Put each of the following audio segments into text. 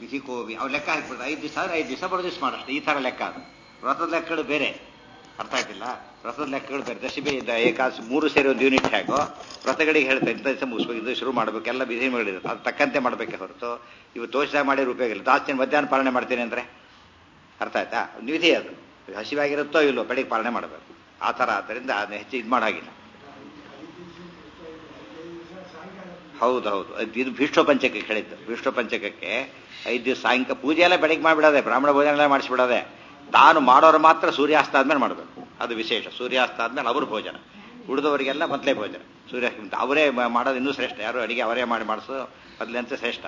ವಿಧಿ ಕೋವಿ ಅವ್ರು ಲೆಕ್ಕ ಹಾಕ್ಬಿಡ್ತಾರೆ ಐದು ದಿವಸ ಆದ್ರೆ ಐದು ದಿವಸ ಬರೋ ದಿವಸ ಮಾಡಷ್ಟೇ ಈ ಥರ ಲೆಕ್ಕ ಅದು ವ್ರತದ ಲೆಕ್ಕಗಳು ಬೇರೆ ಅರ್ಥ ಆಗ್ತಿಲ್ಲ ವ್ರತದ ಲೆಕ್ಕಗಳು ಬೇರೆ ದಶಮಿ ಇದ್ದ ಏಕಾದಶಿ ಮೂರು ಸೇರಿ ಒಂದು ಯೂನಿಟ್ ಹೇಗೋ ವ್ರತಗಳಿಗೆ ಹೇಳ್ತಾರೆ ಇಂಥ ದಿವಸ ಮುಗಿಸ್ಬೇಕು ಇದು ಶುರು ಮಾಡಬೇಕು ಎಲ್ಲ ವಿಧಿಗಳಿದೆ ಅದು ತಕ್ಕಂತೆ ಮಾಡಬೇಕೆ ಹೊರತು ಇವು ತೋಷದಾಗ ಮಾಡಿರೋ ಉಪಯೋಗ ಇಲ್ಲ ದಾಸ್ತಿನ ಮಧ್ಯಾಹ್ನ ಪಾಲನೆ ಮಾಡ್ತೀನಿ ಅಂದರೆ ಅರ್ಥ ಆಯ್ತಾ ಒಂದು ವಿಧಿ ಅದು ಹಸಿವಾಗಿರುತ್ತೋ ಇಲ್ಲೋ ಬೆಳಿಗ್ಗೆ ಪಾಲನೆ ಮಾಡಬೇಕು ಆ ಥರ ಆದ್ದರಿಂದ ಅದನ್ನ ಹೆಚ್ಚು ಇದು ಮಾಡೋ ಹಾಗಿಲ್ಲ ಹೌದು ಹೌದು ಅದು ಇದು ಭೀಷ್ಮ ಪಂಚಕಕ್ಕೆ ಹೇಳಿದ್ದು ಭೀಷ್ಮ ಪಂಚಕಕ್ಕೆ ಐದು ದಿವಸ ಸಾಯಂಕಾಲ ಪೂಜೆ ಎಲ್ಲ ಬೆಳಗ್ಗೆ ಮಾಡಿಬಿಡೋದೆ ಬ್ರಾಹ್ಮಣ ಭೋಜನ ಎಲ್ಲ ಮಾಡಿಸ್ಬಿಡೋದೆ ತಾನು ಮಾಡೋರು ಮಾತ್ರ ಸೂರ್ಯಾಸ್ತ ಆದ್ಮೇಲೆ ಮಾಡಬೇಕು ಅದು ವಿಶೇಷ ಸೂರ್ಯಾಸ್ತ ಆದ್ಮೇಲೆ ಅವರು ಭೋಜನ ಉಳಿದವರಿಗೆಲ್ಲ ಮೊದಲೇ ಭೋಜನ ಸೂರ್ಯ ಅವರೇ ಮ- ಮಾಡೋದು ಇನ್ನೂ ಶ್ರೇಷ್ಠ ಯಾರು ಅಡಿಗೆ ಅವರೇ ಮಾಡಿ ಮಾಡಿಸೋ ಮೊದಲಂತೆ ಶ್ರೇಷ್ಠ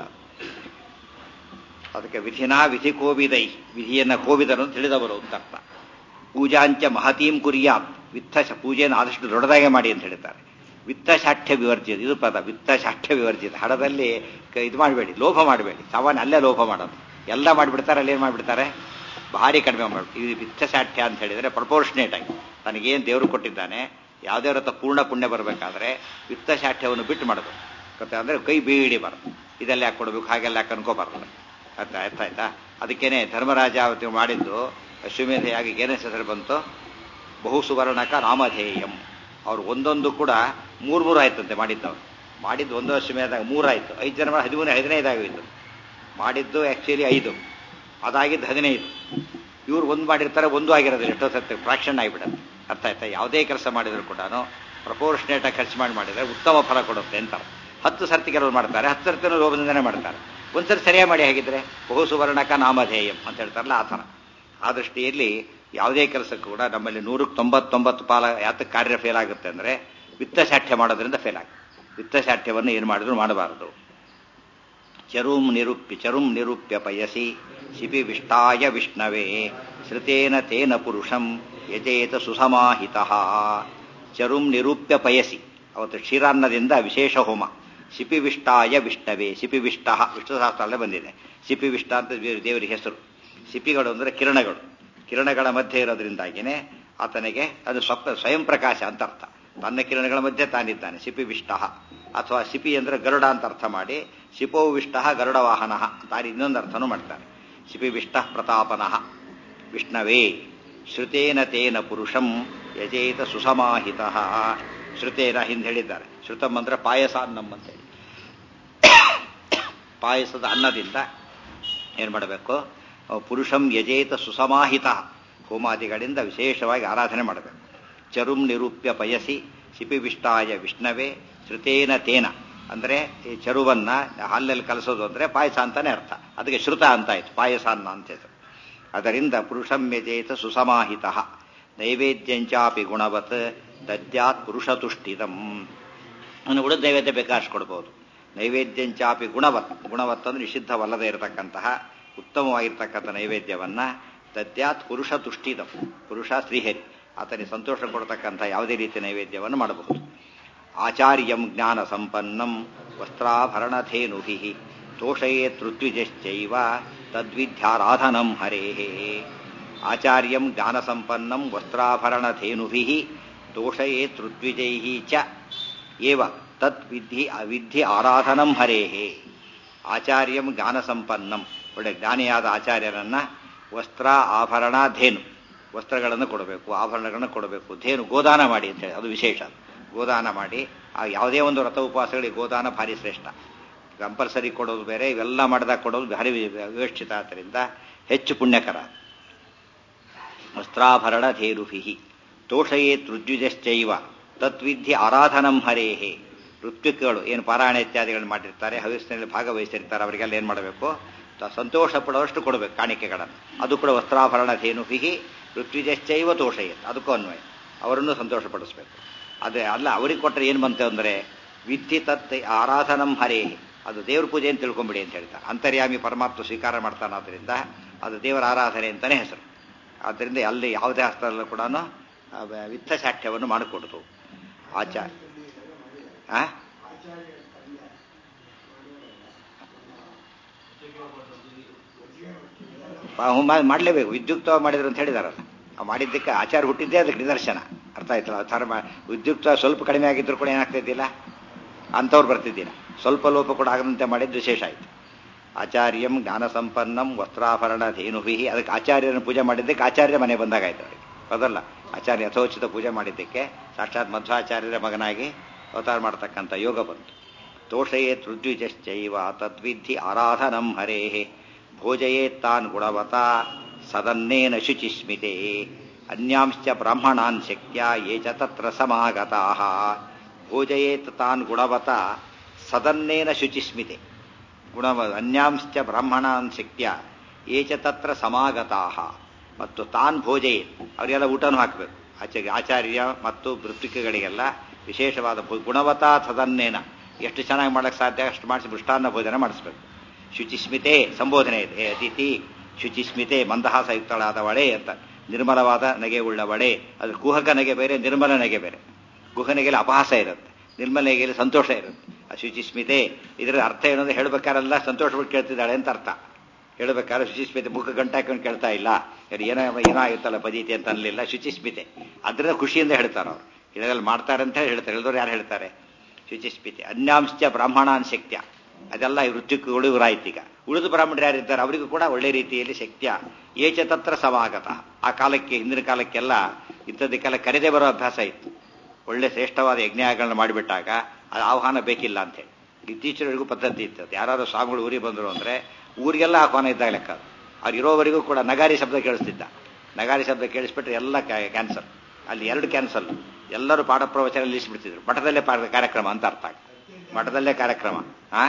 ಅದಕ್ಕೆ ವಿಧಿನಾ ವಿಧಿ ಕೋವಿದೈ ವಿಧಿಯನ್ನ ಕೋವಿದರು ಅಂತ ತಿಳಿದವರು ಅಂತ ಅರ್ಥ ಪೂಜಾಂಚ ಮಹತೀಂ ಕುರಿಯಾತ್ ವಿತ್ತ ಶ- ಪೂಜೆಯನ್ನು ಆದಷ್ಟು ದೊಡ್ಡದಾಗೆ ಮಾಡಿ ಅಂತ ಹೇಳ್ತಾರೆ ವಿತ್ತಶಾಠ್ಯ ವಿವರ್ಜಿತ ಇದು ಪದ ವಿತ್ತಶಾಠ್ಯ ವಿವರ್ಜಿತ ಹಡದಲ್ಲಿ ಕ- ಇದು ಮಾಡಬೇಡಿ ಲೋಭ ಮಾಡಬೇಡಿ ಸಾಮಾನ್ಯ ಅಲ್ಲೇ ಲೋಭ ಮಾಡೋದು ಎಲ್ಲ ಮಾಡಿಬಿಡ್ತಾರೆ ಅಲ್ಲೇನು ಮಾಡಿಬಿಡ್ತಾರೆ ಭಾರಿ ಕಡಿಮೆ ಮಾಡಿ ಇದು ವಿತ್ತಶಾಠ್ಯ ಅಂತ ಹೇಳಿದರೆ ಪ್ರಪೋರ್ಷನೇಟ್ ಆಗಿ ತನಗೇನು ದೇವರು ಕೊಟ್ಟಿದ್ದಾನೆ ಯಾವುದೇ ವ್ರತ ಪೂರ್ಣ ಪುಣ್ಯ ಬರಬೇಕಾದ್ರೆ ವಿತ್ತಶಾಠ್ಯವನ್ನು ಬಿಟ್ಟು ಮಾಡಬೇಕು ಗೊತ್ತಾ ಅಂದರೆ ಕೈ ಬೀಡಿ ಬರೋದು ಇದೆಲ್ಲ ಯಾಕೆ ಕೊಡಬೇಕು ಹಾಗೆಲ್ಲ ಯಾಕೆ ಅನ್ಕೋಬಾರ್ದು ಅರ್ಥ ಅರ್ಥ ಆಯ್ತಾ ಅದಕ್ಕೇನೆ ಧರ್ಮರಾಜ ಅವತ್ತು ಮಾಡಿದ್ದು ಅಶ್ವಮೇಧ ಯಾಗಿ ಏನೇ ಹೆಸರು ಬಂತು ಬಹು ಸುವರ್ಣಕ ನಾಮಧೇಯಂ ಅವ್ರು ಒಂದೊಂದು ಕೂಡ ಮೂರು ಮೂರು ಆಯ್ತಂತೆ ಮಾಡಿದ್ದವ್ರು ಮಾಡಿದ್ದು ಒಂದು ಅಶ್ವಮೇಧ ಮೂರಾಯ್ತು ಐದು ಜನ ಮಾಡಿ ಹದಿಮೂರು ಹದಿನೈದು ಆಗೋಯ್ತು ಮಾಡಿದ್ದು ಆ್ಯಕ್ಚುಲಿ ಐದು ಅದಾಗಿದ್ದು ಹದಿನೈದು ಇವ್ರು ಒಂದು ಮಾಡಿರ್ತಾರೆ ಒಂದು ಆಗಿರೋದಿಲ್ಲ ಎಷ್ಟೋ ಸತ್ಯ ಫ್ರಾಕ್ಷನ್ ಆಗಿಬಿಡುತ್ತೆ ಅರ್ಥ ಆಯ್ತಾ ಯಾವುದೇ ಕೆಲಸ ಮಾಡಿದ್ರು ಕೂಡ ಪ್ರಪೋರ್ಷನೇಟಾಗಿ ಖರ್ಚು ಮಾಡಿ ಮಾಡಿದರೆ ಉತ್ತಮ ಫಲ ಕೊಡುತ್ತೆ ಅಂತಾರೆ ಹತ್ತು ಸರ್ತಿ ಕೆಲವರು ಮಾಡ್ತಾರೆ ಹತ್ತು ಸರ್ತಿನೂ ಲೋಭದಿಂದನೇ ಮಾಡ್ತಾರೆ ಒಂದ್ಸರಿ ಸರಿಯಾಗಿ ಮಾಡಿ ಹಾಗಿದ್ರೆ ಬಹು ಸುವರ್ಣಕ ನಾಮಧೇಯಂ ಅಂತ ಹೇಳ್ತಾರಲ್ಲ ಆ ಥರ ಆ ದೃಷ್ಟಿಯಲ್ಲಿ ಯಾವುದೇ ಕೆಲಸಕ್ಕೂ ಕೂಡ ನಮ್ಮಲ್ಲಿ ನೂರಕ್ಕೆ ತೊಂಬತ್ತೊಂಬತ್ತು ಪಾಲ ಯಾತಕ್ಕೆ ಕಾರ್ಯ ಫೇಲ್ ಆಗುತ್ತೆ ಅಂದರೆ ವಿತ್ತಶಾಠ್ಯ ಮಾಡೋದ್ರಿಂದ ಫೇಲ್ ಆಗುತ್ತೆ ವಿತ್ತಶಾಠ್ಯವನ್ನು ಏನು ಮಾಡಿದ್ರು ಮಾಡಬಾರದು ಚರುಂ ನಿರೂಪ್ಯ ಚರುಂ ನಿರೂಪ್ಯ ಪಯಸಿ ಶಿಪಿ ವಿಷ್ಟಾಯ ವಿಷ್ಣವೇ ಶ್ರುತೇನ ತೇನ ಪುರುಷಂ ಯಜೇತ ಸುಸಮಾಹಿತ ಚರುಂ ನಿರೂಪ್ಯ ಪಯಸಿ ಅವತ್ತು ಕ್ಷೀರಾನ್ನದಿಂದ ವಿಶೇಷ ಹೋಮ ಶಿಪಿವಿಷ್ಟಾಯ ವಿಷ್ಣವೇ ಶಿಪಿವಿಷ್ಟ ವಿಷ್ಣು ಸಹಸ್ರಲ್ಲೇ ಬಂದಿದೆ ಶಿಪಿವಿಷ್ಟ ಅಂತ ದೇ- ದೇವರಿಗೆ ಹೆಸರು ಶಿಪಿಗಳು ಅಂದರೆ ಕಿರಣಗಳು ಕಿರಣಗಳ ಮಧ್ಯೆ ಇರೋದ್ರಿಂದಾಗಿನೇ ಆತನಿಗೆ ಅದು ಸ್ವಪ್ನ ಸ್ವಯಂ ಪ್ರಕಾಶ ಅಂತ ಅರ್ಥ ತನ್ನ ಕಿರಣಗಳ ಮಧ್ಯೆ ತಾನಿದ್ದಾನೆ ಶಿಪಿವಿಷ್ಟ ಅಥವಾ ಶಿಪಿ ಅಂದರೆ ಗರುಡ ಅಂತ ಅರ್ಥ ಮಾಡಿ ಶಿಪೋವಿಷ್ಟ ಗರುಡ ವಾಹನ ತಾರಿ ಇನ್ನೊಂದು ಅರ್ಥನೂ ಮಾಡ್ತಾರೆ ಶಿಪಿವಿಷ್ಟ ಪ್ರತಾಪನಃ ವಿಷ್ಣವೇ ಶ್ರುತೇನ ತೇನ ಪುರುಷಂ ಯಜೇತ ಸುಸಮಾಹಿತ ಶ್ರುತೇನ ಹಿಂದೆ ಹೇಳಿದ್ದಾರೆ ಶ್ರುತಂ ಅಂದ್ರೆ ಪಾಯಸ ಅನ್ನಂ ಅಂತೇಳಿ ಪಾಯಸದ ಅನ್ನದಿಂದ ಏನು ಮಾಡಬೇಕು ಅಹ್ ಪುರುಷಂ ಯಜೇತ ಸುಸಮಾಹಿತ ಹೋಮಾದಿಗಳಿಂದ ವಿಶೇಷವಾಗಿ ಆರಾಧನೆ ಮಾಡಬೇಕು ಚರುಂ ನಿರೂಪ್ಯ ಪಯಸಿ ಶಿಪಿವಿಷ್ಟಾಯ ವಿಷ್ಣವೇ ಶ್ರುತೇನ ತೇನ ಅಂದರೆ ಈ ಚರುವನ್ನ ಹಾಲಿನಲ್ಲಿ ಕಲಸೋದು ಅಂದರೆ ಪಾಯಸ ಅಂತಾನೆ ಅರ್ಥ ಅದಕ್ಕೆ ಶ್ರುತ ಅಂತ ಆಯ್ತು ಪಾಯಸ ಅನ್ನ ಅಂತ ಹೆಸರು ಅದರಿಂದ ಪುರುಷಂ ಯಜೇತ ಸುಸಮಾಹಿತ ನೈವೇದ್ಯಂಚಾಪಿ ಗುಣವತ್ ದದ್ಯಾತ್ ಪುರುಷತುಷ್ಟಿತಂ ಅವನು ಉಳಿದ ನೈವೇದ್ಯ ಬೇಕಾಷ್ಟು ಕೊಡ್ಬೋದು ನೈವೇದ್ಯಂಚಾಪಿ ಗುಣವತ್ ಗುಣವತ್ ಅಂದ್ರೆ ನಿಷಿದ್ಧವಲ್ಲದೆ ಇರತಕ್ಕಂತಹ ಉತ್ತಮವಾಗಿರ್ತಕ್ಕಂಥ ನೈವೇದ್ಯವನ್ನ ದದ್ಯಾತ್ ಪುರುಷ ತುಷ್ಟಿದಂ ಪುರುಷ ಶ್ರೀಹರಿ ಆತನಿಗೆ ಸಂತೋಷ ಕೊಡ್ತಕ್ಕಂಥ ಯಾವುದೇ ರೀತಿಯ ನೈವೇದ್ಯವನ್ನು ಮಾಡಬಹುದು ಆಚಾರ್ಯಂ ಜ್ಞಾನ ಸಂಪನ್ನಂ ವಸ್ತ್ರಾಭರಣಧೇನುಭಿ ತೋಷಯೇತ್ ಋತ್ವಿಜಶ್ಚೈವ ತದ್ವಿದ್ಯಾರಾಧನಂ ಹರೇಃ ಆಚಾರ್ಯಂ ಜ್ಞಾನ ಸಂಪನ್ನಂ ವಸ್ತ್ರಾಭರಣಧೇನುಭಿ ತೋಷಯೇತ್ ಋತ್ವಿಜೈಃ ಚ ಏವ ತತ್ ವಿಧಿ ವಿಧಿ ಆರಾಧನಂ ಹರೇಃ ಆಚಾರ್ಯಂ ಜ್ಞಾನ ಸಂಪನ್ನಂ ಒಳ್ಳೆ ಜ್ಞಾನಿಯಾದ ಆಚಾರ್ಯರನ್ನ ವಸ್ತ್ರ ಆಭರಣ ಧೇನು ವಸ್ತ್ರಗಳನ್ನು ಕೊಡಬೇಕು ಆಭರಣಗಳನ್ನು ಕೊಡಬೇಕು ಧೇನು ಗೋದಾನ ಮಾಡಿ ಅಂತ ಹೇಳಿ ಅದು ವಿಶೇಷ ಗೋದಾನ ಮಾಡಿ ಆ ಯಾವುದೇ ಒಂದು ವ್ರತ ಉಪವಾಸಗಳಿಗೆ ಗೋದಾನ ಭಾರಿ ಶ್ರೇಷ್ಠ ಕಂಪಲ್ಸರಿ ಕೊಡೋದು ಬೇರೆ ಇವೆಲ್ಲ ಮಾಡಿದಾಗ ಕೊಡೋದು ಭಾರಿ ವಿವಕ್ಷಿತ ಆದ್ದರಿಂದ ಹೆಚ್ಚು ಪುಣ್ಯಕರ ವಸ್ತ್ರಾಭರಣ ಧೇರುಭಿ ತೋಷಯೇತ್ ರುಜ್ಜುಜಶ್ಚೈವ ತದ್ವಿಧಿ ಆರಾಧನಂ ಹರೇಹೇ ಋತ್ವಿಕ್ಗಳು ಏನು ಪಾರಾಯಣ ಇತ್ಯಾದಿಗಳನ್ನು ಮಾಡಿರ್ತಾರೆ ಹವ್ಯಸ್ನಲ್ಲಿ ಭಾಗವಹಿಸಿರ್ತಾರೆ ಅವರಿಗೆಲ್ಲ ಏನು ಮಾಡಬೇಕು ತ- ಸಂತೋಷ ಪಡುವಷ್ಟು ಕೊಡಬೇಕು ಕಾಣಿಕೆಗಳನ್ನು ಅದು ಕೂಡ ವಸ್ತ್ರಾಭರಣ ಧೇನುಭಿ ಋತ್ವಿಜಶ್ಚೈವ ತೋಷಯೇತ್ ಅದಕ್ಕೂ ಅನ್ವಯ ಅವರನ್ನು ಸಂತೋಷಪಡಿಸ್ಬೇಕು ಅದೇ ಅಲ್ಲ ಅವರಿಗೆ ಕೊಟ್ಟರೆ ಏನು ಬಂತು ಅಂದರೆ ವಿಧಿ ತತ್ ಆರಾಧನಂ ಹರೇ ಅದು ದೇವ್ರ ಪೂಜೆ ಅಂತ ತಿಳ್ಕೊಂಬಿಡಿ ಅಂತ ಹೇಳ್ತಾರೆ ಅಂತರ್ಯಾಮಿ ಪರಮಾತ್ಮ ಸ್ವೀಕಾರ ಮಾಡ್ತಾನಾದ್ರಿಂದ ಅದು ದೇವರ ಆರಾಧನೆ ಅಂತಲೇ ಹೆಸರು ಆದ್ದರಿಂದ ಅಲ್ಲಿ ಯಾವುದೇ ಹಸ್ತದಲ್ಲೂ ಕೂಡ ವಿತ್ತಶಾಠ್ಯವನ್ನು ಮಾಡಿಕೊಡ್ತು ಆಚಾರ ಆ? ಪಾ- ಹ್ಞೂ, ಮಾ- ಮಾಡಲೇಬೇಕು ವಿದ್ಯುಕ್ತವಾಗಿ ಮಾಡಿದ್ರು ಅಂತ ಹೇಳಿದಾರಲ್ಲ ಆ ಮಾಡಿದ್ದಕ್ಕೆ ಆಚಾರ ಹುಟ್ಟಿದ್ದೇ ಅದಕ್ಕೆ ನಿದರ್ಶನ ಅರ್ಥ ಆಯ್ತಲ್ಲ ಆ ಥರ ಮಾ- ವಿದ್ಯುಕ್ತ ಸ್ವಲ್ಪ ಕಡಿಮೆ ಆಗಿದ್ರು ಕೂಡ ಏನಾಗ್ತಾ ಇದ್ದಿಲ್ಲ ಅಂಥವ್ರು ಬರ್ತಿದ್ದಿಲ್ಲ ಸ್ವಲ್ಪ ಲೋಪ ಕೂಡ ಆಗದಂತೆ ಮಾಡಿದ್ದು ವಿಶೇಷ ಆಯಿತು ಆಚಾರ್ಯಂ ಜ್ಞಾನ ಸಂಪನ್ನಂ ವಸ್ತ್ರಾಭರಣ ಧೇನುಭಿ ಅದಕ್ಕೆ ಆಚಾರ್ಯನ ಪೂಜೆ ಮಾಡಿದ್ದಕ್ಕೆ ಆಚಾರ್ಯ ಮನೆ ಬಂದಾಗಾಯ್ತು ಅವರಿಗೆ ಹೌದಲ್ಲ ಆಚಾರ್ಯ ಯಥೋಚಿತ ಪೂಜೆ ಮಾಡಿದ್ದಕ್ಕೆ ಸಾಕ್ಷಾತ್ ಮಧ್ವಾಚಾರ್ಯರ ಮಗನಾಗಿ ಅವತಾರ ಮಾಡ್ತಕ್ಕಂಥ ಯೋಗ ಬಂತು ತೋಷಯೇ ಋದ್ವಿಜಶ್ಚೈವ ತದ್ವಿಧಿ ಆರಾಧನಂ ಹರೇ ಭೋಜಯೇತ್ತಾನ್ ಗುಣವತ ಸದನ್ನೇನ ಶುಚಿಸ್ಮಿತೆ ಅನ್ಯಾಂಶ್ಚ ಬ್ರಾಹ್ಮಣಾನ್ ಶಕ್ತ್ಯ ಯೇ ಚ ತತ್ರ ಸಮಾಗತಾಃ ಭೋಜಯೇತ್ ತಾನ್ ಗುಣವತ ಸದನ್ನೇನ ಶುಚಿಸ್ಮಿತೆ ಗುಣವ ಅನ್ಯಾಂಶ್ಚ ಬ್ರಾಹ್ಮಣಾನ್ ಶಕ್ತ್ಯ ಯೇ ಚ ತತ್ರ ಸಮಾಗತಾಃ ಮತ್ತು ತಾನ್ ಭೋಜಯೇತ್ ಅವರಿಗೆಲ್ಲ ಊಟನೂ ಹಾಕಬೇಕು ಆಚೆ ಆಚಾರ್ಯ ಮತ್ತು ವೃತ್ತಿಕಗಳಿಗೆಲ್ಲ ವಿಶೇಷವಾದ ಭೋ- ಗುಣವತಾ ಸದನ್ನೇನ ಎಷ್ಟು ಚೆನ್ನಾಗಿ ಮಾಡಕ್ಕೆ ಸಾಧ್ಯ ಅಷ್ಟು ಮಾಡಿಸಿ ಮೃಷ್ಟಾನ್ನ ಭೋಜನ ಮಾಡಿಸ್ಬೇಕು ಶುಚಿಸ್ಮಿತೆ ಸಂಬೋಧನೆ ಇದೆ ಹೇ ಅತಿಥಿ ಶುಚಿಸ್ಮಿತೆ ಮಂದಹಾಸಯುಕ್ತಳಾದವಳೆ ಅಂತ ನಿರ್ಮಲವಾದ ನಗೆ ಉಳ್ಳವಳೆ ಅದು ಕುಹಕ ನಗೆ ಬೇರೆ ನಿರ್ಮಲ ನಗೆ ಬೇರೆ ಗುಹನೆಗೆಲ್ಲ ಅಪಹಾಸ ಇರುತ್ತೆ ನಿರ್ಮಲ ನಗೆಯಲ್ಲಿ ಸಂತೋಷ ಇರುತ್ತೆ ಆ ಶುಚಿಸ್ಮಿತೆ ಇದರ ಅರ್ಥ ಏನು ಅಂದ್ರೆ ಹೇಳ್ಬೇಕಾರೆಲ್ಲ ಸಂತೋಷಪಟ್ಟು ಕೇಳ್ತಿದ್ದಾಳೆ ಅಂತ ಅರ್ಥ ಹೇಳ್ಬೇಕಾದ್ರೆ ಶುಚಿಸ್ಮಿತೆ ಮುಖ ಗಂಟಾಕೊಂಡು ಕೇಳ್ತಾ ಇಲ್ಲ ಯಾರು ಏನೋ ಏನೋ ಆಗುತ್ತಲ್ಲ ಪದೀತಿ ಅಂತ ಅನ್ಲಿಲ್ಲ ಶುಚಿಸ್ಮಿತೆ ಅದರಿಂದ ಖುಷಿಯಿಂದ ಹೇಳ್ತಾರೆ ಅವ್ರು ಹೇಳಿದಲ್ಲಿ ಮಾಡ್ತಾರೆ ಅಂತ ಹೇಳಿ ಹೇಳ್ತಾರೆ ಹೇಳಿದವ್ರು ಯಾರು ಹೇಳ್ತಾರೆ ಶುಚಿಸ್ಮಿತೆ ಅನ್ಯಾಂಶ ಬ್ರಾಹ್ಮಣಾನ್ ಶಕ್ತ್ಯ ಅದೆಲ್ಲ ಈ ವೃತ್ತಿಕಗಳು ಇವರಾಯ್ತು ಈಗ ಉಳಿದು ಬ್ರಾಹ್ಮಣರು ಯಾರಿದ್ದಾರೆ ಅವರಿಗೂ ಕೂಡ ಒಳ್ಳೆ ರೀತಿಯಲ್ಲಿ ಶಕ್ತಿಯ ಏಚ ತತ್ರ ಸಮಾಗತ ಆ ಕಾಲಕ್ಕೆ ಹಿಂದಿನ ಕಾಲಕ್ಕೆಲ್ಲ ಇಂಥದಕ್ಕೆಲ್ಲ ಕರೆದೇ ಬರೋ ಅಭ್ಯಾಸ ಇತ್ತು ಒಳ್ಳೆ ಶ್ರೇಷ್ಠವಾದ ಯಜ್ಞಗಳನ್ನ ಮಾಡಿಬಿಟ್ಟಾಗ ಅದು ಆಹ್ವಾನ ಬೇಕಿಲ್ಲ ಅಂತೇಳಿ ಇತ್ತೀಚೆಗೂ ಪದ್ಧತಿ ಇತ್ತು ಅದು ಯಾರಾದ್ರು ಸ್ವಾಮಿಗಳು ಊರಿಗೆ ಬಂದರು ಅಂದರೆ ಊರಿಗೆಲ್ಲ ಆಹ್ವಾನ ಇದ್ದಾಗ ಲೆಕ್ಕ ಅದು. ಅವ್ರು ಇರೋವರೆಗೂ ಕೂಡ ನಗಾರಿ ಶಬ್ದ ಕೇಳಿಸ್ತಿದ್ದ ನಗಾರಿ ಶಬ್ದ ಕೇಳಿಸ್ಬಿಟ್ರೆ ಎಲ್ಲ ಕ್ಯಾನ್ಸಲ್ ಅಲ್ಲಿ ಎರಡು ಕ್ಯಾನ್ಸಲ್ ಎಲ್ಲರೂ ಪಾಠ ಪ್ರವಚನ ನಿಲ್ಲಿಸ್ಬಿಡ್ತಿದ್ರು ಮಠದಲ್ಲೇ ಪಾ- ಕಾರ್ಯಕ್ರಮ ಅಂತ ಅರ್ಥ ಆಗ ಮಠದಲ್ಲೇ ಕಾರ್ಯಕ್ರಮ ಆ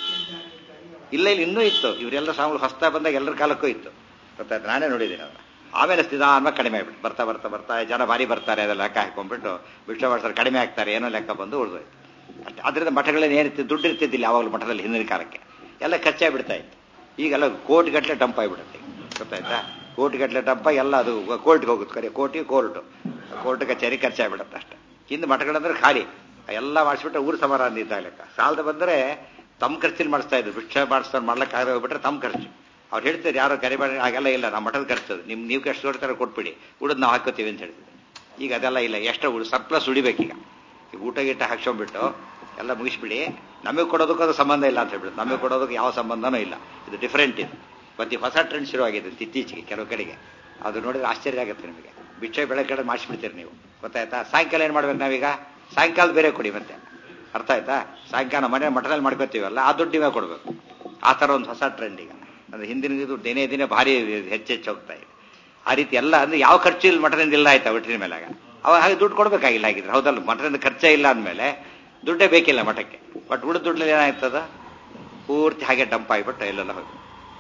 ಇಲ್ಲ ಇಲ್ಲಿ ಇನ್ನೂ ಇತ್ತು ಇವರೆಲ್ಲ ಸ್ವಾಮಿಗಳು ಹೊಸ್ತಾ ಬಂದಾಗ ಎಲ್ಲರ ಕಾಲಕ್ಕೂ ಇತ್ತು ಗೊತ್ತಾಯ್ತು ನಾನೇ ನೋಡಿದ್ದೀನಿ ಅದನ್ನ ಆಮೇಲೆ ನಿಧಾನವಾಗಿ ಕಡಿಮೆ ಆಗ್ಬಿಟ್ಟು ಬರ್ತಾ ಬರ್ತಾ ಬರ್ತಾ ಜನ ಭಾರಿ ಬರ್ತಾರೆ ಅದೆಲ್ಲ ಲೆಕ್ಕ ಹಾಕೊಂಡ್ಬಿಟ್ಟು ಭಿಕ್ಷೆ ಮಾಡ್ತಾರೆ ಕಡಿಮೆ ಆಗ್ತಾರೆ ಏನೋ ಲೆಕ್ಕ ಬಂದು ಉಳಿದೋಯ್ತು ಅಷ್ಟೇ ಅದರಿಂದ ಮಠಗಳಲ್ಲಿ ಏನಿತ್ತು ದುಡ್ಡು ಇರ್ತಿದ್ದಿಲ್ಲ ಯಾವಾಗಲೂ ಮಠದಲ್ಲಿ ಹಿಂದಿನ ಕಾಲಕ್ಕೆ ಎಲ್ಲ ಖರ್ಚಾಗಿ ಬಿಡ್ತಾ ಇತ್ತು ಈಗೆಲ್ಲ ಕೋಟಿ ಗಟ್ಟಲೆ ಡಂಪ್ ಆಗಿಬಿಡುತ್ತೆ ಗೊತ್ತಾಯ್ತಾ ಕೋಟಿ ಗಟ್ಟಲೆ ಡಂಪ ಎಲ್ಲ ಅದು ಕೋರ್ಟ್ಗೆ ಹೋಗುತ್ತೆ ಕರೆ ಕೋಟಿ ಕೋರ್ಟು ಕೋರ್ಟ್ ಕಚೇರಿ ಖರ್ಚಾಗ್ಬಿಡುತ್ತೆ ಅಷ್ಟೇ ಹಿಂದೆ ಮಠಗಳಂದ್ರೆ ಖಾಲಿ ಎಲ್ಲ ಮಾಡಿಸ್ಬಿಟ್ರೆ ಊರು ಸಮಾರಾಧ ಇದ್ದಾಗ ಲೆಕ್ಕ ಸಾಲದ ಬಂದರೆ ತಮ್ಮ ಖರ್ಚಲ್ಲಿ ಮಾಡಿಸ್ತಾ ಇದ್ರು ಭಿಕ್ಷೆ ಮಾಡಿಸ್ತಾರೆ ಮಾಡ್ಲಿಕ್ಕೆ ಆಗದೆ ಹೋಗ್ಬಿಟ್ರೆ ತಮ್ಮ ಖರ್ಚು ಅವ್ರು ಹೇಳ್ತಾರೆ ಯಾರೋ ಕರೆ ಮಾಡಿ ಹಾಗೆಲ್ಲ ಇಲ್ಲ ನಮ್ಮ ಮಠದ ಖರ್ಚು ಅದು. ನಿಮ್ ನೀವು ಎಷ್ಟು ಕೊಡ್ತಾರೆ ಕೊಟ್ಬಿಡಿ ಉಳಿದು ನಾವು ಹಾಕೋತೀವಿ ಅಂತ ಹೇಳ್ತಿದ್ದೆ ಈಗ ಅದೆಲ್ಲ ಇಲ್ಲ ಎಷ್ಟು ಉಳಿ ಸರ್ಪ್ಲಸ್ ಉಳಿಬೇಕೀಗ ಈಗ ಊಟ ಗೀಟ ಹಾಕ್ಸ್ಕೊಂಡ್ಬಿಟ್ಟು ಎಲ್ಲ ಮುಗಿಸ್ಬಿಡಿ ನಮಗೆ ಕೊಡೋದಕ್ಕೂ ಅದು ಸಂಬಂಧ ಇಲ್ಲ ಅಂತ ಹೇಳ್ಬಿಟ್ಟು ನಮಗೆ ಕೊಡೋದಕ್ಕೆ ಯಾವ ಸಂಬಂಧನೂ ಇಲ್ಲ ಇದು ಡಿಫರೆಂಟ್ ಇದು ಮತ್ತೆ ಈ ಹೊಸ ಟ್ರೆಂಡ್ ಶುರುವಾಗಿದೆ ಅಂತ ಇತ್ತೀಚೆಗೆ ಕೆಲವು ಕಡೆಗೆ ಅದು ನೋಡಿದ್ರೆ ಆಶ್ಚರ್ಯ ಆಗುತ್ತೆ ನಿಮಗೆ ಭಿಕ್ಷೆ ಬೆಳಗ್ಗೆ ಕಡೆ ಮಾಡಿಸ್ಬಿಡ್ತೀರಿ ನೀವು ಗೊತ್ತಾಯ್ತಾ ಸಾಯಂಕಾಲ ಏನು ಮಾಡ್ಬೇಕು ನಾವೀಗ ಸಾಯಂಕಾಲ ಬೇರೆ ಕೊಡಿ ಮತ್ತೆ ಅರ್ಥ ಆಯ್ತಾ ಸಾಯಂಕಾಲ ಮನೆ ಮಠದಲ್ಲಿ ಮಾಡ್ಕೋತೀವಲ್ಲ ಆ ದುಡ್ಡು ನೀವೇ ಕೊಡಬೇಕು ಆ ಥರ ಒಂದು ಹೊಸ ಟ್ರೆಂಡ್ ಈಗ ಅಂದ್ರೆ ಹಿಂದಿನ ಇದು ದಿನೇ ದಿನೇ ಭಾರಿ ಹೆಚ್ಚೆಚ್ಚು ಹೋಗ್ತಾ ಇದೆ ಆ ರೀತಿ ಎಲ್ಲ ಅಂದ್ರೆ ಯಾವ ಖರ್ಚು ಇಲ್ಲ ಮಠದಿಂದ ಇಲ್ಲ ಆಯ್ತಾ ಒಟ್ಟಿನ ಮೇಲಾಗ ಅವಾಗ ಹಾಗೆ ದುಡ್ಡು ಕೊಡ್ಬೇಕಾಗಿಲ್ಲ ಹಾಗಿದ್ರೆ ಹೌದಲ್ಲ ಮಠದಿಂದ ಖರ್ಚೇ ಇಲ್ಲ ಅಂದಮೇಲೆ ದುಡ್ಡೇ ಬೇಕಿಲ್ಲ ಮಠಕ್ಕೆ ಬಟ್ ಉಳಿದ ದುಡ್ಡಲ್ಲಿ ಏನಾಗ್ತದ ಪೂರ್ತಿ ಹಾಗೆ ಡಂಪ್ ಆಗಿಬಿಟ್ಟು ಎಲ್ಲೆಲ್ಲ ಹೋಗಿ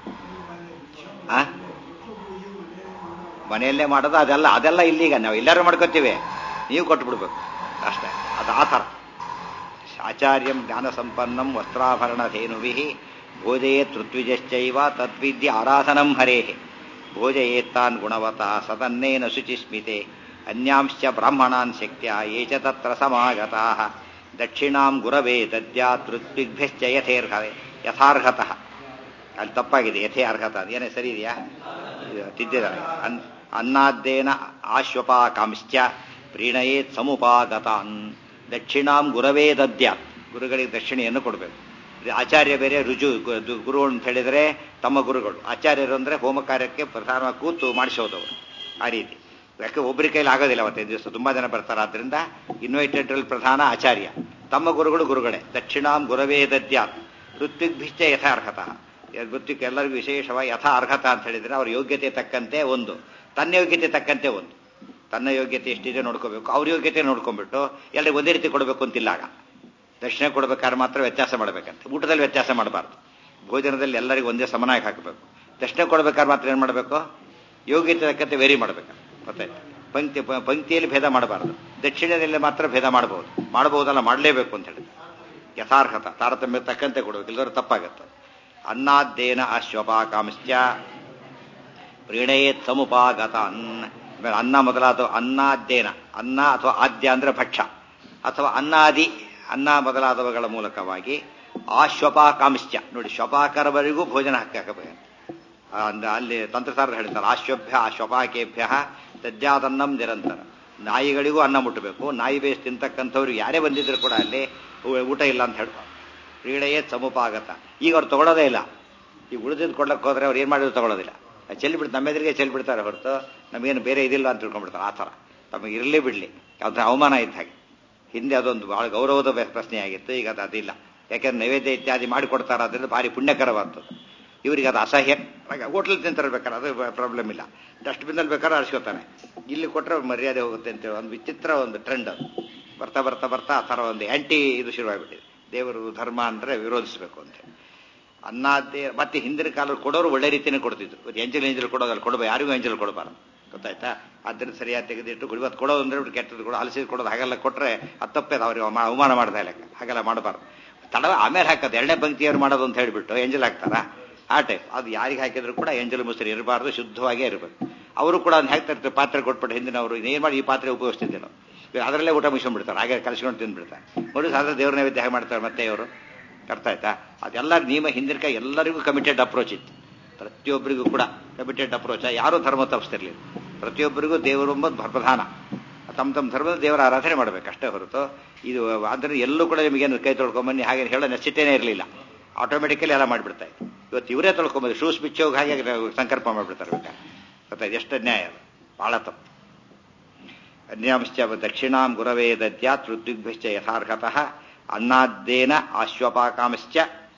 ಆ ಮನೆಯಲ್ಲೇ ಮಾಡೋದು ಅದೆಲ್ಲ ಅದೆಲ್ಲ ಇಲ್ಲೀಗ ನಾವು ಎಲ್ಲರೂ ಮಾಡ್ಕೋತೀವಿ ನೀವು ಕೊಟ್ಟು ಬಿಡ್ಬೇಕು ಅಷ್ಟೇ ಅದು ಆ ಥರ ಆಚಾರ್ಯಂ ಜ್ಞಾನ ಸಂಪನ್ನಂ ವಸ್ತ್ರಾಭರಣ ಧೇನುಭಿ ಭೋಜಯೇತ್ ಋತ್ವಿಜಶ್ಚೈವ ತದ್ವಿದ್ಯ ಆರಾಧನಂ ಹರೇ ಭೋಜಯೇತ್ತಾನ್ ಗುಣವತ ಸದನ್ನೇನ ಶುಚಿಸ್ಮಿತೆ ಅನ್ಯಾಂಶ್ಚ ಬ್ರಾಹ್ಮಣಾನ್ ಶಕ್ತ್ಯ ಯೇ ಚ ತತ್ರ ಸಮಾಗತಾ ದಕ್ಷಿಣಾಂ ಗುರವೇ ದದ್ಯಾತ್ ಋತ್ವಿಗ್ಭ್ಯಶ್ಚ ಯಥೇರ್ಹ ಯಥಾರ್ಹತಃ ಅಲ್ಲಿ ತಪ್ಪಾಗಿದೆ ಯಥೇ ಅರ್ಹತ ಅದೇನೇ ಸರಿ ಇದೆಯಾ ಇದು ತಿದ್ದಿದ್ದಾರೆ ಅನ್ ಅನ್ನಾದ್ದೇನ ಆಶ್ವಪಾಕಾಂಶ್ಚ ಪ್ರೀಣಯೇತ್ ಸಮುಪಾಗತಾನ್ ದಕ್ಷಿಣಾಂ ಗುರವೇ ದದ್ಯಾತ್ ಗುರುಗಳಿಗೆ ದಕ್ಷಿಣೆಯನ್ನು ಕೊಡಬೇಕು ಇದು ಆಚಾರ್ಯ ಬೇರೆ ರುಜು ಗು- ದು- ಗುರು ಅಂತ ಹೇಳಿದರೆ ತಮ್ಮ ಗುರುಗಳು ಆಚಾರ್ಯರು ಅಂದರೆ ಹೋಮ ಕಾರ್ಯಕ್ಕೆ ಪ್ರಧಾನವಾಗಿ ಕೂತು ಮಾಡಿಸೋದವರು ಆ ರೀತಿ ಯಾಕೆ ಒಬ್ಬರ ಕೈಲಿ ಆಗೋದಿಲ್ಲ ಅವತ್ತಿನ ದಿವಸ ತುಂಬಾ ಜನ ಬರ್ತಾರೆ ಆದ್ರಿಂದ ಇನ್ವೈಟೆಡ್ ಪ್ರಧಾನ ಆಚಾರ್ಯ ತಮ್ಮ ಗುರುಗಳು ಗುರುಗಳೇ ದಕ್ಷಿಣಾಂ ಗುರವೇ ದದ್ಯಾತ್ ಋತ್ವಿಗ್ಭಿಶ್ಚ ಯಥಾರ್ಹತಃ ಋತ್ವಿಕ್ ಎಲ್ಲರಿಗೂ ವಿಶೇಷವಾಗಿ ಯಥಾ ಅರ್ಹತ ಅಂತ ಹೇಳಿದ್ರೆ ಅವ್ರ ಯೋಗ್ಯತೆ ತಕ್ಕಂತೆ ಒಂದು ತನ್ನ ಯೋಗ್ಯತೆ ತಕ್ಕಂತೆ ಒಂದು ತನ್ನ ಯೋಗ್ಯತೆ ಎಷ್ಟಿದೆ ನೋಡ್ಕೋಬೇಕು ಅವ್ರ ಯೋಗ್ಯತೆ ನೋಡ್ಕೊಂಡ್ಬಿಟ್ಟು ಎಲ್ಲರಿಗೂ ಒಂದೇ ರೀತಿ ಕೊಡಬೇಕು ಅಂತಿಲ್ಲ ಆಗ ದಕ್ಷಿಣ ಕೊಡ್ಬೇಕಾದ್ರೆ ಮಾತ್ರ ವ್ಯತ್ಯಾಸ ಮಾಡಬೇಕಂತೆ ಊಟದಲ್ಲಿ ವ್ಯತ್ಯಾಸ ಮಾಡಬಾರ್ದು ಭೋಜನದಲ್ಲಿ ಎಲ್ಲರಿಗೂ ಒಂದೇ ಸಮನಾಗಿ ಹಾಕಬೇಕು ದಕ್ಷಿಣ ಕೊಡ್ಬೇಕಾದ್ರೆ ಮಾತ್ರ ಏನು ಮಾಡಬೇಕು ಯೋಗ್ಯತೆ ತಕ್ಕಂತೆ ವೇರಿ ಮಾಡಬೇಕು ಗೊತ್ತಾಯ್ತು ಪಂಕ್ತಿ ಪ- ಪಂಕ್ತಿಯಲ್ಲಿ ಭೇದ ಮಾಡಬಾರ್ದು ದಕ್ಷಿಣದಲ್ಲಿ ಮಾತ್ರ ಭೇದ ಮಾಡಬಹುದು ಮಾಡಬಹುದಲ್ಲ ಮಾಡಲೇಬೇಕು ಅಂತ ಹೇಳಿದ್ರೆ ಯಥಾರ್ಹತ ತಾರತಮ್ಯ ತಕ್ಕಂತೆ ಕೊಡಬೇಕು ಇಲ್ಲದ್ರೆ ತಪ್ಪಾಗತ್ತೆ ಅನ್ನಾದ್ದೇನ ಅಶ್ವಪಾಕಾಂಶ್ಚ ಪ್ರೀಣಯೇತ್ ಸಮುಪಾಗತ ಅನ್ನ ಆಮೇಲೆ ಅನ್ನ ಮೊದಲಾದ ಅನ್ನಾದ್ದೇನ ಅನ್ನ ಅಥವಾ ಆದ್ಯ ಅಂದ್ರೆ ಭಕ್ಷ್ಯ ಅಥವಾ ಅನ್ನಾದಿ ಅನ್ನ ಮೊದಲಾದವುಗಳ ಮೂಲಕವಾಗಿ ಆ ಶ್ವಪಾಕಾಂಶ್ಚ ನೋಡಿ ಶ್ವಪಾಕರವರೆಗೂ ಭೋಜನ ಹಾಕಿ ಹಾಕಬೇಕು ಆ, ಅಂದ- ಅಲ್ಲಿ ತಂತ್ರಸಾರ ಹೇಳ್ತಾರೆ ಆಶ್ವಭ್ಯ ಶ್ವಪಾಕೇಭ್ಯ ತಜ್ಜಾದನ್ನಂ ನಿರಂತರ ನಾಯಿಗಳಿಗೂ ಅನ್ನ ಮುಟ್ಟಬೇಕು ನಾಯಿ ಬೇಸ್ ತಿಂತಕ್ಕಂಥವ್ರು ಯಾರೇ ಬಂದಿದ್ರು ಕೂಡ ಅಲ್ಲಿ ಊ- ಊಟ ಇಲ್ಲ ಅಂತ ಹೇಳ್ತಾರೆ ಕ್ರೀಡೆಯೇ ಸಮುಪಾಗತ ಈಗ ಅವ್ರು ತಗೊಳ್ಳೋದೇ ಇಲ್ಲ ಈ ಉಳಿದಿದ್ದು ಕೊಡ್ಲಕ್ಕೆ ಹೋದ್ರೆ ಅವ್ರು ಏನು ಮಾಡಿದ್ರು ತಗೊಳ್ಳೋದಿಲ್ಲ ಚೆಲ್ಲಿ ಬಿಡ್ತು ನಮ್ಮ ಎದುರಿಗೆ ಚೆಲ್ಲಿ ಬಿಡ್ತಾರೆ ಹೊರತು ನಮಗೇನು ಬೇರೆ ಇದಿಲ್ಲ ಅಂತ ತಿಳ್ಕೊಂಡ್ಬಿಡ್ತಾರೆ ಆ ಥರ ತಮಗೆ ಇರಲಿ ಬಿಡಲಿ ಅದನ್ನ ಅವಮಾನ ಇದ್ದ ಹಾಗೆ ಹಿಂದೆ ಅದೊಂದು ಬಹಳ ಗೌರವದ ಪ್ರಶ್ನೆ ಆಗಿತ್ತು ಈಗ ಅದು ಅದಿಲ್ಲ ಯಾಕೆಂದ್ರೆ ನೈವೇದ್ಯ ಇತ್ಯಾದಿ ಮಾಡಿಕೊಡ್ತಾರ ಅದರಿಂದ ಭಾರಿ ಪುಣ್ಯಕರವಾದದ್ದು ಇವರಿಗೆ ಅದು ಅಸಹ್ಯ ಹೋಟ್ಲ್ ತಿಂತಾರೆ ಬೇಕಾದ್ರೆ ಅದು ಪ್ರಾಬ್ಲಮ್ ಇಲ್ಲ ಡಸ್ಟ್ಬಿನ್ನಲ್ಲಿ ಬೇಕಾದ್ರೆ ಅರಿಸ್ಕೋತಾರೆ ಇಲ್ಲಿ ಕೊಟ್ಟರೆ ಮರ್ಯಾದೆ ಹೋಗುತ್ತೆ ಅಂತೇಳಿ ಒಂದು ವಿಚಿತ್ರ ಒಂದು ಟ್ರೆಂಡ್ ಅದು ಬರ್ತಾ ಬರ್ತಾ ಬರ್ತಾ ಆ ಥರ ಒಂದು ಆ್ಯಂಟಿ ಇದು ಶುರುವಾಗ್ಬಿಟ್ಟಿದೆ ದೇವರು ಧರ್ಮ ಅಂದರೆ ವಿರೋಧಿಸಬೇಕು ಅಂತ ಅನ್ನಾದ್ದೇ ಮತ್ತೆ ಹಿಂದಿನ ಕಾಲದಲ್ಲಿ ಕೊಡೋರು ಒಳ್ಳೆ ರೀತಿಯೇ ಕೊಡ್ತಿದ್ರು ಇವತ್ತು ಎಂಜಲ್ ಎಂಜಲ್ ಕೊಡೋದಲ್ಲ ಕೊಡಬ ಯಾರಿಗೂ ಎಂಜಲ್ ಕೊಡಬಾರ್ದು ಗೊತ್ತಾಯ್ತಾ ಅದನ್ನು ಸರಿಯಾಗಿ ತೆಗೆದಿಟ್ಟು ಇವತ್ತು ಕೊಡೋದು ಅಂದ್ರೆ ಬಿಟ್ಟು ಕೆಟ್ಟದ್ದು ಕೊಡೋ ಹಲಸಿದ ಕೊಡೋದು ಹಾಗೆಲ್ಲ ಕೊಟ್ಟರೆ ಅದು ತಪ್ಪೇದು ಅವ್ರಿಗೆ ಅವ- ಅವಮಾನ ಮಾಡ್ದ ಲೆಕ್ಕ ಹಾಗೆಲ್ಲ ಮಾಡಬಾರ್ದು ತಡ ಆಮೇಲೆ ಹಾಕೋದು ಎರಡನೇ ಪಂಕ್ತಿಯವ್ರು ಮಾಡೋದು ಅಂತ ಹೇಳಿಬಿಟ್ಟು ಎಂಜಲ್ ಹಾಕ್ತಾರಾ ಆ ಟೈಪ್ ಅದು ಯಾರಿಗೆ ಹಾಕಿದ್ರು ಕೂಡ ಎಂಜಲ್ ಮುಸ್ರಿ ಇರಬಾರ್ದು ಶುದ್ಧವಾಗೇ ಇರಬೇಕು ಅವರು ಕೂಡ ಅದನ್ನ ಹಾಕ್ತಾ ಇರ್ತಾರೆ ಪಾತ್ರೆ ಕೊಟ್ಬಿಟ್ಟು ಹಿಂದಿನವರು ಏನು ಮಾಡಿ ಈ ಪಾತ್ರೆ ಉಪಯೋಗಿಸ್ತಿದ್ದೆ ನಾವು ಇವಾಗ ಅದರಲ್ಲೇ ಊಟ ಮುಗಿಸ್ಕೊಂಡ್ಬಿಡ್ತಾರೆ ಹಾಗೆ ಕಲಿಸ್ಕೊಂಡು ತಿಂದ್ಬಿಡ್ತಾರೆ ನೋಡಿ ಸಾಧಾರಣ ದೇವ್ರ ನೈವೇದ್ಯ ಹೇಗೆ ಮಾಡ್ತಾರೆ ಮತ್ತೆ ಇವರು ಅರ್ಥ ಆಯ್ತಾ ಅದೆಲ್ಲ ನಿಯಮ ಹಿಂದಿನ ಕೈ ಎಲ್ಲರಿಗೂ ಕಮಿಟೆಡ್ ಅಪ್ರೋಚ್ ಇತ್ತು ಪ್ರತಿಯೊಬ್ಬರಿಗೂ ಕೂಡ ಕಮಿಟೆಡ್ ಅಪ್ರೋಚ್ ಯಾರೂ ಧರ್ಮ ತಪ್ಪಿಸ್ತಿರ್ಲಿಲ್ಲ ಪ್ರತಿಯೊಬ್ಬರಿಗೂ ದೇವರೊಬ್ಬ ಪ್ರಧಾನ ತಮ್ಮ ತಮ್ಮ ಧರ್ಮದ ದೇವರ ಆರಾಧನೆ ಮಾಡಬೇಕು ಅಷ್ಟೇ ಹೊರತು ಇದು ಅಂದ್ರೆ ಎಲ್ಲೂ ಕೂಡ ನಿಮಗೇನು ಕೈ ತೊಳ್ಕೊಂಬನ್ನಿ ಹಾಗೆ ಹೇಳೋ ನೆಸಿಟೇನೇ ಇರಲಿಲ್ಲ ಆಟೋಮೆಟಿಕಲಿ ಎಲ್ಲ ಮಾಡಿಬಿಡ್ತಾ ಇತ್ತು ಇವತ್ತು ಇವರೇ ತೊಳ್ಕೊಂಬೋದು ಶೂಸ್ ಬಿಚ್ಚೋಗಿ ಹಾಗೆ ಸಂಕಲ್ಪ ಮಾಡಿಬಿಡ್ತಾರೆ ಬೇಕಾ ಗೊತ್ತಾಯ್ತು ಎಷ್ಟು ಅನ್ಯಾಯ ಅದು ಭಾಳ ತಪ್ಪು ಅನ್ಯಾಂಶ್ಚ ದಕ್ಷಿಣಾಂ ಗುರವೇ ದದ್ಯಾತ್ ಋತ್ವಿಗ್ಭ್ಯಶ್ಚ ಯಥಾರ್ಹತಃ ಅನ್ನಾದ್ದೇನ ಆಶ್ವಪಾಕಾಂಶ್ಚ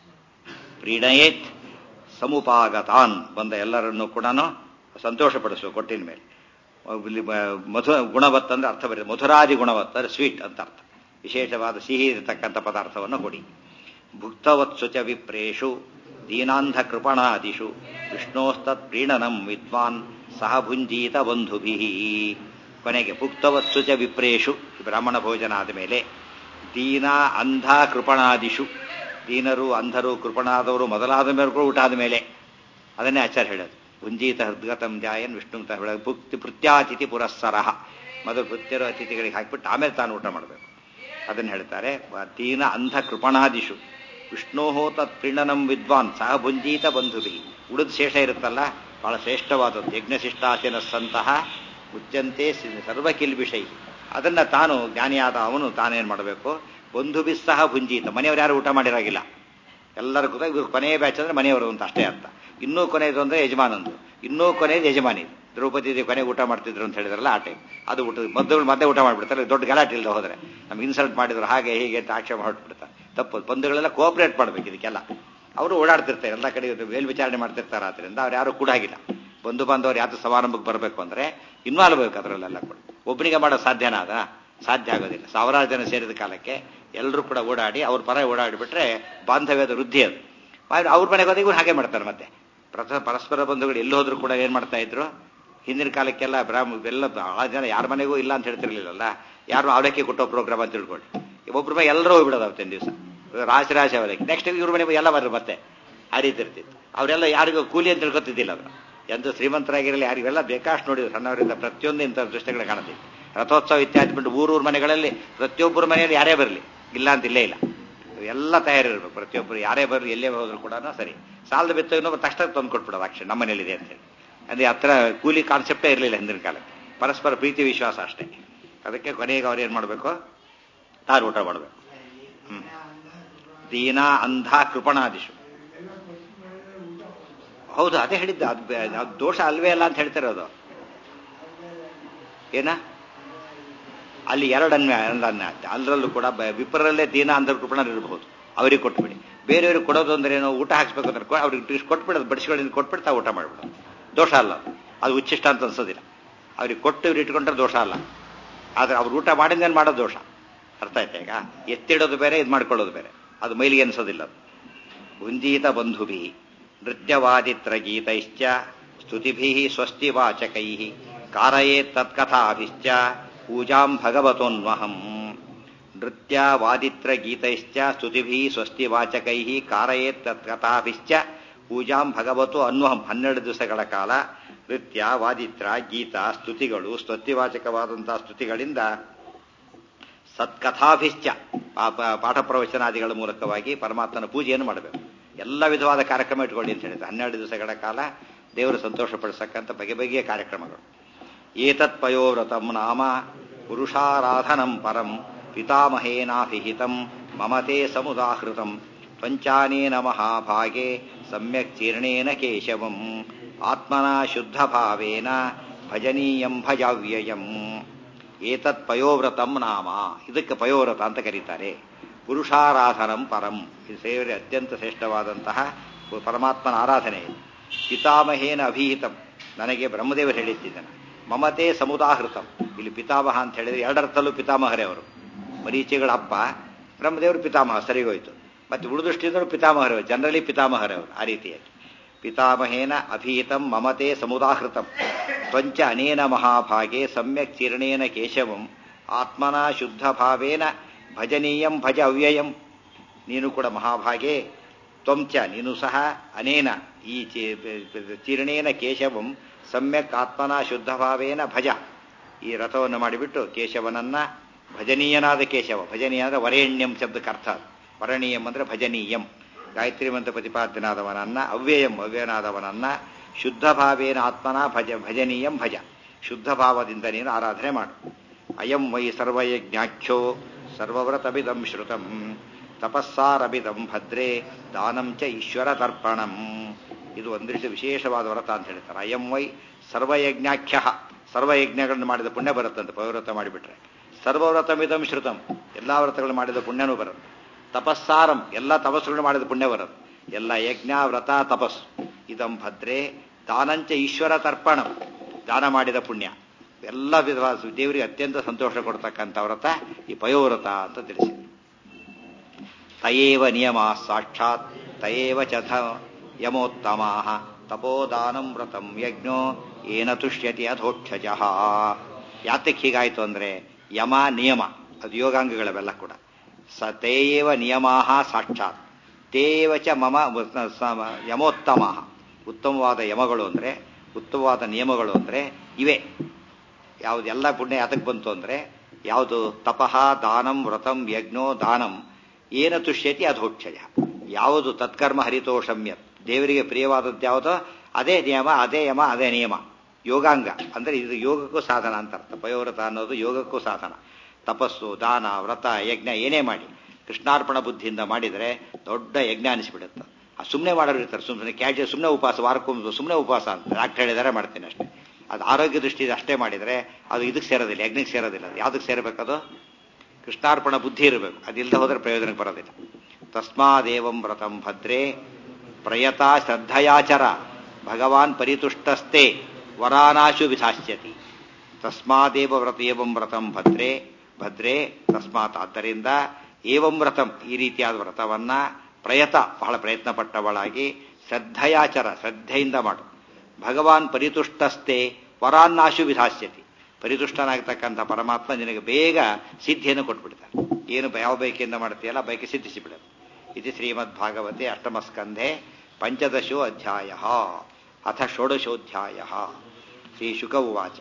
ಪ್ರೀಣಯೇತ್ ಸಮುಪಾಗತಾನ್ ಬಂದ ಎಲ್ಲರನ್ನೂ ಕೂಡ ಸಂತೋಷಪಡಿಸುವ ಕೊಟ್ಟಿನ ಮೇಲೆ ಇಲ್ಲಿ ಮ- ಮಧು ಗುಣವತ್ ಅಂದ್ರೆ ಅರ್ಥ ಬರೀ ಮಧುರಾದಿ ಗುಣವತ್ ಅಂದ್ರೆ ಸ್ವೀಟ್ ಅಂತ ಅರ್ಥ ವಿಶೇಷವಾದ ಸಿಹಿ ಇರತಕ್ಕಂಥ ಪದಾರ್ಥವನ್ನು ಕೊಡಿ ಭುಕ್ತವತ್ಸು ಚ ವಿಪ್ರೇಷು ದೀನಾಂಧ ಕೃಪಣಾದಿಷು ವಿಷ್ಣೋಸ್ತತ್ ಪ್ರೀಣನಂ ವಿದ್ವಾನ್ ಸಹ ಭುಂಜೀತ ಬಂಧುಭಿ ಕೊನೆಗೆ ಭುಕ್ತವತ್ಸು ಚ ವಿಪ್ರೇಷು ಈ ಬ್ರಾಹ್ಮಣ ಭೋಜನ ಆದ ಮೇಲೆ ದೀನ ಅಂಧ ಕೃಪಣಾದಿಷು ದೀನರು ಅಂಧರು ಕೃಪಣಾದವರು ಮೊದಲಾದ ಮೇಲೆ ಕೂಡ ಊಟ ಆದ ಮೇಲೆ ಅದನ್ನೇ ಆಚಾರ್ಯ ಹೇಳೋದು ಭುಂಜೀತ ಹೃದ್ಗತಂ ಜಾಯನ್ ವಿಷ್ಣು ಅಂತ ಹೇಳೋದು ಭುಕ್ತಿ ಪೃತ್ಯಾತಿಥಿ ಪುರಸ್ಸರ ಮೊದಲು ಭೃತ್ಯರು ಅತಿಥಿಗಳಿಗೆ ಹಾಕಿಬಿಟ್ಟು ಆಮೇಲೆ ತಾನು ಊಟ ಮಾಡಬೇಕು ಅದನ್ನು ಹೇಳ್ತಾರೆ ದೀನ ಅಂಧ ಕೃಪಣಾದಿಷು ವಿಷ್ಣೋ ತತ್ ಪ್ರೀಣನಂ ವಿದ್ವಾನ್ ಸಹ ಭುಂಜೀತ ಬಂಧುಭಿ ಉಳಿದ ಶೇಷ ಇರುತ್ತಲ್ಲ ಬಹಳ ಶ್ರೇಷ್ಠವಾದದ್ದು ಯಜ್ಞಶಿಷ್ಟಾಚನ ಸಂತಹ ಉಚ್ಚಂತೆ ಸರ್ವ ಕಿಲ್ಬಿಷೈ ಅದನ್ನ ತಾನು ಜ್ಞಾನಿಯಾದ ಅವನು ತಾನೇನು ಮಾಡಬೇಕು ಬಂಧುಭಿ ಸಹ ಭುಂಜೀತ ಮನೆಯವರು ಯಾರು ಊಟ ಮಾಡಿರಾಗಿಲ್ಲ ಎಲ್ಲರೂ ಕೂಡ ಇವ್ರು ಕೊನೆಯ ಬ್ಯಾಚ್ ಅಂದ್ರೆ ಮನೆಯವರು ಅಂತ ಅಷ್ಟೇ ಅರ್ಥ ಇನ್ನೂ ಕೊನೆಯದು ಅಂದ್ರೆ ಯಜಮಾನಂದು ಇನ್ನೂ ಕೊನೆಯದು ಯಜಮಾನಿ ದ್ರೌಪದಿ ದೇವಿ ಕೊನೆಗೆ ಊಟ ಮಾಡ್ತಿದ್ರು ಅಂತ ಹೇಳಿದ್ರಲ್ಲ ಆ ಟೈಮ್ ಅದು ಊಟ ಮದ್ದುಗಳು ಮತ್ತೆ ಊಟ ಮಾಡ್ಬಿಡ್ತಾರೆ ದೊಡ್ಡ ಗಲಾಟೆ ಇಲ್ಲದೆ ಹೋದ್ರೆ ನಮ್ಗೆ ಇನ್ಸಲ್ಟ್ ಮಾಡಿದ್ರು ಹಾಗೆ ಹೀಗೆ ಅಂತ ಆಕ್ಷೇಪ ಹೊರಟ್ಬಿಡ್ತಾರೆ ತಪ್ಪು ಬಂಧುಗಳೆಲ್ಲ ಕೋಆಪರೇಟ್ ಮಾಡ್ಬೇಕು ಇದಕ್ಕೆಲ್ಲ ಅವರು ಓಡಾಡ್ತಿರ್ತಾರೆ ಎಲ್ಲ ಕಡೆ ಮೇಲ್ವಿಚಾರಣೆ ಮಾಡ್ತಿರ್ತಾರೆ ಆದ್ರಿಂದ ಅವ್ರು ಯಾರು ಕೂಡ ಆಗಿಲ್ಲ ಬಂಧು ಬಾಂಧವರು ಯಾವ್ದು ಸಮಾರಂಭಕ್ಕೆ ಬರಬೇಕು ಅಂದ್ರೆ ಇನ್ವಾಲ್ವ್ ಬೇಕು ಅದರಲ್ಲೆಲ್ಲ ಕೂಡ ಒಬ್ಬನಿಗೆ ಮಾಡೋ ಸಾಧ್ಯನಾ ಅದ ಸಾಧ್ಯ ಆಗೋದಿಲ್ಲ ಸಾವಿರಾರು ಜನ ಸೇರಿದ ಕಾಲಕ್ಕೆ ಎಲ್ಲರೂ ಕೂಡ ಓಡಾಡಿ ಅವ್ರ ಪರ ಓಡಾಡಿಬಿಟ್ರೆ ಬಾಂಧವ್ಯದ ವೃದ್ಧಿ ಅದು ಆದ್ರೆ ಅವ್ರ ಮನೆಗೆ ಹೋದಾಗ ಇವ್ರು ಹಾಗೆ ಮಾಡ್ತಾರೆ ಮತ್ತೆ ಪ್ರಥ ಪರಸ್ಪರ ಬಂಧುಗಳು ಎಲ್ಲಿ ಹೋದ್ರು ಕೂಡ ಏನ್ ಮಾಡ್ತಾ ಇದ್ರು ಹಿಂದಿನ ಕಾಲಕ್ಕೆಲ್ಲ ಬ್ರಾಹ್ಮ ಎಲ್ಲ ಬಹಳ ಜನ ಯಾರ ಮನೆಗೂ ಇಲ್ಲ ಅಂತ ಹೇಳ್ತಿರ್ಲಿಲ್ಲಲ್ಲ ಯಾರು ಅವಲಕ್ಕಿ ಕೊಟ್ಟೋ ಪ್ರೋಗ್ರಾಮ್ ಅಂತ ತಿಳ್ಕೊಳ್ಳಿ ಒಬ್ರ ಮನೆ ಎಲ್ಲರೂ ಹೋಗ್ಬಿಡೋದು ಅವತ್ತಿನ ದಿವಸ ರಾಶಿ ರಾಶಿ ಅವಲಕ್ಕಿ ನೆಕ್ಸ್ಟ್ ಇವ್ರ ಮನೆ ಎಲ್ಲ ಬರ್ರು ಮತ್ತೆ ಆ ರೀತಿ ಇರ್ತಿತ್ತು ಅವರೆಲ್ಲ ಯಾರಿಗೂ ಕೂಲಿ ಅಂತ ತಿಳ್ಕೊತಿದ್ದಿಲ್ಲ ಅವರು ಎಂದು ಶ್ರೀಮಂತರಾಗಿರಲಿ ಯಾರಿಗೆಲ್ಲ ಬೇಕಾಷ್ಟು ನೋಡಿದ್ರು ಸಣ್ಣವರಿಂದ ಪ್ರತಿಯೊಂದು ಇಂಥ ದೃಷ್ಟಿಗಳು ಕಾಣುತ್ತೆ ರಥೋತ್ಸವ ಇತ್ಯಾದಿ ಬಿಟ್ಟು ಊರೂರ ಮನೆಗಳಲ್ಲಿ ಪ್ರತಿಯೊಬ್ಬರ ಮನೆಯಲ್ಲಿ ಯಾರೇ ಬರಲಿ ಇಲ್ಲ ಅಂತ ಇಲ್ಲೇ ಇಲ್ಲ ಎಲ್ಲ ತಯಾರಿರ್ಬೇಕು ಪ್ರತಿಯೊಬ್ಬರು ಯಾರೇ ಬರಲಿ ಎಲ್ಲೇ ಹೋದ್ರು ಕೂಡ ಸರಿ ಸಾಲದ ಬಿತ್ತ ಇನ್ನೊಬ್ಬ ತಕ್ಷಣ ತಂದು ಕೊಟ್ಬಿಡೋದು ಅಕ್ಷರ ನಮ್ಮ ಮನೇಲಿದೆ ಅಂತೇಳಿ ಅಂದ್ರೆ ಹತ್ರ ಕೂಲಿ ಕಾನ್ಸೆಪ್ಟೇ ಇರಲಿಲ್ಲ ಹಿಂದಿನ ಕಾಲಕ್ಕೆ ಪರಸ್ಪರ ಪ್ರೀತಿ ವಿಶ್ವಾಸ ಅಷ್ಟೇ ಅದಕ್ಕೆ ಕೊನೆಗೆ ಅವ್ರು ಏನು ಮಾಡಬೇಕು ತಾರು ಊಟ ಮಾಡಬೇಕು ಹ್ಮ್ ದೀನ ಅಂಧ ಕೃಪಣಾದಿಶು ಹೌದು ಅದೇ ಹೇಳಿದ್ದ ಅದು ಬೆ- ಅದು ದೋಷ ಅಲ್ವೇ ಅಲ್ಲ ಅಂತ ಹೇಳ್ತಿರೋದು ಏನ ಅಲ್ಲಿ ಎರಡು ಅನ್ಯ ಅನ್ಯ ಅಲ್ಲರಲ್ಲೂ ಕೂಡ ಬ- ವಿಪ್ರರಲ್ಲೇ ದೀನ ಅಂಧ ಕೃಪಣರು ಇರಬಹುದು ಅವ್ರಿಗೆ ಕೊಟ್ಬಿಡಿ ಬೇರೆಯವ್ರಿಗೆ ಕೊಡೋದು ಅಂದ್ರೆ ಏನೋ ಊಟ ಹಾಕ್ಸ್ಬೇಕು ಅಂದ್ರೆ ಕೊ- ಅವ್ರಿಗೆ ಡಿಶ್ ಕೊಟ್ಬಿಡೋದು ಬಡಿಸ್ಗಳಿಂದ ಕೊಟ್ಬಿಟ್ಟು ತಾವು ಊಟ ಮಾಡ್ಬಿಡೋದು ದೋಷ ಅಲ್ಲ ಅದು. ಅದು ಉಚ್ಚಿಷ್ಟ ಅಂತ ಅನ್ಸೋದಿಲ್ಲ ಅವ್ರಿಗೆ ಕೊಟ್ಟು ಇವ್ರು ಇಟ್ಕೊಂಡ್ರೆ ದೋಷ ಅಲ್ಲ ಆದ್ರೆ ಅವ್ರು ಊಟ ಮಾಡಿದ್ಮೇಲೆ ಮಾಡೋದು ದೋಷ ಅರ್ಥ ಆಯ್ತಾ ಈಗ ಎತ್ತಿಡೋದು ಬೇರೆ ಇದು ಮಾಡ್ಕೊಳ್ಳೋದು ಬೇರೆ ಅದು ಮೈಲಿಗೆ ಅನ್ಸೋದಿಲ್ಲ ಅದು ಭುಂಜೀತ ಬಂಧುಭಿ ನೃತ್ಯವಾದಿತ್ರ ಗೀತೈಶ್ಚ ಸ್ತುತಿಭಿ ಸ್ವಸ್ತಿ ವಾಚಕೈ ಕಾರಯೇ ತತ್ಕಥಾಭಿಶ್ಚ ಪೂಜಾಂ ಭಗವತೋನ್ವಹಂ ನೃತ್ಯ ವಾದಿತ್ರ ಗೀತೈಶ್ಚ ಸ್ತುತಿಭಿ ಸ್ವಸ್ತಿ ವಾಚಕೈ ಕಾರಯೇ ತತ್ಕಥಾಭಿಶ್ಚ ಪೂಜಾಂ ಭಗವತು ಅನ್ವಹಂ ಹನ್ನೆರಡು ದಿವಸಗಳ ಕಾಲ ನೃತ್ಯ ವಾದಿತ್ರ ಗೀತ ಸ್ತುತಿಗಳು ಸ್ತುತಿವಾಚಕವಾದಂತಹ ಸ್ತುತಿಗಳಿಂದ ಸತ್ಕಥಾಭಿಶ್ಚ ಪಾ- ಪಾ- ಪಾಠ ಪ್ರವಚನಾದಿಗಳ ಮೂಲಕವಾಗಿ ಪರಮಾತ್ಮನ ಪೂಜೆಯನ್ನು ಮಾಡಬೇಕು ಎಲ್ಲ ವಿಧವಾದ ಕಾರ್ಯಕ್ರಮ ಇಟ್ಕೊಳ್ಳಿ ಅಂತ ಹೇಳಿದ್ರು ಹನ್ನೆರಡು ದಿವಸಗಳ ಕಾಲ ದೇವರು ಸಂತೋಷಪಡಿಸಕ್ಕಂಥ ಬಗೆ ಬಗೆಯ ಕಾರ್ಯಕ್ರಮಗಳು ಏತತ್ ಪಯೋವ್ರತಂ ನಾಮ ಪುರುಷಾರಾಧನಂ ಪರಂ ಪಿತಾಮಹೇನಾಭಿಹಿತಂ ಮಮತೆ ಸಮುದಾಹೃತಂ ತ್ವಂಚಾನೇನ ಮಹಾಭಾಗೆ ಸಮ್ಯಕ್ ಚೀರ್ಣೇನ ಕೇಶವಂ ಆತ್ಮನಾ ಶುದ್ಧ ಭಾವೇನ ಭಜನೀಯಂ ಭಜಾವ್ಯಯಂ ಏತತ್ ಪಯೋವ್ರತಂ ನಾಮ ಇದಕ್ಕೆ ಪಯೋವ್ರತ ಅಂತ ಕರೀತಾರೆ ಪುರುಷಾರಾಧನಂ ಪರಂ ಇದು ಸೇರಿ ಅತ್ಯಂತ ಶ್ರೇಷ್ಠವಾದಂತಹ ಪರಮಾತ್ಮನ ಆರಾಧನೆ ಇದು ಪಿತಾಮಹೇನ ಅಭಿಹಿತಂ ನನಗೆ ಬ್ರಹ್ಮದೇವರು ಹೇಳಿದ್ದಾನೆ ಮಮತೆ ಸಮುದಾಹೃತಂ ಇಲ್ಲಿ ಪಿತಾಮಹ ಅಂತ ಹೇಳಿದ್ರೆ ಎರಡರ್ಥಲ್ಲೂ ಪಿತಾಮಹರೇ ಅವರು ಮರೀಚಿಗಳ ಅಪ್ಪ ಬ್ರಹ್ಮದೇವರು ಪಿತಾಮಹ ಸರಿಗೋಯ್ತು ಮತ್ತೆ ಉಳಿದಷ್ಟಿದ್ರು ಪಿತಾಮಹರೇ ಜನರಲಿ ಪಿತಾಮಹರೇ ಅವರು ಆ ರೀತಿಯಾಗಿ ಪಿತಾಮಹೇನ ಅಭಿಹಿತಂ ಮಮತೆ ಸಮುದಾಹೃತಂ ತ್ವಂಚ ಅನೇನ ಮಹಾಭಾಗೆ ಸಮ್ಯಕ್ ಚೀರ್ಣೇನ ಕೇಶವಂ ಆತ್ಮನ ಶುದ್ಧ ಭಾವೇನ ಭಜನೀಯಂ ಭಜ ಅವ್ಯಯಂ ನೀನು ಕೂಡ ಮಹಾಭಾಗೆ ತ್ವಂಚ ನೀನು ಸಹ ಅನೇನ ಈ ಚೀರ್ಣೇನ ಕೇಶವಂ ಸಮ್ಯಕ್ ಆತ್ಮನ ಶುದ್ಧ ಭಾವೇನ ಭಜ ಈ ರಥವನ್ನು ಮಾಡಿಬಿಟ್ಟು ಕೇಶವನನ್ನ ಭಜನೀಯನಾದ ಕೇಶವ ಭಜನೀಯ ಅಂದ್ರೆ ವರೇಣ್ಯಂ ಶಬ್ದಕ್ಕೆ ಅರ್ಥ ವರಣೀಯಂ ಅಂದ್ರೆ ಭಜನೀಯಂ ಗಾಯತ್ರಿ ಮಂತ್ರ ಪ್ರತಿಪಾದ್ಯನಾದವನನ್ನ ಅವ್ಯಯಂ ಅವ್ಯನಾದವನನ್ನ ಶುದ್ಧ ಭಾವೇನ ಆತ್ಮನ ಭಜ ಭಜನೀಯಂ ಭಜ ಶುದ್ಧ ಭಾವದಿಂದ ನೀನು ಆರಾಧನೆ ಮಾಡು ಅಯಂ ವೈ ಸರ್ವಯಜ್ಞಾಖ್ಯೋ ಸರ್ವವ್ರತಮಿದಂ ಶ್ರುತಂ ತಪಸ್ಸಾರಭಿದಂ ಭದ್ರೇ ದಾನಂ ಚ ಈಶ್ವರ ತರ್ಪಣಂ ಇದು ಒಂದಿಷ್ಟು ವಿಶೇಷವಾದ ವ್ರತ ಅಂತ ಹೇಳ್ತಾರೆ ಅಯಂ ವೈ ಸರ್ವಯಜ್ಞಾಖ್ಯ ಸರ್ವಯಜ್ಞಗಳನ್ನು ಮಾಡಿದ ಪುಣ್ಯ ಬರುತ್ತಂತೆ ಪವಿವ್ರತ ಮಾಡಿಬಿಟ್ರೆ ಸರ್ವವ್ರತಮಿದಂ ಶ್ರುತಂ ಎಲ್ಲಾ ವ್ರತಗಳು ಮಾಡಿದ ಪುಣ್ಯನೂ ಬರುತ್ತೆ ತಪಸ್ಸಾರಂ ಎಲ್ಲ ತಪಸ್ಸುಗಳು ಮಾಡಿದ ಪುಣ್ಯ ಬರುತ್ತೆ ಎಲ್ಲ ಯಜ್ಞ ವ್ರತ ತಪಸ್ಸು ಇದಂ ಭದ್ರೇ ದಾನಂಚ ಈಶ್ವರ ತರ್ಪಣಂ ದಾನ ಮಾಡಿದ ಪುಣ್ಯ ಎಲ್ಲ ವಿಧವಾದ ದೇವರಿಗೆ ಅತ್ಯಂತ ಸಂತೋಷ ಕೊಡ್ತಕ್ಕಂಥ ವ್ರತ ಈ ಪಯೋವ್ರತ ಅಂತ ತಿಳಿಸಿದೆ ತಯೇವ ನಿಯಮ ಸಾಕ್ಷಾತ್ ತಯೇವ ಚಥ ಯಮೋತ್ತಮಾ ತಪೋದಾನಂ ವ್ರತಂ ಯಜ್ಞೋ ಏನ ತುಷ್ಯತಿ ಅಧೋಕ್ಷಜ ಯಾತಕ್ಕೆ ಹೀಗಾಯ್ತು ಅಂದ್ರೆ ಯಮ ನಿಯಮ ಅದು ಯೋಗಾಂಗಗಳವೆಲ್ಲ ಕೂಡ ಸ ತೇಯೇವ ನಿಯಮಾ ಸಾಕ್ಷಾತ್ ತೇವ ಚ ಮಮ ಯಮೋತ್ತಮ ಉತ್ತಮವಾದ ಯಮಗಳು ಅಂದ್ರೆ ಉತ್ತಮವಾದ ನಿಯಮಗಳು ಅಂದ್ರೆ ಇವೆ ಯಾವುದೆಲ್ಲ ಪುಣ್ಯ ಯಾತಕ್ಕೆ ಬಂತು ಅಂದ್ರೆ ಯಾವುದು ತಪಃ ದಾನಂ ವ್ರತಂ ಯಜ್ಞೋ ದಾನಂ ಏನ ತುಷ್ಯತಿ ಅಧೋಕ್ಷಯ ಯಾವುದು ತತ್ಕರ್ಮ ಹರಿತೋಷಮ್ಯತ್ ದೇವರಿಗೆ ಪ್ರಿಯವಾದದ್ದು ಯಾವುದೋ ಅದೇ ನಿಯಮ ಅದೇ ಯಮ ಅದೇ ನಿಯಮ ಯೋಗಾಂಗ ಅಂದ್ರೆ ಇದು ಯೋಗಕ್ಕೂ ಸಾಧನ ಅಂತ ಅರ್ಥ ಪಯೋವ್ರತ ಅನ್ನೋದು ಯೋಗಕ್ಕೂ ಸಾಧನ ತಪಸ್ಸು ದಾನ ವ್ರತ ಯಜ್ಞ ಏನೇ ಮಾಡಿ ಕೃಷ್ಣಾರ್ಪಣ ಬುದ್ಧಿಯಿಂದ ಮಾಡಿದರೆ ದೊಡ್ಡ ಯಜ್ಞ ಅನಿಸ್ಬಿಡುತ್ತೆ ಆ ಸುಮ್ಮನೆ ಮಾಡೋರು ಇರ್ತಾರೆ ಸುಮ್ಮನೆ ಕ್ಯಾಜುವಲ್ ಸುಮ್ಮನೆ ಉಪವಾಸ ವಾರಕ್ಕೊಮ್ಮೆ ಸುಮ್ಮನೆ ಉಪವಾಸ ಅಂತ ಡಾಕ್ಟರ್ ಹೇಳಿದರೆ ಮಾಡ್ತೀನಿ ಅಷ್ಟೇ ಅದು ಆರೋಗ್ಯ ದೃಷ್ಟಿಯಿಂದ ಅಷ್ಟೇ ಮಾಡಿದರೆ ಅದು ಇದಕ್ಕೆ ಸೇರೋದಿಲ್ಲ ಯಜ್ಞಕ್ಕೆ ಸೇರೋದಿಲ್ಲ ಯಾವುದಕ್ಕೆ ಸೇರಬೇಕದು ಕೃಷ್ಣಾರ್ಪಣ ಬುದ್ಧಿ ಇರಬೇಕು ಅದಿಲ್ಲದೆ ಹೋದರೆ ಪ್ರಯೋಜನಕ್ಕೆ ಬರೋದಿಲ್ಲ ತಸ್ಮಾದೇವಂ ವ್ರತಂ ಭದ್ರೇ ಪ್ರಯತಾ ಶ್ರದ್ಧಯಾಚರ ಭಗವಾನ್ ಪರಿತುಷ್ಟಸ್ತೆ ವರಾನಾಶು ವಿಧಾಸ್ಯತಿ ತಸ್ಮಾದೇವ ವ್ರತ ಏವಂ ವ್ರತಂ ಭದ್ರೇ ಭದ್ರೇ ತಸ್ಮಾತ್ ಆದ್ದರಿಂದ ಏವಂ ವ್ರತಂ ಈ ರೀತಿಯಾದ ವ್ರತವನ್ನ ಪ್ರಯತ ಬಹಳ ಪ್ರಯತ್ನ ಪಟ್ಟವಳಾಗಿ ಶ್ರದ್ಧಯಾಚರ ಶ್ರದ್ಧೆಯಿಂದ ಮಾಡು ಭಗವಾನ್ ಪರಿತುಷ್ಟಸ್ತೆ ವರಾನ್ನಾಶು ವಿಧಾಸ್ಯತಿ ಪರಿತುಷ್ಟನಾಗತಕ್ಕಂಥ ಪರಮಾತ್ಮ ನಿನಗೆ ಬೇಗ ಸಿದ್ಧಿಯನ್ನು ಕೊಟ್ಬಿಡ್ತಾನೆ ಏನು ಯಾವ ಬೈಕಿಂದ ಮಾಡ್ತೀಯಲ್ಲ ಬೈಕ್ ಸಿದ್ಧಿಸಿಬಿಡೋದು ಇದು ಶ್ರೀಮದ್ ಭಾಗವತೆ ಅಷ್ಟಮಸ್ಕಂಧೆ ಪಂಚದಶೋ ಅಧ್ಯಾಯ ಅಥ ಷೋಡಶೋಧ್ಯಾಯ ಶ್ರೀ ಶುಕ ಉವಾಚ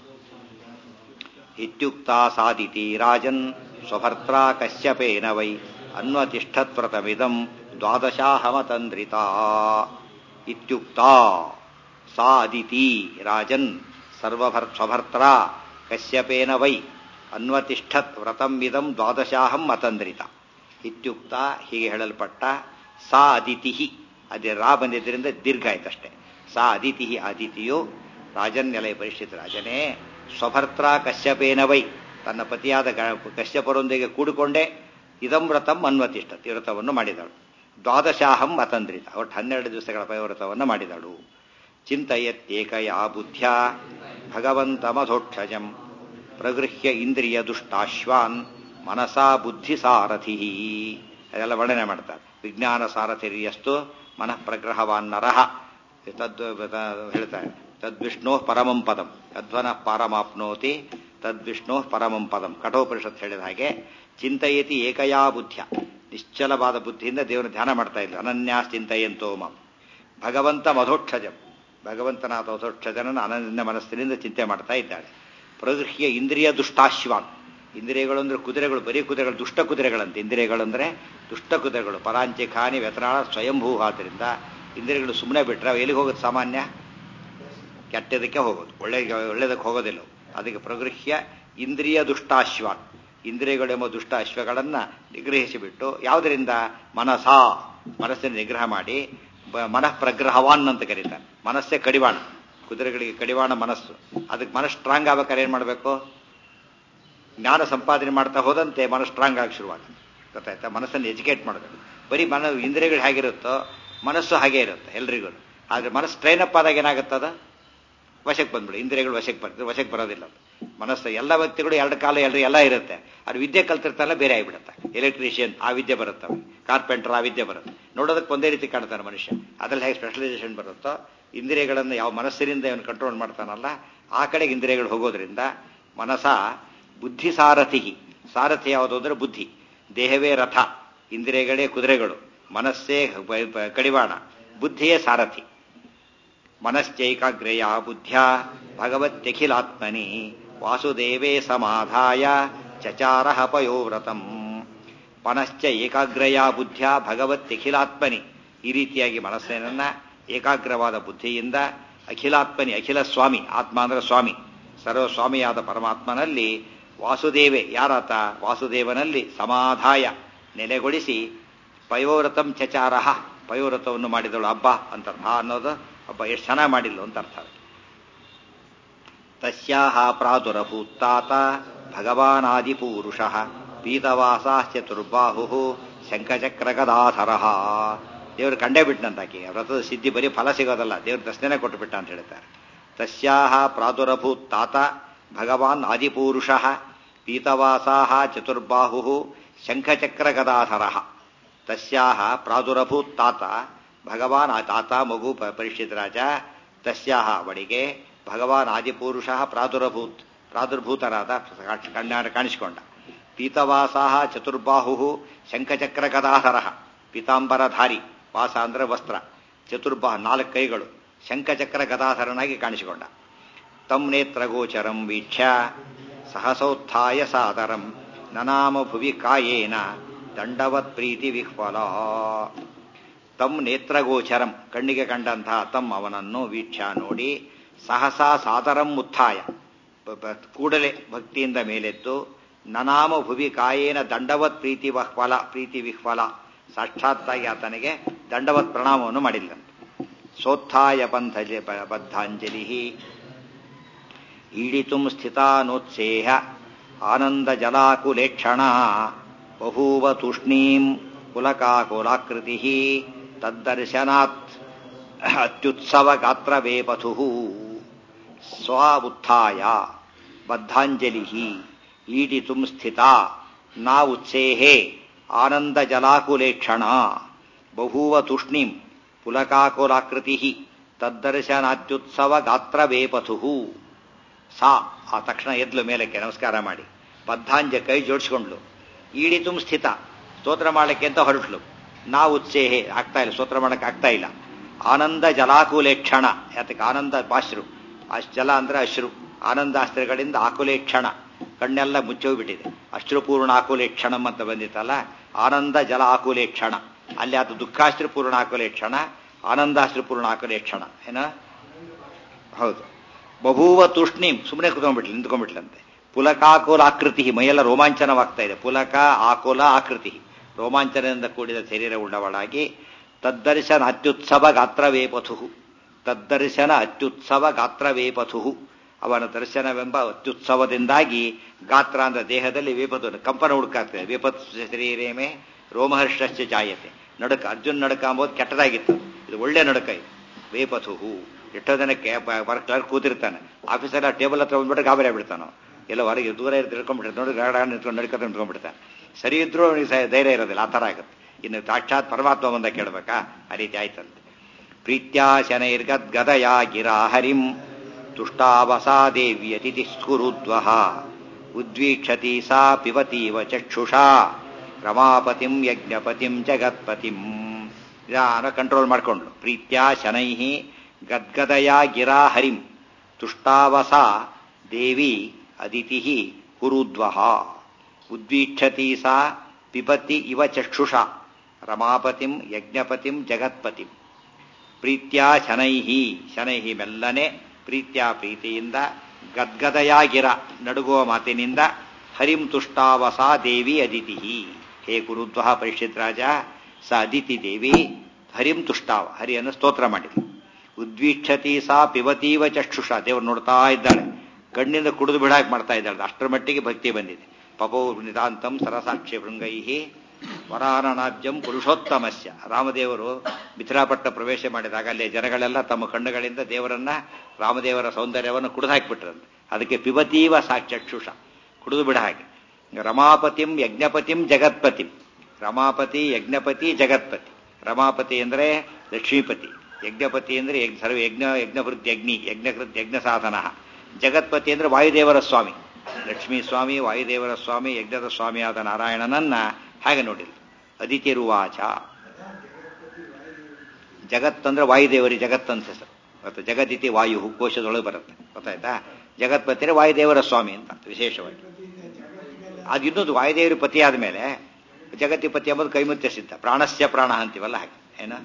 ಇತ್ಯುಕ್ತಾ ಸಾದಿತಿ ರಾಜನ್ ಸ್ವಭರ್ತ್ರಾ ಕಶ್ಯಪೇನ ವೈ ಅನ್ವತಿಷ್ಠತ್ವ್ರತಮಿದಂ ದ್ವಾದಶಾಹಮತಂದ್ರಿತಾ ಇತ್ಯುಕ್ತಾ ಸಾ ಅದಿತಿ ರಾಜನ್ ಸರ್ವಭರ್ ಸ್ವಭರ್ತ್ರಾ ಕಶ್ಯಪೇನ ವೈ ಅನ್ವತಿಷ್ಠತ್ ವ್ರತಂವಿದಂ ದ್ವಾದಶಾಹಂ ಅತಂದ್ರಿತ ಇತ್ಯುಕ್ತ ಹೀಗೆ ಹೇಳಲ್ಪಟ್ಟ ಸಾ ಅದಿತಿ ಅದೇ ರಾ ಬಂದಿದ್ದರಿಂದ ದೀರ್ಘ ಆಯ್ತಷ್ಟೇ ಸಾ ಅದಿತಿ ಅದಿತಿಯು ರಾಜನ್ನೆಲೆ ಪರಿಷ್ಠಿತ ರಾಜನೇ ಸ್ವಭರ್ತ್ರ ಕಶ್ಯಪೇನ ವೈ ತನ್ನ ಪತಿಯಾದ ಕಶ್ಯಪರೊಂದಿಗೆ ಕೂಡಿಕೊಂಡೇ ಇದಂ ವ್ರತಂ ಅನ್ವತಿಷ್ಠ ವ್ರತವನ್ನು ಮಾಡಿದಳು ದ್ವಾದಶಾಹಂ ಅತಂದ್ರಿತ ಒಟ್ಟು ಹನ್ನೆರಡು ದಿವಸಗಳ ಪಯವ್ರತವನ್ನು ಮಾಡಿದಳು ಚಿಂತಯತ್ಯೇಕಯ ಬುದ್ಧ್ಯ ಭಗವಂತಮಧೋಕ್ಷಜಂ ಪ್ರಗೃಹ್ಯ ಇಂದ್ರಿಯ ದುಷ್ಟಾಶ್ವಾನ್ ಮನಸಾ ಬುದ್ಧಿ ಸಾರಥಿ ಅದೆಲ್ಲ ವರ್ಣನೆ ಮಾಡ್ತಾರೆ ವಿಜ್ಞಾನ ಸಾರಥಿರ್ಯಸ್ತು ಮನಃ ಪ್ರಗ್ರಹವಾನ್ ನರಹ ತದ್ ಹೇಳ್ತಾರೆ ತದ್ವಿಷ್ಣೋ ಪರಮಂ ಪದಂ ತದ್ವನ ಪರಮಾಪ್ನೋತಿ ತದ್ವಿಷ್ಣೋ ಪರಮಂ ಪದಂ ಕಠೋಪನಿಷತ್ ಹೇಳಿದ ಹಾಗೆ ಚಿಂತಯತಿ ಏಕಯಾ ಬುದ್ಧ್ಯ ನಿಶ್ಚಲವಾದ ಬುದ್ಧಿಯಿಂದ ದೇವರ ಧ್ಯಾನ ಮಾಡ್ತಾ ಇದ್ರು ಅನನ್ಯಾಸ್ ಚಿಂತಯಂತೋ ಮಾಂ ಭಗವಂತ ಮಧೋಕ್ಷಜಂ ಭಗವಂತನಾದ ಮಧೋಕ್ಷಜನನ್ನು ಅನನ್ಯ ಮನಸ್ಸಿನಿಂದ ಚಿಂತೆ ಮಾಡ್ತಾ ಇದ್ದಾಳೆ ಪ್ರಗೃಹ್ಯ ಇಂದ್ರಿಯ ದುಷ್ಟಾಶ್ವಾನ್ ಇಂದ್ರಿಯಗಳು ಅಂದ್ರೆ ಕುದುರೆಗಳು ಬರೀ ಕುದುರೆಗಳು ದುಷ್ಟ ಕುದುರೆಗಳಂತೆ ಇಂದ್ರಿಯಗಳು ಅಂದ್ರೆ ದುಷ್ಟ ಕುದುರೆಗಳು ಪರಾಂಚಿ ಖಾನಿ ವ್ಯತನಾಳ ಸ್ವಯಂಭೂ ಆದ್ದರಿಂದ ಇಂದ್ರಿಯಗಳು ಸುಮ್ಮನೆ ಬಿಟ್ರೆ ಅವು ಎಲ್ಲಿಗೆ ಹೋಗೋದು ಸಾಮಾನ್ಯ ಕೆಟ್ಟದಕ್ಕೆ ಹೋಗೋದು ಒಳ್ಳೆ ಒಳ್ಳೇದಕ್ಕೆ ಹೋಗೋದಿಲ್ಲ ಅದಕ್ಕೆ ಪ್ರಗೃಹ್ಯ ಇಂದ್ರಿಯ ದುಷ್ಟಾಶ್ವಾನ್ ಇಂದ್ರಿಯಗಳೆಂಬ ದುಷ್ಟ ಅಶ್ವಗಳನ್ನ ನಿಗ್ರಹಿಸಿಬಿಟ್ಟು ಯಾವುದರಿಂದ ಮನಸ ಮನಸ್ಸನ್ನು ನಿಗ್ರಹ ಮಾಡಿ ಬ- ಮನಃ ಪ್ರಗ್ರಹವಾನ್ ಅಂತ ಕರೀತಾರೆ ಮನಸ್ಸೇ ಕಡಿವಾಣ ಕುದುರೆಗಳಿಗೆ ಕಡಿವಾಣ ಮನಸ್ಸು ಅದಕ್ಕೆ ಮನಸ್ಸು ಸ್ಟ್ರಾಂಗ್ ಆಗ್ಬೇಕಾದ್ರೆ ಏನ್ ಮಾಡಬೇಕು ಜ್ಞಾನ ಸಂಪಾದನೆ ಮಾಡ್ತಾ ಹೋದಂತೆ ಮನಸ್ಸು ಸ್ಟ್ರಾಂಗ್ ಆಗಿ ಶುರುವಾಗುತ್ತೆ ಗೊತ್ತಾಯ್ತಾ ಮನಸ್ಸನ್ನು ಎಜುಕೇಟ್ ಮಾಡಬೇಕು ಬರೀ ಮನ ಇಂದ್ರಿಯಗಳು ಹೇಗಿರುತ್ತೋ ಮನಸ್ಸು ಹಾಗೆ ಇರುತ್ತೆ ಎಲ್ರಿಗೂ ಆದ್ರೆ ಮನಸ್ಸು ಟ್ರೈನ್ ಅಪ್ ಆದಾಗ ಏನಾಗುತ್ತದ ವಶಕ್ಕೆ ಬಂದ್ಬಿಡು ಇಂದ್ರಿಯಗಳು ವಶಕ್ಕೆ ಬರ್ತದೆ ವಶಕ್ಕೆ ಬರೋದಿಲ್ಲ ಅದು. ಮನಸ್ಸು ಎಲ್ಲ ವ್ಯಕ್ತಿಗಳು ಎರಡು ಕಾಲ ಎರಡು ಎಲ್ಲ ಇರುತ್ತೆ ಅದು ವಿದ್ಯೆ ಕಲ್ತಿರ್ತಾರಲ್ಲ ಬೇರೆ ಆಗಿಬಿಡುತ್ತೆ ಎಲೆಕ್ಟ್ರಿಷಿಯನ್ ಆ ವಿದ್ಯೆ ಬರುತ್ತೆ ಕಾರ್ಪೆಂಟರ್ ಆ ವಿದ್ಯೆ ಬರುತ್ತೆ ನೋಡೋದಕ್ಕೆ ಒಂದೇ ರೀತಿ ಕಾಣ್ತಾನೆ ಮನುಷ್ಯ ಅದ್ರಲ್ಲಿ ಹೇಗೆ ಸ್ಪೆಷಲೈಸೇಷನ್ ಬರುತ್ತೋ ಇಂದ್ರಿಯಗಳನ್ನು ಯಾವ ಮನಸ್ಸಿನಿಂದ ಅವನು ಕಂಟ್ರೋಲ್ ಮಾಡ್ತಾನಲ್ಲ ಆ ಕಡೆಗೆ ಇಂದ್ರಿಯಗಳು ಹೋಗೋದ್ರಿಂದ ಮನಸ ಬುದ್ಧಿ ಸಾರಥಿ ಸಾರಥಿ ಯಾವುದು ಅಂದ್ರೆ ಬುದ್ಧಿ ದೇಹವೇ ರಥ ಇಂದ್ರಿಯಗಳೇ ಕುದುರೆಗಳು ಮನಸ್ಸೇ ಬ- ಬ- ಕಡಿವಾಣ ಬುದ್ಧಿಯೇ ಸಾರಥಿ ಮನಶ್ಚೈಕಾಗ್ರೆಯ ಬುದ್ಧ್ಯ ಭಗವತ್ಯಖಿಲಾತ್ಮನಿ ವಾಸುದೇವೇ ಸಮಾಧಾಯ ಚಚಾರ ಪಯೋವ್ರತಂ ಮನಶ್ಚ ಏಕಾಗ್ರಯ ಬುದ್ಧ್ಯ ಭಗವತ್ಯಖಿಲಾತ್ಮನಿ ಈ ರೀತಿಯಾಗಿ ಮನಸ್ಸನ್ನ ಏಕಾಗ್ರವಾದ ಬುದ್ಧಿಯಿಂದ ಅಖಿಲಾತ್ಮನಿ ಅಖಿಲ ಸ್ವಾಮಿ ಆತ್ಮ ಅಂದ್ರೆ ಸ್ವಾಮಿ ಸರ್ವಸ್ವಾಮಿಯಾದ ಪರಮಾತ್ಮನಲ್ಲಿ ವಾಸುದೇವೆ ಯಾರಾತ ವಾಸುದೇವನಲ್ಲಿ ಸಮಾಧಾಯ ನೆಲೆಗೊಳಿಸಿ ಪಯೋವ್ರತಂ ಚಚಾರಹ ಪಯೋವ್ರತವನ್ನು ಮಾಡಿದಳು ಹಬ್ಬ ಅಂತ ಅರ್ಥ ಅನ್ನೋದು ಹಬ್ಬ ಎಷ್ಟು ಚೆನ್ನಾಗಿ ಮಾಡಿಲ್ಲ ಅಂತ ಅರ್ಥ ತಸ್ಯಾಹ ಪ್ರಾದುರಭೂತ್ತಾತ ಭಗವಾನಾದಿಪೂರುಷ ಪೀತವಾಸಾಶ್ಚತುರ್ಬಾಹು ಶಂಖಚಕ್ರಗದಾಧರ ದೇವರು ಕಂಡೇ ಬಿಟ್ಟನಂತಾಕಿ ವ್ರತದ ಸಿದ್ಧಿ ಬರೀ ಫಲ ಸಿಗೋದಲ್ಲ ದೇವ್ರ ದರ್ಶನ ಕೊಟ್ಟು ಬಿಟ್ಟ ಅಂತ ಹೇಳ್ತಾರೆ ತಸ್ಯಾಹ ಪ್ರಾದುರಭೂತ್ತಾತ ಭಗವಾನ್ ಆದಿಪೂರುಷ ಪೀತವಾಸಾಹ ಚತುರ್ಬಾಹು ಶಂಖಚಕ್ರಗದಾಧರ ತಸ್ಯಾಹ ಪ್ರಾದುರಭೂತ್ ತಾತ ಭಗವಾನ್ ಆ ತಾತ ಮಗು ಪ- ಪರೀಕ್ಷಿತ್ ರಾಜ ತಸ್ಯಾಹ ಅವಳಿಗೆ ಭಗವಾನ್ ಆದಿಪುರುಷ ಪ್ರಾದುರಭೂತ್ ಪ್ರಾದುರ್ಭೂತರಾದ ಕಣ್ಣಾಡ ಕಾಣಿಸಿಕೊಂಡ ಪೀತವಾಸಾಹ ಚತುರ್ಬಾಹು ಶಂಖಚಕ್ರ ಗದಾಧರ ಪೀತಾಂಬರಧಾರಿ ವಾಸ ಅಂದ್ರೆ ವಸ್ತ್ರ ಚತುರ್ಬಾಹ ನಾಲ್ಕು ಕೈಗಳು ಶಂಖಚಕ್ರ ಗದಾಧರನಾಗಿ ಕಾಣಿಸಿಕೊಂಡ ತಂ ನೇತ್ರಗೋಚರಂ ವೀಕ್ಷ್ಯ ಸಹಸೋತ್ಥಾಯ ಸಾದರಂ ನನಾಮ ಭುವಿ ಕಾಯೇನ ದಂಡವತ್ ಪ್ರೀತಿ ವಿಹ್ವಲ ತಮ್ ನೇತ್ರಗೋಚರಂ ಕಣ್ಣಿಗೆ ಕಂಡಂತಹ ತಮ್ ಅವನನ್ನು ವೀಕ್ಷ ನೋಡಿ ಸಹಸಾ ಸಾದರಂ ಉತ್ಥಾಯ ಬ- ಬ- ಕೂಡಲೇ ಭಕ್ತಿಯಿಂದ ಮೇಲೆದ್ದು ನನಾಮ ಭುವಿ ಕಾಯೇನ ದಂಡವತ್ ಪ್ರೀತಿ ವಹ್ವಲ ಪ್ರೀತಿ ವಿಹ್ವಲ ಸಾಕ್ಷಾತ್ತಾಗಿ ಆತನಿಗೆ ದಂಡವತ್ ಪ್ರಣಾಮವನ್ನು ಮಾಡಿಲ್ಲಂತೆ ಸೋತ್ಥಾಯ ಪಂಥಜ ಬದ್ಧಾಂಜಲಿ ಈಡಿತು ಸ್ಥಿತಾನೋತ್ಸೇಹ ಆನಂದ ಜಲಾಕುಲೇಕ್ಷಣ ಬಹೂವ ತೂಷ್ಣೀಂ ಕುಲಕಾಕುಲಾಕೃತಿ ತದ್ದರ್ಶನಾತ್ ಅತ್ಯುತ್ಸವ ಗಾತ್ರವೇಪಥು ಸ್ವ ಉತ್ಥಾಯ ಬದ್ಧಾಂಜಲಿ ಈಡಿತು ಸ್ಥಿತ ನಾ ಉತ್ಸೇಹೆ ಆನಂದ ಜಲಾಕುಲೇಕ್ಷಣ ಬಹೂವ ತೂಷ್ಣೀಂ ಪುಲಕಾಕುಲಾಕೃತಿ ತದ್ದರ್ಶನಾತ್ಯುತ್ಸವ ಗಾತ್ರವೇಪಥು ಸಾ ಆ ತಕ್ಷಣ ಎದ್ಲು ಮೇಲಕ್ಕೆ ನಮಸ್ಕಾರ ಮಾಡಿ ಬದ್ಧಾಂಜ ಕೈ ಜೋಡಿಸ್ಕೊಂಡ್ಲು ಈಡಿತು ಸ್ಥಿತ ಸ್ತೋತ್ರ ಮಾಡಕ್ಕೆ ಅಂತ ಹೊರಟ್ಲು ನಾವು ಉತ್ಸೇಹೆ ಆಗ್ತಾ ಇಲ್ಲ ಸ್ತೋತ್ರ ಮಾಡಕ್ಕೆ ಆಗ್ತಾ ಇಲ್ಲ ಆನಂದ ಜಲಾಕುಲೇಕ್ಷಣ ಯಾತಕ್ಕೆ ಆನಂದ ಬಾಶ್ರು ಅಶ್ ಜಲ ಅಂದ್ರೆ ಅಶ್ರು ಆನಂದಾಸ್ತ್ರಗಳಿಂದ ಆಕುಲೇಕ್ಷಣ ಕಣ್ಣೆಲ್ಲ ಮುಚ್ಚೋಗ್ಬಿಟ್ಟಿದೆ ಅಶ್ರುಪೂರ್ಣ ಆಕುಲೇಕ್ಷಣಂ ಅಂತ ಬಂದಿತ್ತಲ್ಲ ಆನಂದ ಜಲ ಆಕುಲೇಕ್ಷಣ ಅಲ್ಲಿ ಅದು ದುಃಖಾಶ್ರುಪೂರ್ಣ ಆಕುಲೇಕ್ಷಣ ಆನಂದಾಶ್ರುಪೂರ್ಣ ಆಕುಲೇಕ್ಷಣ ಏನ ಹೌದು ಬಭೂವ ತೂಷ್ಣೀಂ ಸುಮ್ಮನೆ ಕುತ್ಕೊಂಡ್ಬಿಟ್ಲು ನಿಂತ್ಕೊಂಡ್ಬಿಟ್ಲಂತೆ ಪುಲಕಾಕುಲ ಆಕೃತಿ ಮೈಯೆಲ್ಲ ರೋಮಾಂಚನವಾಗ್ತಾ ಇದೆ ಪುಲಕ ಆಕುಲ ಆಕೃತಿ ರೋಮಾಂಚನದಿಂದ ಕೂಡಿದ ಶರೀರ ಉಳ್ಳವಳಾಗಿ ತದ್ದರ್ಶನ ಅತ್ಯುತ್ಸವ ಗಾತ್ರವೇಪಥು ತದ್ದರ್ಶನ ಅತ್ಯುತ್ಸವ ಗಾತ್ರವೇಪಥು ಅವನ ದರ್ಶನವೆಂಬ ಅತ್ಯುತ್ಸವದಿಂದಾಗಿ ಗಾತ್ರ ಅಂದ್ರೆ ದೇಹದಲ್ಲಿ ವೇಪತು ಕಂಪನ ಹುಡುಕಾಗ್ತದೆ ವೇಪತ್ ಶರೀರೇಮೆ ರೋಮಹರ್ಷಶ್ಚ ಜಾಯತೆ ನಡುಕ ಅರ್ಜುನ್ ನಡುಕ ಅಂಬೋದು ಕೆಟ್ಟದಾಗಿತ್ತು ಇದು ಒಳ್ಳೆ ನಡುಕ ಇದು ವೇಪಥು ಎಷ್ಟೋ ಜನಕ್ಕೆ ವರ್ಕ್ ಕ್ಲರ್ಕ್ ಕೂತಿರ್ತಾನೆ ಆಫೀಸರ್ ಟೇಬಲ್ ಹತ್ರ ಬಂದ್ಬಿಟ್ಟು ಗಾಬರಿ ಆಗ್ಬಿಡ್ತಾನೆ ಎಲ್ಲ ಹೊರಗೆ ದೂರ ಇರ್ದು ತಿಳ್ಕೊಂಡ್ಬಿಡ್ತಾನೆ ನೋಡಿ ಗಾಡ ನಿಂತ್ಕೊಂಡು ನಡ್ಕೊತ ನಿಂತ್ಕೊಂಡ್ಬಿಡ್ತಾನೆ ಸರಿ ಇದ್ರೂ ಅವನಿಗೆ ಸ- ಧೈರ್ಯ ಇರೋದಿಲ್ಲ ಆ ಥರ ಆಗುತ್ತೆ ಇನ್ನು ಸಾಕ್ಷಾತ್ ಪರಮಾತ್ಮ ಬಂದ ಕೇಳ್ಬೇಕಾ ಆ ರೀತಿ ಆಯ್ತಂತೆ ಪ್ರೀತ್ಯಾ ಶನೈರ್ಗದ್ಗದಯ ಗಿರಾ ಹರಿಂ ತುಷ್ಟಾವಸಾ ದೇವ್ಯತಿಥಿ ಸ್ಫುರುದ್ವಹ ಉದ್ವೀಕ್ಷತಿ ಸಾ ಪಿಬತೀವ ಚಕ್ಷುಷಾ ರಮಾಪತಿಂ ಯಜ್ಞಪತಿಂ ಜಗತ್ಪತಿಂ ನಿಧಾನ ಕಂಟ್ರೋಲ್ ಮಾಡ್ಕೊಂಡ್ಲು ಪ್ರೀತ್ಯಾ ಶನೈಹಿ ಗದ್ಗದಯ ಗಿರಾ ಹರಿಂ ತುಷ್ಟಾವಸ ದೇವಿ ಅದಿತಿ ಕುರುದ್ವಹ ಉದ್ವೀಕ್ಷತಿ ಸಾ ಪಿಬತಿ ಇವ ಚಕ್ಷುಷ ರಮಾಪತಿಂ ಯಜ್ಞಪತಿಂ ಜಗತ್ಪತಿಂ ಪ್ರೀತ್ಯಾ ಶನೈಹಿ ಶನೈಹಿ ಮೆಲ್ಲನೆ ಪ್ರೀತ್ಯಾ ಪ್ರೀತಿಯಿಂದ ಗದ್ಗದಯಾಗಿರ ನಡುಗುವ ಮಾತಿನಿಂದ ಹರಿಂ ತುಷ್ಟಾವಸಾ ದೇವಿ ಅದಿತಿ ಹೇ ಕುರುದ್ವಹ ಪರಿಷತ್ ರಾಜ ಸ ಅದಿತಿ ದೇವಿ ಹರಿಂ ತುಷ್ಟಾವ ಹರಿಯನ್ನು ಸ್ತೋತ್ರ ಮಾಡಿದ್ಲು ಉದ್ವೀಕ್ಷತಿ ಸಾ ಪಿಬತೀವ ಚಕ್ಷುಷ ದೇವರು ನೋಡ್ತಾ ಇದ್ದಾಳೆ ಕಣ್ಣಿಂದ ಕುಡಿದು ಬಿಡಾಕ್ ಮಾಡ್ತಾ ಇದ್ದಾಳೆ ಅಷ್ಟರ ಮಟ್ಟಿಗೆ ಭಕ್ತಿ ಬಂದಿದೆ ಪಪೋ ನಿತಾಂತಂ ಸರಸಾಕ್ಷಿ ಭೃಂಗೈ ವರಾನನಾದ್ಯಂ ಪುರುಷೋತ್ತಮಸ್ಯ ರಾಮದೇವರು ಮಿಥಿಲಾಪಟ್ಟ ಪ್ರವೇಶ ಮಾಡಿದಾಗ ಅಲ್ಲಿ ಜನಗಳೆಲ್ಲ ತಮ್ಮ ಕಣ್ಣುಗಳಿಂದ ದೇವರನ್ನ ರಾಮದೇವರ ಸೌಂದರ್ಯವನ್ನು ಕುಡಿದು ಹಾಕಿಬಿಟ್ರಂತೆ ಅದಕ್ಕೆ ಪಿಬತೀವ ಸಾಕ್ಷಕ್ಷುಷ ಕುಡಿದು ಬಿಡ ಹಾಗೆ ರಮಾಪತಿಂ ಯಜ್ಞಪತಿಂ ಜಗತ್ಪತಿಂ ರಮಾಪತಿ ಯಜ್ಞಪತಿ ಜಗತ್ಪತಿ ರಮಾಪತಿ ಅಂದರೆ ಲಕ್ಷ್ಮೀಪತಿ ಯಜ್ಞಪತಿ ಅಂದರೆ ಯಜ್ಞ ಸರ್ವ ಯಜ್ಞ ಯಜ್ಞವೃತ್ತಿ ಅಗ್ನಿ ಯಜ್ಞಕೃತ್ ಯಜ್ಞ ಸಾಧನ ಜಗತ್ಪತಿ ಅಂದರೆ ವಾಯುದೇವರ ಸ್ವಾಮಿ ಲಕ್ಷ್ಮೀ ಸ್ವಾಮಿ ವಾಯುದೇವರ ಸ್ವಾಮಿ ಯಜ್ಞದ ಸ್ವಾಮಿಯಾದ ನಾರಾಯಣನನ್ನ ಹಾಗೆ ನೋಡಿಲ್ಲ ಅದಿತಿರುವಾಚ ಜಗತ್ತಂದ್ರೆ ವಾಯುದೇವರಿ ಜಗತ್ತಂತ ಹೆಸರು ಮತ್ತು ಜಗದಿತಿ ವಾಯು ಕೋಶದೊಳಗೆ ಬರುತ್ತೆ ಗೊತ್ತಾಯ್ತಾ ಜಗತ್ಪತಿ ವಾಯುದೇವರ ಸ್ವಾಮಿ ಅಂತ ವಿಶೇಷವಾಗಿ ಅದು ಇನ್ನೊಂದು ವಾಯುದೇವರ ಪತಿ ಆದಮೇಲೆ ಜಗತ್ತಿಪತಿ ಎಂಬುದು ಕೈಮುತ್ಯ ಸಿದ್ಧ ಪ್ರಾಣಸ್ಯ ಪ್ರಾಣ ಅಂತೀವಲ್ಲ ಹಾಗೆ ಏನ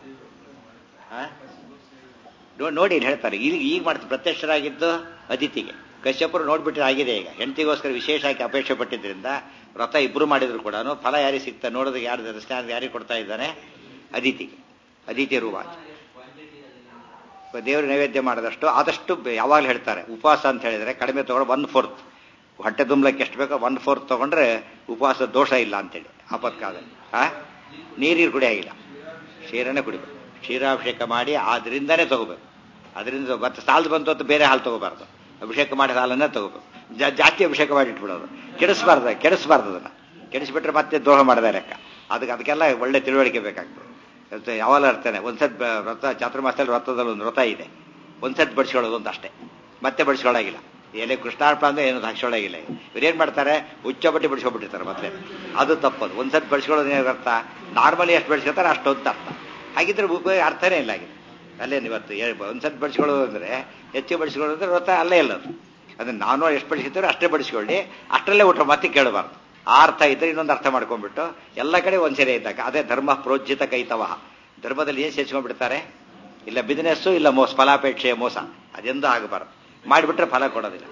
ನೋಡಿ ಇಲ್ಲಿ ಹೇಳ್ತಾರೆ ಈಗ ಈಗ ಮಾಡ್ತಾರೆ ಪ್ರತ್ಯಕ್ಷರಾಗಿದ್ದು ಅದಿತಿಗೆ ಕಶ್ಯಪರು ನೋಡ್ಬಿಟ್ರೆ ಆಗಿದೆ ಈಗ ಹೆಂಡತಿಗೋಸ್ಕರ ವಿಶೇಷವಾಗಿ ಅಪೇಕ್ಷೆ ಪಟ್ಟಿದ್ರಿಂದ ವ್ರತ ಇಬ್ರು ಮಾಡಿದ್ರು ಕೂಡ ಫಲ ಯಾರಿಗೆ ಸಿಗ್ತಾ ನೋಡೋದಕ್ಕೆ ಯಾರು ದರ್ಶನ ಯಾರಿಗೆ ಕೊಡ್ತಾ ಇದ್ದಾನೆ ಅದಿತಿಗೆ ಅದಿತಿ ರೂವಾಚ ದೇವರು ನೈವೇದ್ಯ ಮಾಡಿದಷ್ಟು ಆದಷ್ಟು ಯಾವಾಗಲೂ ಹೇಳ್ತಾರೆ ಉಪವಾಸ ಅಂತ ಹೇಳಿದ್ರೆ ಕಡಿಮೆ ತಗೊಂಡು ಒನ್ ಫೋರ್ತ್ ಹೊಟ್ಟೆ ತುಂಬಲಕ್ಕೆ ಎಷ್ಟು ಬೇಕೋ ಒನ್ ಫೋರ್ತ್ ತಗೊಂಡ್ರೆ ಉಪವಾಸ ದೋಷ ಇಲ್ಲ ಅಂತೇಳಿ ಆಪತ್ಕಾಲದಲ್ಲಿ ಆ ನೀರು ಕುಡಿಯಾಗಿಲ್ಲ ಕ್ಷೀರನೇ ಕುಡಿಬೇಕು ಕ್ಷೀರಾಭಿಷೇಕ ಮಾಡಿ ಆದ್ರಿಂದನೇ ತಗೋಬೇಕು ಅದರಿಂದ ಮತ್ತೆ ಸಾಲದು ಬಂತು ಅಂತ ಬೇರೆ ಹಾಲು ತಗೋಬಾರ್ದು ಅಭಿಷೇಕ ಮಾಡಿದ ಹಾಲನ್ನೇ ತಗೋಬೇಕು ಜಾಸ್ತಿ ಅಭಿಷೇಕ ಮಾಡಿ ಇಟ್ಬಿಡೋದು ಕೆಡಿಸಬಾರ್ದು ಕೆಡಿಸಬಾರ್ದು ಅದನ್ನ ಕೆಡಿಸ್ಬಿಟ್ರೆ ಮತ್ತೆ ದ್ರೋಹ ಮಾಡಿದ ಲೆಕ್ಕ ಅದಕ್ಕೆ ಅದಕ್ಕೆಲ್ಲ ಒಳ್ಳೆ ತಿಳುವಳಿಕೆ ಬೇಕಾಗ್ತದೆ ಯಾವಾಗ ಇರ್ತಾನೆ ಒಂದ್ಸತ್ ವ್ರತ ಚಾತುರ್ಮಾಸದಲ್ಲಿ ವ್ರತದಲ್ಲಿ ಒಂದು ವ್ರತ ಇದೆ ಒಂದ್ಸತ್ ಬಡಿಸ್ಕೊಳ್ಳೋದು ಅಂತ ಅಷ್ಟೇ ಮತ್ತೆ ಬಡಿಸ್ಕೊಳ್ಳಾಗಿಲ್ಲ ಎಲೆ ಕೃಷ್ಣಾರ್ಪ ಅಂದ್ರೆ ಏನು ಹಾಕ್ಸೋಳಾಗಿಲ್ಲ ಇವ್ರೇನ್ ಮಾಡ್ತಾರೆ ಉಚ್ಚ ಬಟ್ಟಿ ಬಡಿಸ್ಕೊಬಿಟ್ಟಿರ್ತಾರೆ ಮತ್ತೆ ಅದು ತಪ್ಪದು ಒಂದ್ಸತ್ ಬಡಿಸ್ಕೊಳ್ಳೋದು ಏನು ಅರ್ಥ ನಾರ್ಮಲಿ ಎಷ್ಟು ಬಡಿಸ್ಕೊತಾರೆ ಅಷ್ಟೊಂದು ಅರ್ಥ ಹಾಗಿದ್ರೆ ಉಪಯೋಗ ಅರ್ಥನೇ ಇಲ್ಲ ಆಗಿದೆ ಅಲ್ಲೇನು ಇವತ್ತು ಒಂದ್ಸತ್ ಬಡಿಸ್ಕೊಳ್ಳೋದು ಅಂದ್ರೆ ಹೆಚ್ಚು ಬಡಿಸ್ಕೊಳ್ಳೋದು ಅಂದ್ರೆ ವ್ರತ ಅಲ್ಲೇ ಇಲ್ಲ ಅದು ಅದನ್ನ ನಾನು ಎಷ್ಟು ಬಡಿಸ್ಕೊತೀರೋ ಅಷ್ಟೇ ಬಡಿಸ್ಕೊಳ್ಳಿ ಅಷ್ಟರಲ್ಲೇ ಊಟ ಮತ್ತೆ ಕೇಳಬಾರ್ದು ಆ ಅರ್ಥ ಇದ್ರೆ ಇನ್ನೊಂದು ಅರ್ಥ ಮಾಡ್ಕೊಂಡ್ಬಿಟ್ಟು ಎಲ್ಲ ಕಡೆ ಒಂದ್ಸರಿ ಇದ್ದಾಗ ಅದೇ ಧರ್ಮ ಪ್ರೋಜ್ಜಿತ ಕೈತವ ಧರ್ಮದಲ್ಲಿ ಏನು ಸೇರ್ಸ್ಕೊಂಡ್ಬಿಡ್ತಾರೆ ಇಲ್ಲ ಬಿಸಿನೆಸ್ಸು ಇಲ್ಲ ಮೋಸ ಫಲಾಪೇಕ್ಷೆಯ ಮೋಸ ಅದೆಂದೂ ಆಗಬಾರ್ದು ಮಾಡಿಬಿಟ್ರೆ ಫಲ ಕೊಡೋದಿಲ್ಲ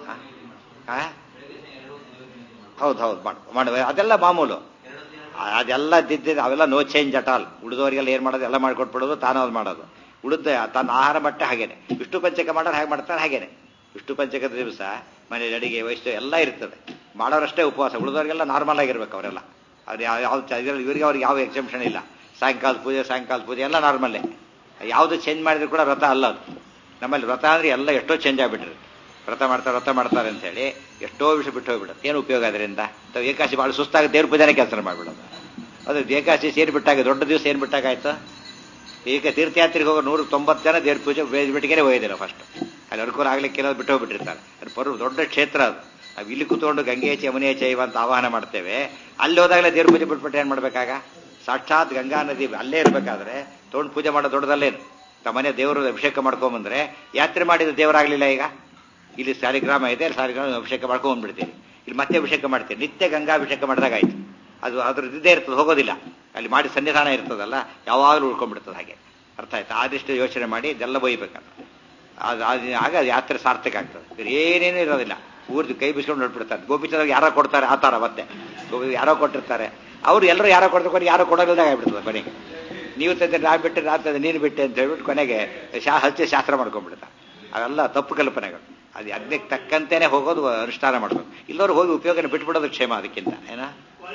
ಹೌದು ಹೌದು ಮಾಡುವ ಅದೆಲ್ಲ ಮಾಮೂಲು ಅದೆಲ್ಲ ದಿದ್ದಿದ್ದು ಅವೆಲ್ಲ ನೋ ಚೇಂಜ್ ಅಟ್ ಆಲ್ ಉಳಿದವರಿಗೆಲ್ಲ ಏನು ಮಾಡೋದು ಎಲ್ಲ ಮಾಡಿಕೊಟ್ಬಿಡೋದು ತಾನು ಅದು ಮಾಡೋದು ಉಳಿದ ತನ್ನ ಆಹಾರ ಮಟ್ಟ ಹಾಗೇನೆ ವಿಷ್ಣು ಪಂಚಕ ಮಾಡೋರು ಹಾಗೆ ಮಾಡ್ತಾರೆ ಹಾಗೇನೆ ವಿಷ್ಣು ಪಂಚಕದ ದಿವಸ ಮನೇಲಿ ಅಡಿಗೆ ವಯಸ್ಸು ಎಲ್ಲ ಇರ್ತದೆ ಮಾಡೋರಷ್ಟೇ ಉಪವಾಸ ಉಳಿದವರಿಗೆಲ್ಲ ನಾರ್ಮಲ್ ಆಗಿರ್ಬೇಕು ಅವರೆಲ್ಲ ಅವ್ರು ಯಾವ ಯಾವ ಇವರಿಗೆ ಅವ್ರಿಗೆ ಯಾವ ಎಕ್ಸೆಂಪ್ಷನ್ ಇಲ್ಲ ಸಾಯಂಕಾಲ ಪೂಜೆ ಸಾಯಂಕಾಲ ಪೂಜೆ ಎಲ್ಲ ನಾರ್ಮಲ್ಲೇ ಯಾವುದು ಚೇಂಜ್ ಮಾಡಿದ್ರು ಕೂಡ ವ್ರತ ಅಲ್ಲ ಅದು ನಮ್ಮಲ್ಲಿ ವ್ರತ ಅಂದ್ರೆ ಎಲ್ಲ ಎಷ್ಟೋ ಚೇಂಜ್ ಆಗಿಬಿಟ್ರಿ ವ್ರತ ಮಾಡ್ತಾರೆ ವ್ರತ ಮಾಡ್ತಾರೆ ಅಂತ ಹೇಳಿ ಎಷ್ಟೋ ವಿಷಯ ಬಿಟ್ಟು ಹೋಗ್ಬಿಡುತ್ತೆ ಏನು ಉಪಯೋಗ ಅದರಿಂದ ತಾವು ಏಕಾಶಿ ಭಾಳ ಸುಸ್ತಾಗ ದೇವ್ರ ಪೂಜೆನೇ ಕೆಲಸ ಮಾಡಿಬಿಡೋದು ಅದು ಏಕಾಶಿ ಸೇರಿಬಿಟ್ಟಾಗ ದೊಡ್ಡ ದಿವಸ ಏನು ಬಿಟ್ಟಾಗ ಆಯ್ತು ಈಗ ತೀರ್ಥಯಾತ್ರೆಗೆ ಹೋಗೋ ನೂರ ತೊಂಬತ್ತು ಜನ ದೇವ್ರ ಪೂಜೆ ಬಿಟ್ಟಿಗೆ ಹೋಯ್ದಿಲ್ಲ ಫಸ್ಟ್ ಅಲ್ಲಿ ಅನುಕೂಲ ಆಗ್ಲಿಕ್ಕೆ ಕೆಲವು ಬಿಟ್ಟು ಹೋಗ್ಬಿಟ್ಟಿರ್ತಾರೆ ಅದು ಪರು ದೊಡ್ಡ ಕ್ಷೇತ್ರ ಅದು ನಾವು ಇಲ್ಲಿ ಕೂತ್ಕೊಂಡು ಗಂಗೆ ಯಮುನೆ ಚೈವ ಅಂತ ಆಹ್ವಾನ ಮಾಡ್ತೇವೆ ಅಲ್ಲಿ ಹೋದಾಗಲೇ ದೇವ್ರ ಪೂಜೆ ಬಿಟ್ಬಿಟ್ಟು ಏನು ಮಾಡ್ಬೇಕಾಗ ಸಾಕ್ಷಾತ್ ಗಂಗಾ ನದಿ ಅಲ್ಲೇ ಇರಬೇಕಾದ್ರೆ ತೊಗೊಂಡು ಪೂಜೆ ಮಾಡೋ ದೊಡ್ಡದಲ್ಲೇನು ತಮ್ಮನೆ ದೇವರು ಅಭಿಷೇಕ ಮಾಡ್ಕೊಂಬಂದ್ರೆ ಯಾತ್ರೆ ಮಾಡಿದ ದೇವರಾಗ್ಲಿಲ್ಲ ಈಗ ಇಲ್ಲಿ ಸಾಲಿಗ್ರಾಮ ಇದೆ ಸಾಲಿಗ್ರಾಮ ಅಭಿಷೇಕ ಮಾಡ್ಕೊಂಡ್ಬಿಡ್ತೀವಿ ಇಲ್ಲಿ ಮತ್ತೆ ಅಭಿಷೇಕ ಮಾಡ್ತೀವಿ ನಿತ್ಯ ಗಂಗಾಭಿಷೇಕ ಮಾಡಿದಾಗ ಆಯ್ತು ಅದು ಅದ್ರ ಇದ್ದೇ ಇರ್ತದೆ ಹೋಗೋದಿಲ್ಲ ಅಲ್ಲಿ ಮಾಡಿ ಸನ್ನಿಧಾನ ಇರ್ತದಲ್ಲ ಯಾವಾಗಲೂ ಉಳ್ಕೊಂಡ್ಬಿಡ್ತದೆ ಹಾಗೆ ಅರ್ಥ ಆಯ್ತು ಆದಿಷ್ಟು ಯೋಚನೆ ಮಾಡಿ ಇದೆಲ್ಲ ಬೈಬೇಕಂತ ಅದು ಆಗ ಯಾತ್ರೆ ಸಾರ್ಥಕ ಆಗ್ತದೆ ಏನೇನು ಇರೋದಿಲ್ಲ ಊರ್ದು ಕೈ ಬಿಸ್ಕೊಂಡು ಹೊರಟ್ಬಿಡ್ತಾರೆ ಗೋಪಿಚಂದ್ರ ಯಾರೋ ಕೊಡ್ತಾರೆ ಆ ಥರ ಮತ್ತೆ ಯಾರೋ ಕೊಟ್ಟಿರ್ತಾರೆ ಅವ್ರು ಎಲ್ಲರೂ ಯಾರೋ ಕೊಡ್ತಾರೆ ಯಾರೋ ಕೊಡೋದಿಲ್ದಾಗ ಆಗ್ಬಿಡ್ತದೆ ಕೊನೆಗೆ ನೀವು ತಂದ್ರೆ ನಾ ಬಿಟ್ಟೆ ನಾ ತಂದೆ ನೀನು ಬಿಟ್ಟೆ ಅಂತ ಹೇಳ್ಬಿಟ್ಟು ಕೊನೆಗೆ ಶಾ ಹಚ್ಚಿ ಶಾಸ್ತ್ರ ಮಾಡ್ಕೊಂಡ್ಬಿಡ್ತಾರೆ ಅವೆಲ್ಲ ತಪ್ಪು ಕಲ್ಪನೆಗಳು ಅದು ಅಗ್ನಿಗೆ ತಕ್ಕಂತೆಯೇ ಹೋಗೋದು ಅನುಷ್ಠಾನ ಮಾಡಬೇಕು ಇಲ್ಲವರು ಹೋಗಿ ಉಪಯೋಗನ ಬಿಟ್ಬಿಡೋದು ಕ್ಷೇಮ ಅದಕ್ಕಿಂತ ಏನ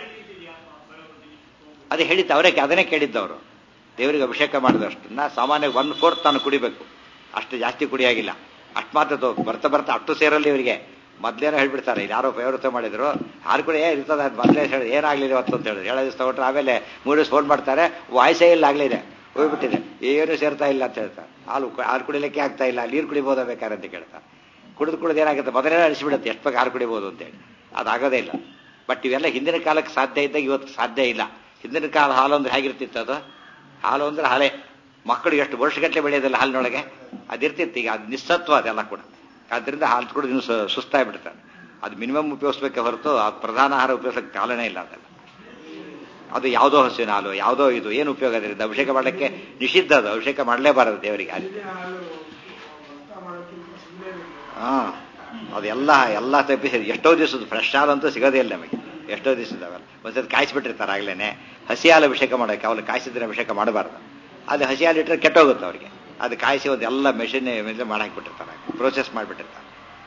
ಅದೇ ಹೇಳಿದ್ದು ಅವರೇ ಅದನ್ನೇ ಕೇಳಿದ್ದವರು ದೇವರಿಗೆ ಅಭಿಷೇಕ ಮಾಡಿದಷ್ಟನ್ನ ಸಾಮಾನ್ಯ ಒನ್ ಫೋರ್ತ್ ತಾನು ಕುಡಿಬೇಕು ಅಷ್ಟು ಜಾಸ್ತಿ ಕುಡಿಯಾಗಿಲ್ಲ ಅಷ್ಟು ಮಾತ್ರ ಬರ್ತಾ ಬರ್ತಾ ಅಷ್ಟು ಸೇರಲ್ಲಿ ಇವರಿಗೆ ಮೊದ್ಲೇನೋ ಹೇಳ್ಬಿಡ್ತಾರೆ ಯಾರೋ ಪ್ರವೃತ್ತ ಮಾಡಿದ್ರು ಯಾರು ಕೂಡ ಏ ಇರ್ತದೆ ಅದು ಮೊದಲೇ ಹೇಳಿ ಏನಾಗಲಿದೆ ಅವತ್ತು ಅಂತ ಹೇಳಿದ್ರು ಏಳು ದಿವಸ ತಗೊಂಡ್ರೆ ಆಮೇಲೆ ಮೂರು ದಿವಸ ಫೋನ್ ಮಾಡ್ತಾರೆ ವಾಯ್ಸೇ ಇಲ್ಲ ಆಗಲಿದೆ ಹೋಗ್ಬಿಟ್ಟಿದೆ ಏನು ಸೇರ್ತಾ ಇಲ್ಲ ಅಂತ ಹೇಳ್ತಾರೆ ಹಾಲು ಹಾಲು ಕುಡಿಲಿಕ್ಕೆ ಆಗ್ತಾ ಇಲ್ಲ ನೀರು ಕುಡಿಬೋದ ಬೇಕಾರೆ ಅಂತ ಕೇಳ್ತಾರೆ ಕುಡಿದು ಕುಡಿದು ಏನಾಗುತ್ತೆ ಮೊದಲೇ ಅನಿಸ್ಬಿಡುತ್ತೆ ಎಷ್ಟು ಬೇಕು ಹಾಲು ಕುಡಿಬೋದು ಅಂತೇಳಿ ಅದಾಗೋದೇ ಇಲ್ಲ ಬಟ್ ಇವೆಲ್ಲ ಹಿಂದಿನ ಕಾಲಕ್ಕೆ ಸಾಧ್ಯ ಇದ್ದಾಗ ಇವತ್ತು ಸಾಧ್ಯ ಇಲ್ಲ ಹಿಂದಿನ ಕಾಲ ಹಾಲು ಅಂದ್ರೆ ಹೇಗಿರ್ತಿತ್ತು ಅದು ಹಾಲು ಅಂದ್ರೆ ಹಾಲೆ ಮಕ್ಕಳು ಎಷ್ಟು ವರ್ಷಗಟ್ಟಲೆ ಬೆಳೆಯೋದಿಲ್ಲ ಹಾಲಿನೊಳಗೆ ಅದಿರ್ತಿತ್ತು ಈಗ ಅದು ನಿಸ್ಸತ್ವ ಅದೆಲ್ಲ ಕೂಡ ಆದ್ದರಿಂದ ಹಾಲು ಕುಡಿದು ಇನ್ನು ಸುಸ್ತಾಗ್ಬಿಡ್ತಾರೆ ಅದು ಮಿನಿಮಮ್ ಉಪಯೋಗಿಸ್ಬೇಕೆ ಹೊರತು ಅದು ಪ್ರಧಾನ ಆಹಾರ ಉಪಯೋಗಿಸೋಕೆ ಕಾಲನೇ ಇಲ್ಲ ಅದೆಲ್ಲ ಅದು ಯಾವುದೋ ಹಸುವಿನ ಹಾಲು ಯಾವುದೋ ಇದು ಏನು ಉಪಯೋಗ ಅದರಿಂದ ಅಭಿಷೇಕ ಮಾಡಲಿಕ್ಕೆ ನಿಷಿದ್ಧ ಅದು ಅಭಿಷೇಕ ಮಾಡಲೇಬಾರದು ದೇವರಿಗೆ ಹಾಲು ಹಾ ಅದೆಲ್ಲ ಎಲ್ಲ ತಪ್ಪಿಸಿ ಎಷ್ಟೋ ದಿವಸದ ಫ್ರೆಶ್ ಹಾಲಂತೂ ಸಿಗೋದೇ ಇಲ್ಲ ನಮಗೆ ಎಷ್ಟೋ ದಿವಸದ ಅವೆಲ್ಲ ಒಂದ್ಸತಿ ಕಾಯಿಸ್ಬಿಟ್ಟಿರ್ತಾರೆ ಆಗ್ಲೇನೆ ಹಸಿ ಹಾಲು ಅಭಿಷೇಕ ಮಾಡೋಕೆ ಅವ್ರು ಕಾಯಿಸಿದ್ರೆ ಅಭಿಷೇಕ ಮಾಡಬಾರ್ದು ಅದು ಹಸಿ ಹಾಲು ಇಟ್ಟರೆ ಕೆಟ್ಟೋಗುತ್ತೆ ಅವ್ರಿಗೆ ಅದು ಕಾಯಿಸಿ ಒಂದು ಎಲ್ಲ ಮೆಷಿನ್ ಮೇಲೆ ಮಾಡಾಕ್ಬಿಟ್ಟಿರ್ತಾರೆ ಪ್ರೋಸೆಸ್ ಮಾಡಿಬಿಟ್ಟಿರ್ತಾರೆ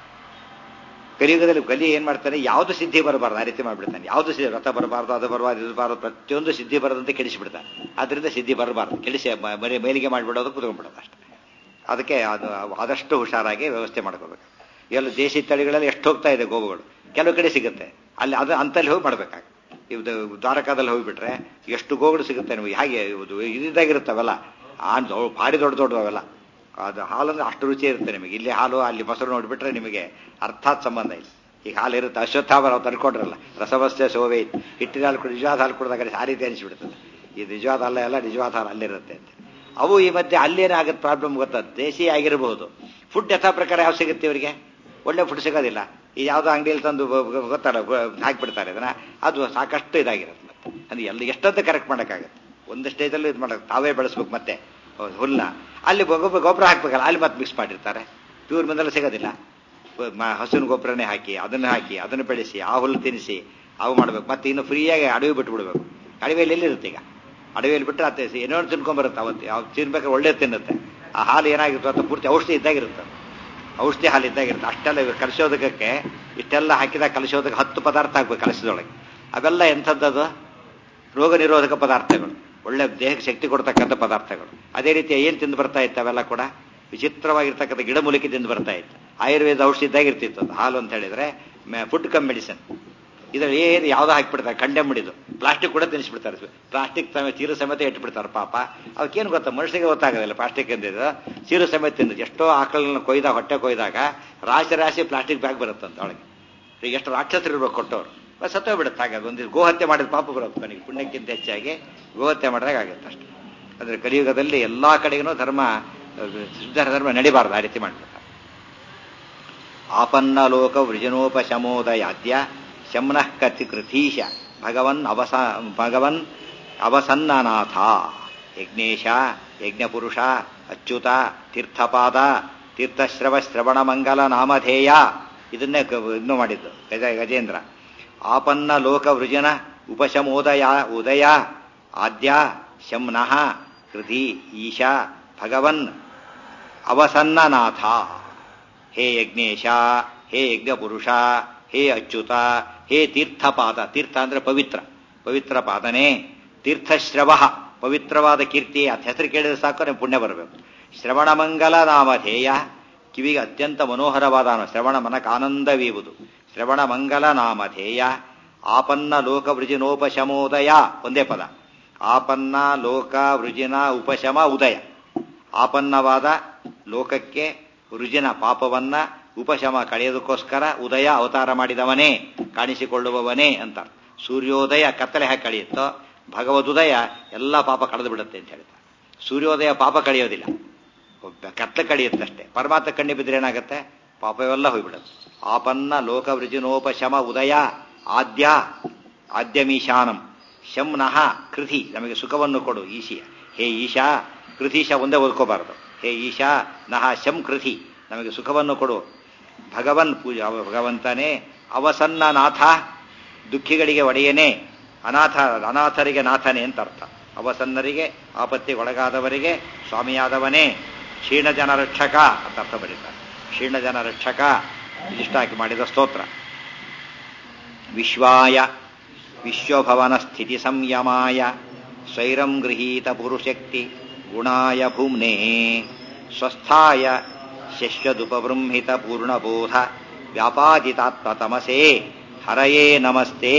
ಕಲಿಯುಗದಲ್ಲಿ ಕಲಿ ಏನ್ ಮಾಡ್ತಾನೆ ಯಾವುದು ಸಿದ್ಧಿ ಬರಬಾರ್ದು ಆ ರೀತಿ ಮಾಡ್ಬಿಡ್ತಾನೆ ಯಾವುದು ಸಿದ್ಧಿ ವ್ರತ ಬರಬಾರ್ದು ಅದು ಬರಬಾರ್ದು ಇದು ಬರಬಾರ್ದು ಪ್ರತಿಯೊಂದು ಸಿದ್ಧಿ ಬರದಂತೆ ಕೆಡಿಸಿಬಿಡ್ತಾನೆ ಅದರಿಂದ ಸಿದ್ಧಿ ಬರಬಾರ್ದು ಕೆಡಿಸಿ ಮ- ಮರಿ ಮೇಲಿಗೆ ಮಾಡಿಬಿಡೋದು ಕುತ್ಕೊಂಡ್ಬಿಡೋದು ಅಷ್ಟೇ ಅದಕ್ಕೆ ಅದು ಆದಷ್ಟು ಹುಷಾರಾಗಿ ವ್ಯವಸ್ಥೆ ಮಾಡ್ಕೋಬೇಕು ಎಲ್ಲ ದೇಶಿ ತಳಿಗಳಲ್ಲಿ ಎಷ್ಟು ಹೋಗ್ತಾ ಇದೆ ಗೋವುಗಳು ಕೆಲವು ಕಡೆ ಸಿಗುತ್ತೆ ಅಲ್ಲಿ ಅದು ಅಂತಲ್ಲಿ ಹೋಗಿ ಮಾಡ್ಬೇಕಾಗ ಇದು ದ್ವಾರಕಾದಲ್ಲಿ ಹೋಗಿಬಿಟ್ರೆ ಎಷ್ಟು ಗೋಗಳು ಸಿಗುತ್ತೆ ನಿಮಗೆ ಹಾಗೆ ಇದು ಇದಾಗಿರುತ್ತವೆಲ್ಲ ಆ ದೊ- ಭಾರಿ ದೊಡ್ಡ ದೊಡ್ಡದವೆಲ್ಲ ಅದು ಹಾಲಂದ್ರೆ ಅಷ್ಟು ರುಚಿ ಇರುತ್ತೆ ನಿಮಗೆ ಇಲ್ಲಿ ಹಾಲು ಅಲ್ಲಿ ಮೊಸರು ನೋಡಿಬಿಟ್ರೆ ನಿಮಗೆ ಅರ್ಥಾತ್ ಸಂಬಂಧ ಇಲ್ಲ ಈಗ ಹಾಲು ಇರುತ್ತೆ ಅಶ್ವತ್ಥಾಮ ನಾವು ತಂದ್ಕೊಂಡ್ರಲ್ಲ ರಸವಸ್ಯ ಶೋಭೆ ಇತ್ತು ಹಿಟ್ಟಿನ ಹಾಲು ಕುಡಿ ನಿಜವಾದ ಹಾಲು ಕುಡಿದಾಗ ಆ ರೀತಿ ಅನಿಸ್ಬಿಡ್ತದೆ ಈ ನಿಜವಾದ ಹಾಲ ಎಲ್ಲ ನಿಜವಾದ ಹಾಲು ಅಲ್ಲಿರುತ್ತೆ ಅಂತ ಅವು ಈ ಮಧ್ಯೆ ಅಲ್ಲೇನಾಗುತ್ತೆ ಪ್ರಾಬ್ಲಮ್ ಗೊತ್ತಾ ದೇಸಿ ಆಗಿರಬಹುದು ಫುಡ್ ಯಥಾ ಪ್ರಕಾರ ಯಾವ ಸಿಗುತ್ತೆ ಇವರಿಗೆ ಒಳ್ಳೆ ಫುಡ್ ಸಿಗೋದಿಲ್ಲ ಈ ಯಾವುದೋ ಅಂಗಡಿಯಲ್ಲಿ ತಂದು ಬ- ಬ- ಗೊತ್ತಲ್ಲ ಬ- ಹಾಕ್ಬಿಡ್ತಾರೆ ಅದನ್ನ ಅದು ಸಾಕಷ್ಟು ಇದಾಗಿರುತ್ತೆ ಮತ್ತೆ ಅಂದ್ರೆ ಎಲ್ಲ ಎಷ್ಟಂತ ಕರೆಕ್ಟ್ ಮಾಡೋಕ್ಕಾಗತ್ತೆ ಒಂದು ಸ್ಟೇಜಲ್ಲಿ ಇದು ಮಾಡೋದು ತಾವೇ ಬೆಳೆಸ್ಬೇಕು ಮತ್ತೆ ಹೌದು, ಹುಲ್ಲ ಅಲ್ಲಿ ಗೊಬ್ಬರ ಗೊಬ್ಬರ ಹಾಕ್ಬೇಕಲ್ಲ ಅಲ್ಲಿ ಮತ್ತೆ ಮಿಕ್ಸ್ ಮಾಡಿರ್ತಾರೆ ಪ್ಯೂರ್ ಬಂದೆಲ್ಲ ಸಿಗೋದಿಲ್ಲ ಮ- ಹಸುವಿನ ಗೊಬ್ಬರನೇ ಹಾಕಿ ಅದನ್ನ ಹಾಕಿ ಅದನ್ನು ಬೆಳೆಸಿ ಆ ಹುಲ್ಲು ತಿನ್ನಿಸಿ ಅವು ಮಾಡ್ಬೇಕು ಮತ್ತೆ ಇನ್ನು ಫ್ರೀಯಾಗಿ ಅಡವಿ ಬಿಟ್ಟು ಬಿಡ್ಬೇಕು ಅಡವಿಯಲ್ಲಿ ಎಲ್ಲಿರುತ್ತೆ ಈಗ ಅಡವಿಯಲ್ಲಿ ಬಿಟ್ಟರೆ ಅತ್ತೆ ಏನೋ ತಿನ್ಕೊಂಬರುತ್ತೆ ಅವತ್ತು ಯಾವ ತಿನ್ಬೇಕಾದ್ರೆ ಒಳ್ಳೆ ತಿನ್ನುತ್ತೆ ಆ ಹಾಲು ಏನಾಗಿರುತ್ತೆ ಅಂತ ಪೂರ್ತಿ ಔಷಧಿ ಇದ್ದಾಗಿರುತ್ತೆ ಅದು. ಔಷಧಿ ಹಾಲು ಇದ್ದಾಗಿರುತ್ತೆ ಅಷ್ಟೆಲ್ಲ ಇವಾಗ ಕಲಸೋದಕ್ಕೆ ಇಷ್ಟೆಲ್ಲ ಹಾಕಿದಾಗ ಕಲಸೋದಕ್ಕೆ ಹತ್ತು ಪದಾರ್ಥ ಹಾಕ್ಬೇಕು ಕಲಸದೊಳಗೆ ಅವೆಲ್ಲ ಎಂಥದ್ದದು ರೋಗ ನಿರೋಧಕ ಪದಾರ್ಥಗಳು ಒಳ್ಳೆ ದೇಹಕ್ಕೆ ಶಕ್ತಿ ಕೊಡ್ತಕ್ಕಂಥ ಪದಾರ್ಥಗಳು ಅದೇ ರೀತಿ ಏನು ತಿಂದು ಬರ್ತಾ ಇತ್ತು ಅವೆಲ್ಲ ಕೂಡ ವಿಚಿತ್ರವಾಗಿರ್ತಕ್ಕಂಥ ಗಿಡಮೂಲಿಕೆ ತಿಂದು ಬರ್ತಾ ಇತ್ತು ಆಯುರ್ವೇದ ಔಷಧಿ ಇದ್ದಾಗಿರ್ತಿತ್ತು ಅದು ಹಾಲು ಅಂತ ಹೇಳಿದ್ರೆ ಫುಡ್ ಕಮ್ ಮೆಡಿಸಿನ್ ಇದ್ರಲ್ಲಿ ಏನು ಯಾವ್ದೋ ಹಾಕಿಬಿಡ್ತಾರೆ ಕಂಡೆ ಮುಡಿದು ಪ್ಲಾಸ್ಟಿಕ್ ಕೂಡ ತಿನ್ನಿಸ್ಬಿಡ್ತಾರೆ ಪ್ಲಾಸ್ಟಿಕ್ ಸಮೇತ ಚೀಲ ಸಮೇತ ಇಟ್ಬಿಡ್ತಾರೆ ಪಾಪ ಅವಕ್ಕೇನು ಗೊತ್ತಾ ಮನುಷ್ಯನಿಗೆ ಗೊತ್ತಾಗೋದಿಲ್ಲ ಪ್ಲಾಸ್ಟಿಕ್ ಎಂದಿದ್ದು ಚೀಲ ಸಮೇತ ತಿನ್ನೋದು ಎಷ್ಟೋ ಆಕಳನ್ನ ಕೊಯ್ದಾಗ ಹೊಟ್ಟೆ ಕೊಯ್ದಾಗ ರಾಶಿ ರಾಶಿ ಪ್ಲಾಸ್ಟಿಕ್ ಬ್ಯಾಗ್ ಬರುತ್ತಂತ ಒಳಗೆ ಈಗ ಎಷ್ಟು ರಾಕ್ಷಸರು ಇರ್ಬೇಕು ಕೊಟ್ಟವ್ರು ಬಸ್ ಸತ್ತೋ ಬಿಡುತ್ತೆ ಹಾಗೆ ಒಂದು ಗೋಹತ್ಯೆ ಮಾಡಿದ ಪಾಪ ಬರುತ್ತೆ ನನಗೆ ಪುಣ್ಯಕ್ಕಿಂತ ಹೆಚ್ಚಾಗಿ ಗೋಹತ್ಯೆ ಮಾಡಿದಾಗ ಆಗುತ್ತೆ ಅಷ್ಟೇ ಅಂದರೆ ಕಲಿಯುಗದಲ್ಲಿ ಎಲ್ಲಾ ಕಡೆಗೂ ಧರ್ಮ ಶುದ್ಧ ಧರ್ಮ ನಡಿಬಾರ್ದು ಆ ರೀತಿ ಮಾಡ್ಬಿಡ್ತಾರೆ ಆಪನ್ನ ಲೋಕ ವೃಜನೋಪಶಮೋದಯಾದ್ಯ ಶಮ್ನಃ ಕತಿ ಕೃತೀಶ ಭಗವನ್ ಅವಸ ಭಗವನ್ ಅವಸನ್ನನಾಥ ಯಜ್ಞೇಶ ಯಜ್ಞಪುರುಷ ಅಚ್ಯುತ ತೀರ್ಥಪಾದ ತೀರ್ಥಶ್ರವ ಶ್ರವಣ ಮಂಗಲ ನಾಮಧೇಯ ಇದನ್ನೇ ಕ- ಇನ್ನು ಮಾಡಿದ್ದು ಗಜ ಗಜೇಂದ್ರ ಆಪನ್ನ ಲೋಕ ವೃಜನ ಉಪಶಮೋದಯ ಉದಯ ಆದ್ಯ ಶಮ್ನಃ ಕೃತಿ ಈಶಾ ಭಗವನ್ ಅವಸನ್ನನಾಥ ಹೇ ಯಜ್ಞೇಶ ಹೇ ಯಜ್ಞಪುರುಷ ಹೇ ಅಚ್ಯುತ ಹೇ ತೀರ್ಥಪಾದ ತೀರ್ಥ ಅಂದ್ರೆ ಪವಿತ್ರ ಪವಿತ್ರ ಪಾದನೆ ತೀರ್ಥಶ್ರವ ಪವಿತ್ರವಾದ ಕೀರ್ತಿ ಅದ್ ಹೆಸರು ಕೇಳಿದ್ರೆ ಸಾಕು ನೀವು ಪುಣ್ಯ ಬರಬೇಕು ಶ್ರವಣ ಮಂಗಲ ನಾಮಧೇಯ ಕಿವಿಗೆ ಅತ್ಯಂತ ಮನೋಹರವಾದ ನಾಮ. ಶ್ರವಣ ಮನಕ ಆನಂದವೀವುದು ಶ್ರವಣ ಮಂಗಲ ನಾಮಧೇಯ ಆಪನ್ನ ಲೋಕ ವೃಜಿನೋಪಶಮೋದಯ ಒಂದೇ ಪದ ಆಪನ್ನ ಲೋಕ ವೃಜಿನ ಉಪಶಮ ಉದಯ ಆಪನ್ನವಾದ ಲೋಕಕ್ಕೆ ವೃಜಿನ ಪಾಪವನ್ನ ಉಪಶಮ ಕಳೆಯೋದಕ್ಕೋಸ್ಕರ ಉದಯ ಅವತಾರ ಮಾಡಿದವನೇ ಕಾಣಿಸಿಕೊಳ್ಳುವವನೇ ಅಂತ ಸೂರ್ಯೋದಯ ಕತ್ತಲೆ ಹಾಕಿ ಕಳೆಯುತ್ತೋ ಭಗವದುದಯ ಎಲ್ಲ ಪಾಪ ಕಳೆದು ಬಿಡುತ್ತೆ ಅಂತ ಹೇಳ್ತಾರೆ ಸೂರ್ಯೋದಯ ಪಾಪ ಕಳೆಯೋದಿಲ್ಲ ಒಬ್ಬ ಕತ್ತಲೆ ಕಳೆಯುತ್ತಷ್ಟೇ ಪರಮಾತ್ಮ ಕಣ್ಣಿ ಬಿದ್ದರೆ ಏನಾಗುತ್ತೆ ಪಾಪವೆಲ್ಲ ಹೋಗ್ಬಿಡುತ್ತೆ ಆಪನ್ನ ಲೋಕ ವೃಜಿನೋಪಶಮ ಉದಯ ಆದ್ಯ ಆದ್ಯಮೀಶಾನಂ ಶಂನಃ ಕೃತಿ ನಮಗೆ ಸುಖವನ್ನು ಕೊಡು ಈಶಿಯ ಹೇ ಈಶಾ ಕೃತೀಶ ಒಂದೇ ಓದ್ಕೋಬಾರದು ಹೇ ಈಶಾ ನಹ ಶಂ ಕೃತಿ ನಮಗೆ ಸುಖವನ್ನು ಕೊಡು ಭಗವನ್ ಪೂಜೆ ಅವ ಭಗವಂತನೇ ಅವಸನ್ನ ನಾಥ ದುಃಖಿಗಳಿಗೆ ಒಡೆಯನೇ ಅನಾಥ ಅನಾಥರಿಗೆ ನಾಥನೇ ಅಂತ ಅರ್ಥ ಅವಸನ್ನರಿಗೆ ಆಪತ್ತಿಗೊಳಗಾದವರಿಗೆ ಸ್ವಾಮಿಯಾದವನೇ ಕ್ಷೀಣಜನ ರಕ್ಷಕ ಅಂತ ಅರ್ಥ ಬರೀತಾರೆ ಕ್ಷೀಣಜನ ರಕ್ಷಕ ಇದಿಷ್ಟಾಕಿ ಮಾಡಿದ ಸ್ತೋತ್ರ ವಿಶ್ವಾಯ ವಿಶ್ವಭವನ ಸ್ಥಿತಿ ಸಂಯಮಾಯ ಸ್ವೈರಂ ಗೃಹೀತ ಪುರುಶಕ್ತಿ ಗುಣಾಯ ಭೂಮ್ನೇ ಸ್ವಸ್ಥಾಯ ಶಶ್ವದುಪಬೃಂಹಿತ ಪೂರ್ಣಬೋಧ ವ್ಯಾಪಾದಿತಾತ್ಮತಮಸೇ ಹರಯೇ ನಮಸ್ತೆ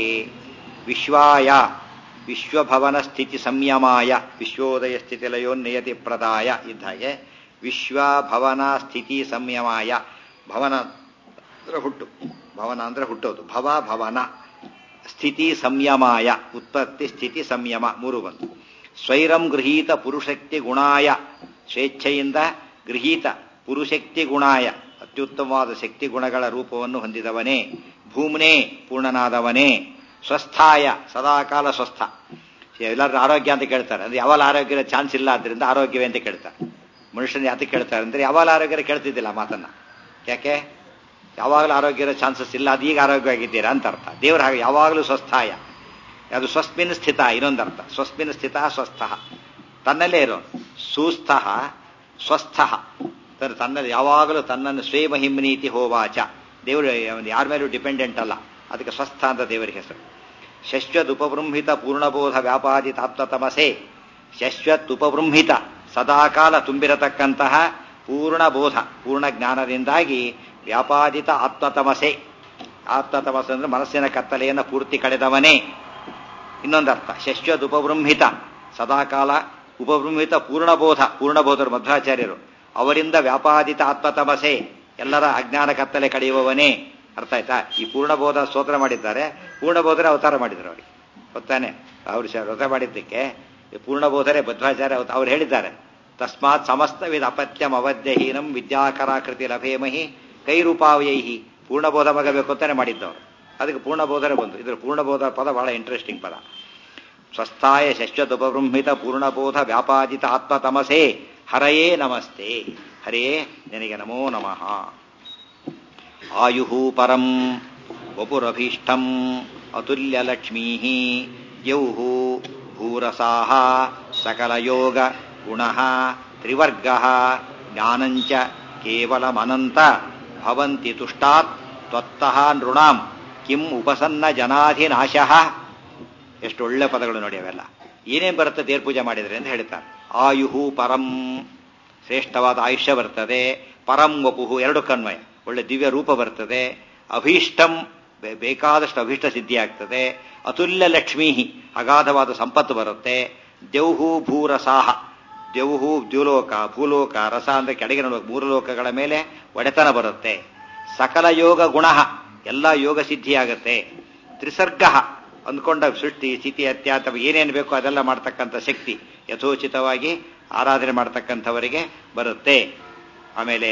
ವಿಶ್ವಾಯ ವಿಶ್ವಭವನ ಸ್ಥಿತಿ ಸಂಯಮಾಯ ವಿಶ್ವೋದಯ ಸ್ಥಿತಿ ಲಯೋನ್ನಿಯತಿ ಪ್ರದಾಯ ಇದ್ದಾಗೆ ವಿಶ್ವಭವನ ಸ್ಥಿತಿ ಸಂಯಮಾಯ ಭವನ ಅಂದ್ರೆ ಹುಟ್ಟು ಭವನ ಅಂದ್ರೆ ಹುಟ್ಟೋದು ಭವ ಭವನ ಸ್ಥಿತಿ ಸಂಯಮಾಯ ಉತ್ಪತ್ತಿ ಸ್ಥಿತಿ ಸಂಯಮ ಮೂರು ಬಂತು ಸ್ವೈರಂ ಗೃಹೀತ ಪುರುಷಕ್ತಿ ಗುಣಾಯ ಸ್ವೇಚ್ಛೆಯಿಂದ ಗೃಹೀತ ಪುರುಶಕ್ತಿ ಗುಣಾಯ ಅತ್ಯುತ್ತಮವಾದ ಶಕ್ತಿ ಗುಣಗಳ ರೂಪವನ್ನು ಹೊಂದಿದವನೇ ಭೂಮ್ನೇ ಪೂರ್ಣನಾದವನೇ ಸ್ವಸ್ಥಾಯ ಸದಾಕಾಲ ಸ್ವಸ್ಥ ಎಲ್ಲರೂ ಆರೋಗ್ಯ ಅಂತ ಕೇಳ್ತಾರೆ ಅಂದ್ರೆ ಯಾವಾಗ ಆರೋಗ್ಯದ ಚಾನ್ಸ್ ಇಲ್ಲ ಆದ್ರಿಂದ ಆರೋಗ್ಯವೇ ಅಂತ ಕೇಳ್ತಾರೆ ಮನುಷ್ಯನ ಯಾತಕ್ಕೆ ಕೇಳ್ತಾರೆ ಅಂದ್ರೆ ಯಾವಾಗ ಆರೋಗ್ಯ ಕೇಳ್ತಿದ್ದಿಲ್ಲ ಆ ಮಾತನ್ನ ಯಾಕೆ ಯಾವಾಗಲೂ ಆರೋಗ್ಯ ಇರೋ ಚಾನ್ಸಸ್ ಇಲ್ಲ ಅದು ಈಗ ಆರೋಗ್ಯವಾಗಿದ್ದೀರಾ ಅಂತ ಅರ್ಥ ದೇವರು ಹಾಗೆ ಯಾವಾಗಲೂ ಸ್ವಸ್ಥಾಯ ಅದು ಸ್ವಸ್ಮಿನ್ ಸ್ಥಿತ ಇನ್ನೊಂದು ಅರ್ಥ ಸ್ವಸ್ಮಿನ್ ಸ್ಥಿತ ಸ್ವಸ್ಥ ತನ್ನಲ್ಲೇ ಇರೋ ಸುಸ್ಥ ಸ್ವಸ್ಥ ತನ್ನಲ್ಲಿ ಯಾವಾಗಲೂ ತನ್ನನ್ನು ಸ್ವೇ ಮಹಿಮ್ನೀತಿ ಹೋವಾಚ ದೇವರು ಯಾರ ಮೇಲೂ ಡಿಪೆಂಡೆಂಟ್ ಅಲ್ಲ ಅದಕ್ಕೆ ಸ್ವಸ್ಥ ಅಂತ ದೇವರಿಗೆ ಹೆಸರು ಶಶ್ವತ್ ಉಪಬೃಂಹಿತ ಪೂರ್ಣಬೋಧ ವ್ಯಾಪಾದಿತಾಪ್ತತಮಸೆ ಶಶ್ವತ್ ಉಪಬೃಂಹಿತ ಸದಾಕಾಲ ತುಂಬಿರತಕ್ಕಂತಹ ಪೂರ್ಣಬೋಧ ಪೂರ್ಣ ಜ್ಞಾನದಿಂದಾಗಿ ವ್ಯಾಪಾದಿತ ಆತ್ಮತಮಸೆ ಆತ್ಮತಮಸೆ ಅಂದ್ರೆ ಮನಸ್ಸಿನ ಕತ್ತಲೆಯನ್ನು ಪೂರ್ತಿ ಕಳೆದವನೇ ಇನ್ನೊಂದರ್ಥ ಶಶ್ವತ್ ಉಪಬೃಂಹಿತ ಸದಾಕಾಲ ಉಪಬೃಂಹಿತ ಪೂರ್ಣಬೋಧ ಪೂರ್ಣಬೋಧರು ಮಧ್ವಾಚಾರ್ಯರು ಅವರಿಂದ ವ್ಯಾಪಾದಿತ ಆತ್ಮತಮಸೆ ಎಲ್ಲರ ಅಜ್ಞಾನ ಕತ್ತಲೆ ಕಳೆಯುವವನೇ ಅರ್ಥ ಆಯ್ತಾ ಈ ಪೂರ್ಣಬೋಧ ಸ್ತೋತ್ರ ಮಾಡಿದ್ದಾರೆ ಪೂರ್ಣಬೋಧರೆ ಅವತಾರ ಮಾಡಿದ್ರು ಅವರಿಗೆ ಗೊತ್ತಾನೆ ಅವರು ವ್ರತ ಮಾಡಿದ್ದಕ್ಕೆ ಪೂರ್ಣಬೋಧರೆ ಮಧ್ವಾಚಾರ್ಯ ಅವ್ರು ಹೇಳಿದ್ದಾರೆ ತಸ್ಮಾತ್ ಸಮಸ್ತವಿಧ ಅಪತ್ಯಂ ಅವಧ್ಯಹೀನಂ ವಿದ್ಯಾಕರಾಕೃತಿ ಲಭೇಮಹಿ ಕೈರೂಪಾವಯೈಹಿ ಪೂರ್ಣಬೋಧ ಮಗಬೇಕು ಅಂತಾನೆ ಮಾಡಿದ್ದವರು ಅದಕ್ಕೆ ಪೂರ್ಣಬೋಧನೆ ಬಂತು ಇದ್ರ ಪೂರ್ಣಬೋಧ ಪದ ಬಹಳ ಇಂಟ್ರೆಸ್ಟಿಂಗ್ ಪದ ಸ್ವಸ್ಥಾಯ ಶಶ್ವದುಪಬೃಂಹಿತ ಪೂರ್ಣಬೋಧ ವ್ಯಾಪಾದಿತ ಆತ್ಮತಮಸೆ ಹರಯೇ ನಮಸ್ತೆ ಹರೇ ನಿನಗೆ ನಮೋ ನಮಃ ಆಯು ಪರಂ ವಪುರಭೀಷ್ಟಂ ಅತುಲ್ಯಲಕ್ಷ್ಮೀ ಯೌಹು ಭೂರಸಾಹ ಸಕಲಯೋಗ ಗುಣ ತ್ರಿವರ್ಗ ಜ್ಞಾನಂಚ ಕೇವಲಮನಂತ ಭವಂತಿ ತುಷ್ಟಾತ್ ತ್ವತ್ತಃ ನೃಣಾಂ ಕಿಂ ಉಪಸನ್ನ ಜನಾಧಿನಾಶಃ ಎಷ್ಟು ಒಳ್ಳೆ ಪದಗಳು ನೋಡಿ ಅವೆಲ್ಲ ಏನೇನು ಬರುತ್ತೆ ದೇವ್ರ ಪೂಜೆ ಮಾಡಿದರೆ ಅಂತ ಹೇಳ್ತಾರೆ ಆಯುಹು ಪರಂ ಶ್ರೇಷ್ಠವಾದ ಆಯುಷ್ಯ ಬರ್ತದೆ ಪರಂ ವಪುಹು ಎರಡು ಕನ್ವಯ ಒಳ್ಳೆ ದಿವ್ಯ ರೂಪ ಬರ್ತದೆ ಅಭೀಷ್ಟಂ ಬೇಕಾದಷ್ಟು ಅಭೀಷ್ಟ ಸಿದ್ಧಿ ಆಗ್ತದೆ ಅತುಲ್ಯ ಲಕ್ಷ್ಮೀ ಅಗಾಧವಾದ ಸಂಪತ್ತು ಬರುತ್ತೆ ದೇವ್ಹು ಭೂರಸಾಹ ದೇವ್ಹು ದ್ಯುಲೋಕ ಭೂಲೋಕ ರಸ ಅಂದ್ರೆ ಕೆಳಗಿನ ಲೋಕ ಮೂರು ಲೋಕಗಳ ಮೇಲೆ ಒಡೆತನ ಬರುತ್ತೆ ಸಕಲ ಯೋಗ ಗುಣ ಎಲ್ಲ ಯೋಗ ಸಿದ್ಧಿಯಾಗತ್ತೆ ತ್ರಿಸರ್ಗ ಅಂದ್ಕೊಂಡ ಸೃಷ್ಟಿ ಸ್ಥಿತಿ ಅತ್ಯಾತ ಏನೇನು ಬೇಕೋ ಅದೆಲ್ಲ ಮಾಡ್ತಕ್ಕಂಥ ಶಕ್ತಿ ಯಥೋಚಿತವಾಗಿ ಆರಾಧನೆ ಮಾಡ್ತಕ್ಕಂಥವರಿಗೆ ಬರುತ್ತೆ ಆಮೇಲೆ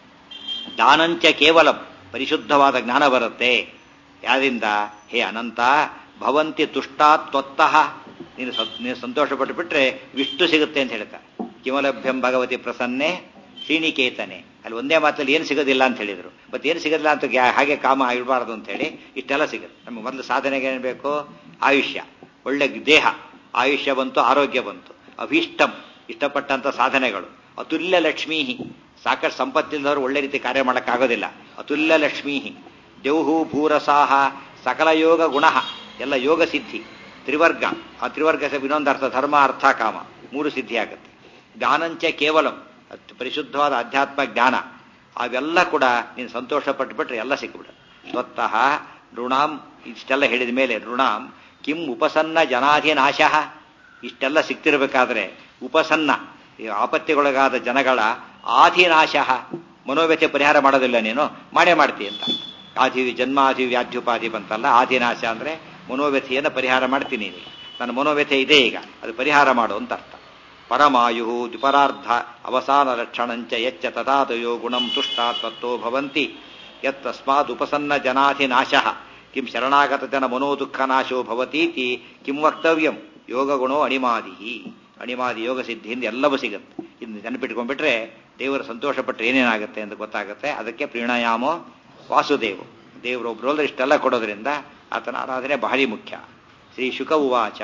ದಾನಂಚ ಕೇವಲ ಪರಿಶುದ್ಧವಾದ ಜ್ಞಾನ ಬರುತ್ತೆ ಯಾರಿಂದ ಹೇ ಅನಂತ ಭವಂತಿ ತುಷ್ಟಾ ತ್ವತ್ತಃ ನೀನು ನೀನು ಸಂತೋಷಪಟ್ಟು ಬಿಟ್ರೆ ವಿಷ್ಣು ಸಿಗುತ್ತೆ ಅಂತ ಹೇಳ್ತಾರೆ ಕಿಮಲಭ್ಯಂ ಭಗವತಿ ಪ್ರಸನ್ನೆ ಶ್ರೀನಿಕೇತನೆ ಅಲ್ಲಿ ಒಂದೇ ಮಾತಲ್ಲಿ ಏನು ಸಿಗೋದಿಲ್ಲ ಅಂತ ಹೇಳಿದ್ರು ಮತ್ತೆ ಏನು ಸಿಗೋದಿಲ್ಲ ಅಂತ ಹಾಗೆ ಕಾಮ ಇಡಬಾರ್ದು ಅಂತ ಹೇಳಿ ಇಷ್ಟೆಲ್ಲ ಸಿಗುತ್ತೆ ನಮಗೆ ಮೊದಲು ಸಾಧನೆಗೆ ಏನು ಬೇಕು ಆಯುಷ್ಯ ಒಳ್ಳೆ ದೇಹ ಆಯುಷ್ಯ ಬಂತು ಆರೋಗ್ಯ ಬಂತು ಅಭೀಷ್ಟಂ ಇಷ್ಟಪಟ್ಟಂತ ಸಾಧನೆಗಳು ಅತುಲ್ಯ ಲಕ್ಷ್ಮೀ ಸಾಕಷ್ಟು ಸಂಪತ್ತಿಲ್ಲದವರು ಒಳ್ಳೆ ರೀತಿ ಕಾರ್ಯ ಮಾಡೋಕ್ಕಾಗೋದಿಲ್ಲ ಅತುಲ್ಯ ಲಕ್ಷ್ಮೀ ದೇವ್ಹು ಭೂರಸಾಹ ಸಕಲ ಯೋಗ ಗುಣ ಎಲ್ಲ ಯೋಗ ಸಿದ್ಧಿ ತ್ರಿವರ್ಗ ಆ ತ್ರಿವರ್ಗ ಇನ್ನೊಂದು ಅರ್ಥ ಧರ್ಮ ಅರ್ಥ ಕಾಮ ಮೂರು ಸಿದ್ಧಿ ಆಗುತ್ತೆ ಜ್ಞಾನಂಚ ಕೇವಲಂ ಪರಿಶುದ್ಧವಾದ ಅಧ್ಯಾತ್ಮ ಜ್ಞಾನ ಅವೆಲ್ಲ ಕೂಡ ನೀನು ಸಂತೋಷ ಪಟ್ಟುಬಿಟ್ರೆ ಎಲ್ಲ ಸಿಕ್ಕಿಬಿಡ ಸ್ವತಃ ಋಣಾಂ ಇಷ್ಟೆಲ್ಲ ಹೇಳಿದ ಮೇಲೆ ಋಣಾಂ ಕಿಂ ಉಪಸನ್ನ ಜನಾಧಿನಾಶ ಇಷ್ಟೆಲ್ಲ ಸಿಕ್ತಿರ್ಬೇಕಾದ್ರೆ ಉಪಸನ್ನ ಆಪತ್ತಿಗೊಳಗಾದ ಜನಗಳ ಆಧಿನಾಶ ಮನೋವ್ಯಥೆ ಪರಿಹಾರ ಮಾಡೋದಿಲ್ಲ ನೀನು ಮಾಡೇ ಮಾಡ್ತೀಯ ಅಂತ ಆಧಿ ಜನ್ಮಾಧಿ ವ್ಯಾಧ್ಯುಪಾಧಿ ಬಂತಲ್ಲ ಆದಿನಾಶ ಅಂದ್ರೆ ಮನೋವ್ಯಥೆಯನ್ನು ಪರಿಹಾರ ಮಾಡ್ತೀನಿ ನೀನು ನನ್ನ ಮನೋವ್ಯಥೆ ಇದೆ ಈಗ ಅದು ಪರಿಹಾರ ಮಾಡು ಅಂತ ಅರ್ಥ ಪರಮಾಯು ದ್ವಿಪರಾರ್ಧ ಅವಸಾನ ಲಕ್ಷಣಂಚ ಯಚ್ಚ ತದಾದಯೋ ಗುಣಂ ತುಷ್ಟಾ ತತ್ತೋ ಭವಂತಿ ಯತ್ತಸ್ಮಾದ್ ಉಪಸನ್ನ ಜನಾಧಿನಾಶ ಕಿಂ ಶರಣಾಗತ ಜನ ಮನೋ ದುಃಖನಾಶೋ ಭವತೀತಿ ಕಿಂ ವಕ್ತವ್ಯಂ ಯೋಗ ಗುಣೋ ಅಣಿಮಾದಿ ಅಣಿಮಾದಿ ಯೋಗ ಸಿದ್ಧಿಯಿಂದ ಎಲ್ಲವೂ ಸಿಗುತ್ತೆ ಇನ್ನು ನೆನಪಿಟ್ಕೊಂಡ್ಬಿಟ್ರೆ ದೇವರು ಸಂತೋಷಪಟ್ಟರೆ ಏನೇನಾಗುತ್ತೆ ಅಂತ ಗೊತ್ತಾಗುತ್ತೆ ಅದಕ್ಕೆ ಪ್ರೀಣಾಯಾಮೋ ವಾಸುದೇವ್ ದೇವರೊಬ್ಬರಲ್ಲದ್ರೆ ಇಷ್ಟೆಲ್ಲ ಕೊಡೋದ್ರಿಂದ ಆತನ ಆರಾಧನೆ ಭಾರಿ ಮುಖ್ಯ ಶ್ರೀ ಶುಕ ಉವಾಚ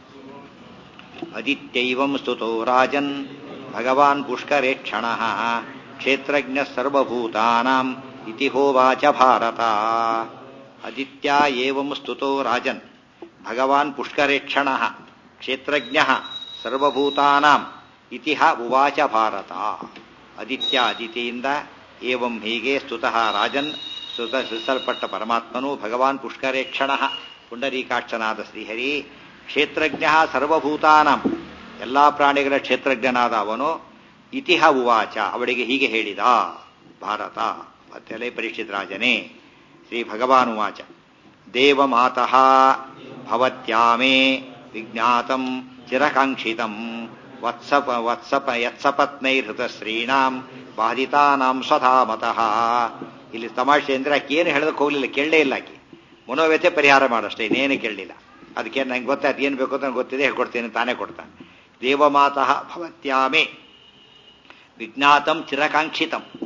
ಅದಿತ್ಯೈವಂ ಸ್ತುತೋ ರಾಜನ್ ಭಗವಾನ್ ಪುಷ್ಕರೇಕ್ಷಣ ಕ್ಷೇತ್ರಜ್ಞ ಸರ್ವಭೂತಾನಾಂ ಇತಿ ಹೋವಾಚ ಭಾರತ ಅದಿತ್ಯ ಏವಂ ಸ್ತುತೋ ರಾಜನ್ ಭಗವಾನ್ ಪುಷ್ಕರೇಕ್ಷಣ ಕ್ಷೇತ್ರಜ್ಞ ಸರ್ವಭೂತಾನಾಂ ಇತಿಹ ಉವಾಚ ಭಾರತ ಅದಿತ್ಯ ಅದಿತಿಯಿಂದ ಏವಂ ಹೀಗೆ ಸ್ತುತಃ ರಾಜನ್ ಸ್ತುತ ಸ್ತುತಲ್ಪಟ್ಟ ಪರಮಾತ್ಮನು ಭಗವಾನ್ ಪುಷ್ಕರೇಕ್ಷಣ ಪುಂಡರೀಕಾಕ್ಷನಾದ ಶ್ರೀಹರಿ ಕ್ಷೇತ್ರಜ್ಞ ಸರ್ವಭೂತಾನಾಂ ಎಲ್ಲಾ ಪ್ರಾಣಿಗಳ ಕ್ಷೇತ್ರಜ್ಞನಾದ ಅವನು ಇತಿಹ ಉವಾಚ ಅವಳಿಗೆ ಹೀಗೆ ಹೇಳಿದ ಭಾರತ ಮತ್ತೆಲೆ ಪರೀಕ್ಷಿತ ರಾಜನೇ ಶ್ರೀ ಭಗವಾನ್ ಉವಾಚ ದೇವಮಾತಃ ಭವತ್ಯಾಮೇ ವಿಜ್ಞಾತಂ ಚಿರಕಾಂಕ್ಷಿತಂ ವತ್ಸಪ ವತ್ಸಪ ಯತ್ಸಪತ್ನೈರ್ಹೃತಶ್ರೀಣಾಂ ಬಾಧಿತಾನಾಂ ಸ್ವಧಾಮತಃ ಇಲ್ಲಿ ತಮಾಷೆ ಅಂದ್ರೆ ಆಕೆ ಏನು ಹೇಳೋದಕ್ಕೆ ಹೋಗ್ಲಿಲ್ಲ ಕೇಳಲೇ ಇಲ್ಲ ಆಕೆ ಮನೋವ್ಯಥೆ ಪರಿಹಾರ ಮಾಡಷ್ಟೇ ಇನ್ನೇನು ಕೇಳಲಿಲ್ಲ ಅದಕ್ಕೆ ನಂಗೆ ಗೊತ್ತಾಯ್ತು ಏನು ಬೇಕು ಅಂತ ನಂಗೆ ಗೊತ್ತಿದೆ ಹೇಳ್ಕೊಡ್ತೇನೆ ತಾನೇ ಕೊಡ್ತಾನೆ ದೇವಮಾತಃ ಭವತ್ಯಾಮೆ ವಿಜ್ಞಾತಂ ಚಿರಕಾಂಕ್ಷಿತಂ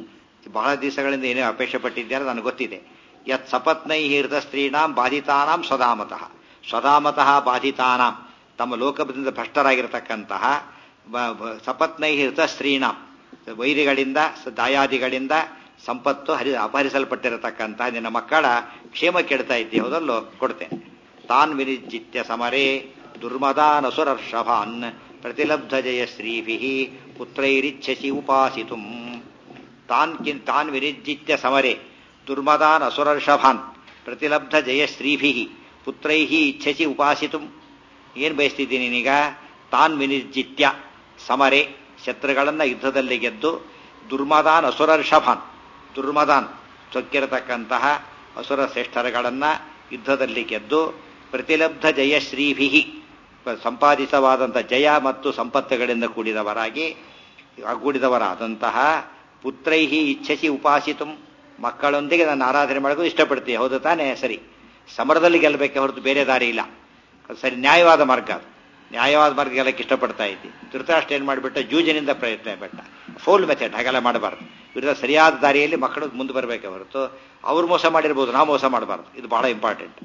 ಬಹಳ ದಿವಸಗಳಿಂದ ಏನೇ ಅಪೇಕ್ಷೆ ಪಟ್ಟಿದ್ದಾರೆ ನನಗೆ ಗೊತ್ತಿದೆ ಯತ್ ಸಪತ್ನೈ ಹೃತ ಸ್ತ್ರೀಣಾಂ ಬಾಧಿತಾನಾಂ ಸ್ವಧಾಮತಃ ಸ್ವಧಾಮತಃ ಬಾಧಿತಾನಾಂ ತಮ್ಮ ಲೋಕದಿಂದ ಭ್ರಷ್ಟರಾಗಿರತಕ್ಕಂತಹ ಸಪತ್ನೈ ಹೃತ ಸ್ತ್ರೀಣಾಂ ವೈರಿಗಳಿಂದ ದಾಯಾದಿಗಳಿಂದ ಸಂಪತ್ತು ಹರಿ ಅಪಹರಿಸಲ್ಪಟ್ಟಿರತಕ್ಕಂತಹ ನಿನ್ನ ಮಕ್ಕಳ ಕ್ಷೇಮ ಕೆಡ್ತಾ ಇದ್ದೆ ಹೋದಲ್ಲೋ ಕೊಡ್ತೇನೆ ತಾನ್ ವಿನಿಜಿತ್ಯ ಸಮರೇ ದುರ್ಮದಾನಸುರರ್ಷಭಾನ್ ಪ್ರತಿಲಬ್ಧ ಜಯ ಶ್ರೀಭಿ ಪುತ್ರೈರಿಚ್ಛಸಿ ಉಪಾಸಿತು ತಾನ್ ಕಿನ್ ತಾನ್ ವಿನಿಜಿತ್ಯ ಸಮರೇ ದುರ್ಮದಾನ್ ಅಸುರರ್ಷಭಾನ್ ಪ್ರತಿಲಬ್ಧ ಜಯ ಶ್ರೀಭಿ ಪುತ್ರೈ ಇಚ್ಛಸಿ ಉಪಾಸಿತು ಏನ್ ಬಯಸ್ತಿದ್ದೀನಿ ನೀನೀಗ ತಾನ್ ವಿನಿರ್ಜಿತ್ಯ ಸಮರೆ ಶತ್ರುಗಳನ್ನ ಯುದ್ಧದಲ್ಲಿ ಗೆದ್ದು ದುರ್ಮದಾನ್ ಅಸುರರ್ಷಭಾನ್ ದುರ್ಮದಾನ್ ಚೊಕ್ಕಿರತಕ್ಕಂತಹ ಅಸುರ ಶ್ರೇಷ್ಠರುಗಳನ್ನ ಯುದ್ಧದಲ್ಲಿ ಗೆದ್ದು ಪ್ರತಿಲಬ್ಧ ಜಯಶ್ರೀಭಿ ಸಂಪಾದಿತವಾದಂತಹ ಜಯ ಮತ್ತು ಸಂಪತ್ತುಗಳಿಂದ ಕೂಡಿದವರಾಗಿ ಕೂಡಿದವರಾದಂತಹ ಪುತ್ರೈಹಿ ಇಚ್ಛಸಿ ಉಪಾಸಿತು ಮಕ್ಕಳೊಂದಿಗೆ ನಾನು ಆರಾಧನೆ ಮಾಡೋದು ಇಷ್ಟಪಡ್ತೀವಿ ಹೌದು ತಾನೇ ಸರಿ ಸಮರದಲ್ಲಿ ಗೆಲ್ಲಬೇಕೆ ಹೊರತು ಬೇರೆ ದಾರಿ ಇಲ್ಲ ಅದು ಸರಿ ನ್ಯಾಯವಾದ ಮಾರ್ಗ ಅದು ನ್ಯಾಯವಾದ ಮಾರ್ಗ ಗೆಲ್ಲಕ್ಕೆ ಇಷ್ಟಪಡ್ತಾ ಇದ್ದಿ ಧೃತರಾಷ್ಟ್ರ ಏನು ಮಾಡಿಬಿಟ್ಟ ಜೂಜಿನಿಂದ ಪ್ರಯತ್ನ ಬಿಟ್ಟ ಫೌಲ್ ಮೆಥಡ್ ಹಾಗೆಲ್ಲ ಮಾಡಬಾರ್ದು ವಿರುದ್ಧ ಸರಿಯಾದ ದಾರಿಯಲ್ಲಿ ಮಕ್ಕಳು ಮುಂದೆ ಬರಬೇಕೆ ಹೊರತು ಅವ್ರು ಮೋಸ ಮಾಡಿರ್ಬೋದು ನಾವು ಮೋಸ ಮಾಡಬಾರ್ದು ಇದು ಬಹಳ ಇಂಪಾರ್ಟೆಂಟ್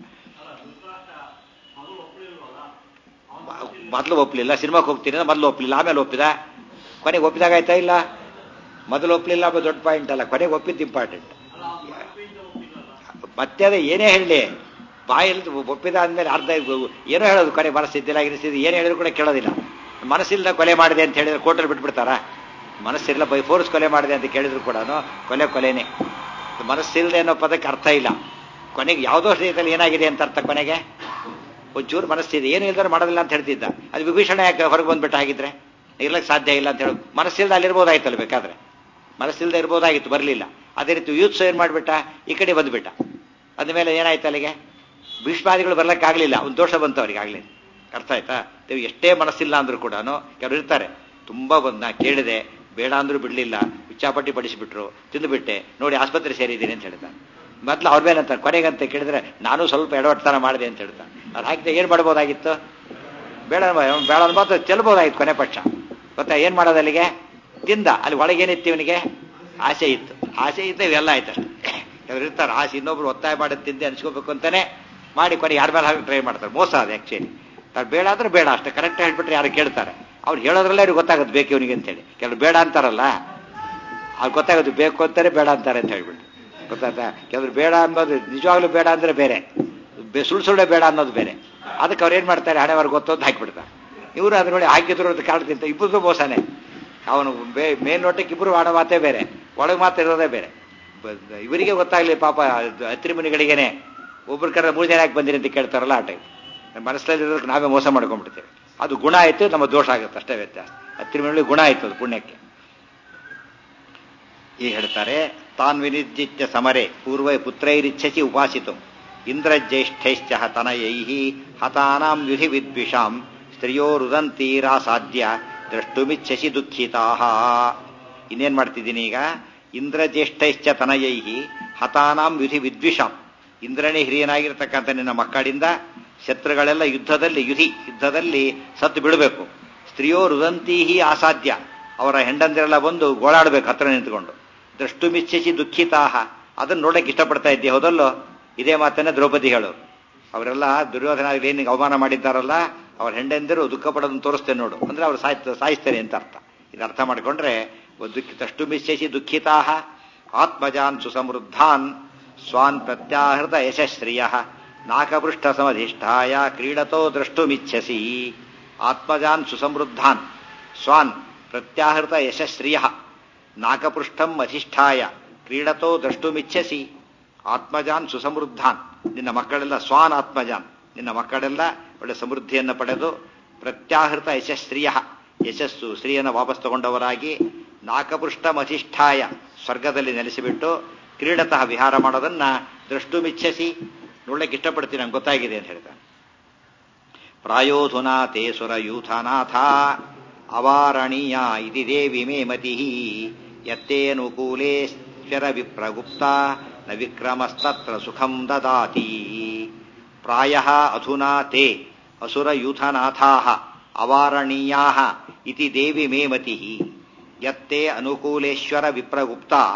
ಮೊದಲು ಒಪ್ಪಲಿಲ್ಲ ಸಿನಿಮಾಕ್ಕೆ ಹೋಗ್ತೀನಿ ಮೊದಲು ಒಪ್ಪಲಿಲ್ಲ ಆಮೇಲೆ ಒಪ್ಪಿದ ಕೊನೆಗೆ ಒಪ್ಪಿದಾಗ ಆಯ್ತಾ ಇಲ್ಲ ಮೊದಲು ಒಪ್ಪಲಿಲ್ಲ ಅದು ದೊಡ್ಡ ಪಾಯಿಂಟ್ ಅಲ್ಲ ಕೊನೆಗೆ ಒಪ್ಪಿದ್ದು ಇಂಪಾರ್ಟೆಂಟ್ ಮತ್ತೆ ಅದೇ ಏನೇ ಹೇಳಲಿ ಬಾಯಲ್ಲಿ ಒಪ್ಪಿದ ಅಂದಮೇಲೆ ಅರ್ಧ ಏನೋ ಹೇಳೋದು ಕೊನೆ ಮನಸ್ಸಿದ್ದಿಲ್ಲ ಇರಿಸಿದ್ದು ಏನು ಹೇಳಿದ್ರು ಕೂಡ ಕೇಳೋದಿಲ್ಲ ಮನಸ್ಸಿಲ್ಲದ ಕೊಲೆ ಮಾಡಿದೆ ಅಂತ ಹೇಳಿದ್ರೆ ಕೋರ್ಟಲ್ಲಿ ಬಿಟ್ಬಿಡ್ತಾರಾ ಮನಸ್ಸಿಲ್ಲ ಬೈ ಫೋರ್ಸ್ ಕೊಲೆ ಮಾಡಿದೆ ಅಂತ ಕೇಳಿದ್ರು ಕೂಡ ಕೊಲೆ ಕೊಲೆನೇ ಮನಸ್ಸಿಲ್ಲದೆ ಅನ್ನೋ ಪದಕ್ಕೆ ಅರ್ಥ ಇಲ್ಲ ಕೊನೆಗೆ ಯಾವುದೋ ರೀತಿಯಲ್ಲಿ ಏನಾಗಿದೆ ಅಂತ ಅರ್ಥ ಕೊನೆಗೆ ಒಂಚೂರು ಮನಸ್ಸಿದೆ ಏನು ಇಲ್ದಾರೆ ಮಾಡೋದಿಲ್ಲ ಅಂತ ಹೇಳ್ತಿದ್ದ ಅದು ವಿಭೀಷಣ ಯಾಕೆ ಹೊರಗೆ ಬಂದ್ಬಿಟ್ಟು ಆಗಿದ್ರೆ ಇರ್ಲಕ್ಕೆ ಸಾಧ್ಯ ಇಲ್ಲ ಅಂತ ಹೇಳಿ ಮನಸ್ಸಿಲ್ದ ಅಲ್ಲಿರ್ಬೋದಾಯ್ತಲ್ಲ ಬೇಕಾದ್ರೆ ಮನಸ್ಸಿಲ್ದ ಇರ್ಬೋದಾಗಿತ್ತು ಬರಲಿಲ್ಲ ಅದೇ ರೀತಿ ಯೂತ್ಸ್ ಏನು ಮಾಡಿಬಿಟ್ಟ ಈ ಕಡೆ ಬಂದ್ಬಿಟ್ಟ ಅದ್ಮೇಲೆ ಏನಾಯ್ತು ಅಲ್ಲಿಗೆ ಭೀಷ್ಮಾದಿಗಳು ಬರ್ಲಿಕ್ಕಾಗಲಿಲ್ಲ ಒಂದು ದೋಷ ಬಂತು ಅವ್ರಿಗೆ ಆಗಲಿ ಅರ್ಥ ಆಯ್ತಾ ನೀವು ಎಷ್ಟೇ ಮನಸ್ಸಿಲ್ಲ ಅಂದ್ರೂ ಕೂಡ ಕೆಲವರು ಇರ್ತಾರೆ ತುಂಬಾ ಬಂದು ನಾ ಕೇಳಿದೆ ಬೇಡ ಅಂದ್ರೂ ಬಿಡಲಿಲ್ಲ ಉಚ್ಚಾಪಟ್ಟಿ ಪಡಿಸಿಬಿಟ್ರು ತಿಂದುಬಿಟ್ಟೆ ನೋಡಿ ಆಸ್ಪತ್ರೆ ಸೇರಿದ್ದೀನಿ ಅಂತ ಹೇಳ್ತಾನೆ ಮೊದಲು ಅವ್ರ ಮೇಲೆ ಅಂತ ಕೊನೆಗಂತ ಕೇಳಿದ್ರೆ ನಾನು ಸ್ವಲ್ಪ ಎಡವಟ್ಟತನ ಮಾಡಿದೆ ಅಂತ ಹೇಳ್ತಾನೆ ಅದು ಹಾಕಿದೆ ಏನು ಮಾಡ್ಬೋದಾಗಿತ್ತು ಬೇಡ ಬೇಡ ಮಾತ್ರ ಚೆಲ್ಬೋದಾಗಿತ್ತು ಕೊನೆ ಪಕ್ಷ ಗೊತ್ತಾ ಏನು ಮಾಡೋದು ಅಲ್ಲಿಗೆ ತಿಂದ ಅಲ್ಲಿ ಒಳಗೇನಿತ್ತು ಇವನಿಗೆ ಆಸೆ ಇತ್ತು ಆಸೆ ಇತ್ತು ಇವೆಲ್ಲ ಆಯ್ತು ಅಷ್ಟೇ ಅವ್ರು ಇರ್ತಾರೆ ಆಸೆ ಇನ್ನೊಬ್ರು ಒತ್ತಾಯ ಮಾಡಿ ತಿಂದೆ ಅನ್ಸ್ಕೋಬೇಕು ಅಂತಾನೆ ಮಾಡಿ ಕೊನೆ ಯಾರ ಮೇಲೆ ಹಾಕಿ ಟ್ರೈ ಮಾಡ್ತಾರೆ ಮೋಸ ಅದು ಆ್ಯಕ್ಚುಲಿ ತಾನು ಬೇಡ ಅಂದ್ರೆ ಬೇಡ ಅಷ್ಟೇ ಕರೆಕ್ಟ್ ಹೇಳ್ಬಿಟ್ರೆ ಯಾರು ಕೇಳ್ತಾರೆ ಅವ್ರು ಹೇಳೋದ್ರಲ್ಲೇ ಅವ್ರಿಗೆ ಗೊತ್ತಾಗುತ್ತೆ ಬೇಕು ಇವನಿಗೆ ಅಂತೇಳಿ ಕೆಲವರು ಬೇಡ ಅಂತಾರಲ್ಲ ಅವ್ರು ಗೊತ್ತಾಗೋದು ಬೇಕು ಅಂತಾರೆ ಬೇಡ ಅಂತಾರೆ ಅಂತ ಹೇಳ್ಬಿಟ್ಟು ಗೊತ್ತಾಯ್ತಾ ಕೆಲವರು ಬೇಡ ಅನ್ನೋದು ನಿಜವಾಗ್ಲೂ ಬೇಡ ಅಂದ್ರೆ ಬೇರೆ ಸುಳ್ಳು ಸುಳ್ಳೆ ಬೇಡ ಅನ್ನೋದು ಬೇರೆ ಅದಕ್ಕೆ ಅವ್ರು ಏನು ಮಾಡ್ತಾರೆ ಹಣೆವರ್ ಗೊತ್ತು ಅಂತ ಹಾಕಿಬಿಡ್ತಾರೆ ಇವರು ಅದ್ರ ನೋಡಿ ಹಾಕಿದ್ರು ಅಂತ ಕಾಣ್ತಿಂತ ಇಬ್ಬರದು ಮೋಸನೇ ಅವನು ಬೇ ಮೇಲ್ನೋಟಕ್ಕೆ ಇಬ್ಬರು ಆಡೋ ಮಾತೇ ಬೇರೆ ಒಳಗೆ ಮಾತಿರೋದೇ ಬೇರೆ ಇವರಿಗೆ ಗೊತ್ತಾಗ್ಲಿ ಪಾಪ ಹತ್ತಿರ ಮನೆಗಳಿಗೇನೆ ಒಬ್ರು ಕರೆ ಮೂರು ಜನ ಯಾಕೆ ಬಂದಿರಿ ಅಂತ ಕೇಳ್ತಾರಲ್ಲ ಆ ಟೈಪ್ ಮನಸ್ಸಲ್ಲಿರೋದಕ್ಕೆ ನಾವೇ ಮೋಸ ಮಾಡ್ಕೊಂಡ್ಬಿಡ್ತೇವೆ ಅದು ಗುಣ ಆಯ್ತು ನಮ್ಮ ದೋಷ ಆಗುತ್ತೆ ಅಷ್ಟೇ ವ್ಯತ್ಯಾಸ ಹತ್ತಿರ ಮನೆಗಳಿಗೆ ಗುಣ ಆಯ್ತು ಅದು ಪುಣ್ಯಕ್ಕೆ ಈ ಹೇಳ್ತಾರೆ ತಾನ್ ವಿನಿರ್ಜಿತ್ಯ ಸಮರೆ ಪೂರ್ವ ಪುತ್ರೈರಿಚ್ಛಸಿ ಉಪಾಸಿತು ಇಂದ್ರಜ್ಯೇಷ್ಠೈಶ್ಚ ತನಯೈ ಹತಾನಾಂ ಯುಧಿ ವಿದ್ವಿಷಾಂ ಸ್ತ್ರೀಯೋ ರುದಂತೀರಾಸಾಧ್ಯ ದ್ರಷ್ಟುಮಿಚ್ಛಸಿ ದುಃಖಿತಾ ಇನ್ನೇನ್ ಮಾಡ್ತಿದ್ದೀನಿ ಈಗ ಇಂದ್ರಜ್ಯೇಷ್ಠೈಶ್ಚ ತನಯೈ ಹತಾನಾಂ ಯುಧಿ ವಿದ್ವಿಷಾಂ ಇಂದ್ರನೇ ಹಿರಿಯನಾಗಿರ್ತಕ್ಕಂಥ ನಿನ್ನ ಮಕ್ಕಳಿಂದ ಶತ್ರುಗಳೆಲ್ಲ ಯುದ್ಧದಲ್ಲಿ ಯುಧಿ ಯುದ್ಧದಲ್ಲಿ ಸತ್ತು ಬಿಡಬೇಕು ಸ್ತ್ರೀಯೋ ರುದಂತೀಹಿ ಅಸಾಧ್ಯ ಅವರ ಹೆಂಡಂದಿರೆಲ್ಲ ಬಂದು ಗೋಳಾಡಬೇಕು ಹತ್ರ ನಿಂತ್ಕೊಂಡು ದೃಷ್ಟು ಮಿಚ್ಛಿಸಿ ದುಃಖಿತಾಹ ಅದನ್ನ ನೋಡಕ್ಕೆ ಇಷ್ಟಪಡ್ತಾ ಇದ್ದೆ ಹೌದಲ್ಲೋ ಇದೇ ಮಾತನ್ನ ದ್ರೌಪದಿ ಹೇಳು ಅವರೆಲ್ಲ ದುರ್ಯೋಧನ ಏನಿಗೆ ಅವಮಾನ ಮಾಡಿದ್ದಾರಲ್ಲ ಅವ್ರ ಹೆಂಡಂದಿರು ದುಃಖ ಪಡೋದನ್ನು ತೋರಿಸ್ತೇನೆ ನೋಡು ಅಂದ್ರೆ ಅವ್ರು ಸಾಯ್ ಸಾಯಿಸ್ತೇನೆ ಅಂತ ಅರ್ಥ ಇದು ಅರ್ಥ ಮಾಡಿಕೊಂಡ್ರೆ ದುಃಖಿತಷ್ಟು ಮಿಚ್ಛಿಸಿ ದುಃಖಿತಾಹ ಆತ್ಮಜಾನ್ ಸುಸಮೃದ್ಧಾನ್ ಸ್ವಾನ್ ಪ್ರತ್ಯಾಹೃತ ಯಶಶ್ರಿಯ ನಾಕಪೃಷ್ಠ ಸಮಧಿಷ್ಠಾಯ ಕ್ರೀಡತೋ ದ್ರಷ್ಟುಮಿಚ್ಛಸಿ ಆತ್ಮಜಾನ್ ಸುಸಮೃದ್ಧಾನ್ ಸ್ವಾನ್ ಪ್ರತ್ಯಾಹೃತ ಯಶಶ್ರಿಯ ನಾಕಪೃಷ್ಠಂ ಅಧಿಷ್ಠಾಯ ಕ್ರೀಡತೋ ದ್ರಷ್ಟುಮಿಚ್ಛಸಿ ಆತ್ಮಜಾನ್ ಸುಸಮೃದ್ಧಾನ್ ನಿನ್ನ ಮಕ್ಕಳೆಲ್ಲ ಸ್ವಾನ್ ಆತ್ಮಜಾನ್ ನಿನ್ನ ಮಕ್ಕಳೆಲ್ಲ ಒಳ್ಳೆ ಸಮೃದ್ಧಿಯನ್ನು ಪಡೆದು ಪ್ರತ್ಯಾಹೃತ ಯಶಸ್ತ್ರೀಯ ಯಶಸ್ಸು ಸ್ತ್ರೀಯನ್ನು ವಾಪಸ್ ತಗೊಂಡವರಾಗಿ ನಾಕಪೃಷ್ಠಮಧಿಷ್ಠಾಯ ಸ್ವರ್ಗದಲ್ಲಿ ನೆಲೆಸಿಬಿಟ್ಟು ಕ್ರೀಡತಃ ವಿಹಾರ ಮಾಡೋದನ್ನ ದ್ರಷ್ಟುಮಿಚ್ಛಸಿ ನೋಡ್ಲಿಕ್ಕೆ ಇಷ್ಟಪಡ್ತೀನಿ ನಂಗೆ ಗೊತ್ತಾಗಿದೆ ಅಂತ ಹೇಳ್ತಾನೆ ಪ್ರಾಯೋಧುನಾ ತೇ ಸುರಯೂಥನಾಥ ಅವಾರಣೀಯ ಇತಿ ದೇವಿ ಮೇ ಮತಿ ಯತ್ತೇನುಕೂಲೇಶ್ವರ ವಿಪ್ರಗುಪ್ತ ನ ವಿಕ್ರಮಸ್ತತ್ರ ಸುಖಂ ದದಾತಿ ಪ್ರಾಯ ಅಧುನಾ ತೇ ಅಸುರಯೂಥನಾಥಾ ಅವಾರಣೀಯಾ ಇತಿ ದೇವಿ ಮೇ ಮತಿ ಯತ್ತೇ ಅನುಕೂಲೇಶ್ವರ ವಿಪ್ರಗುಪ್ತ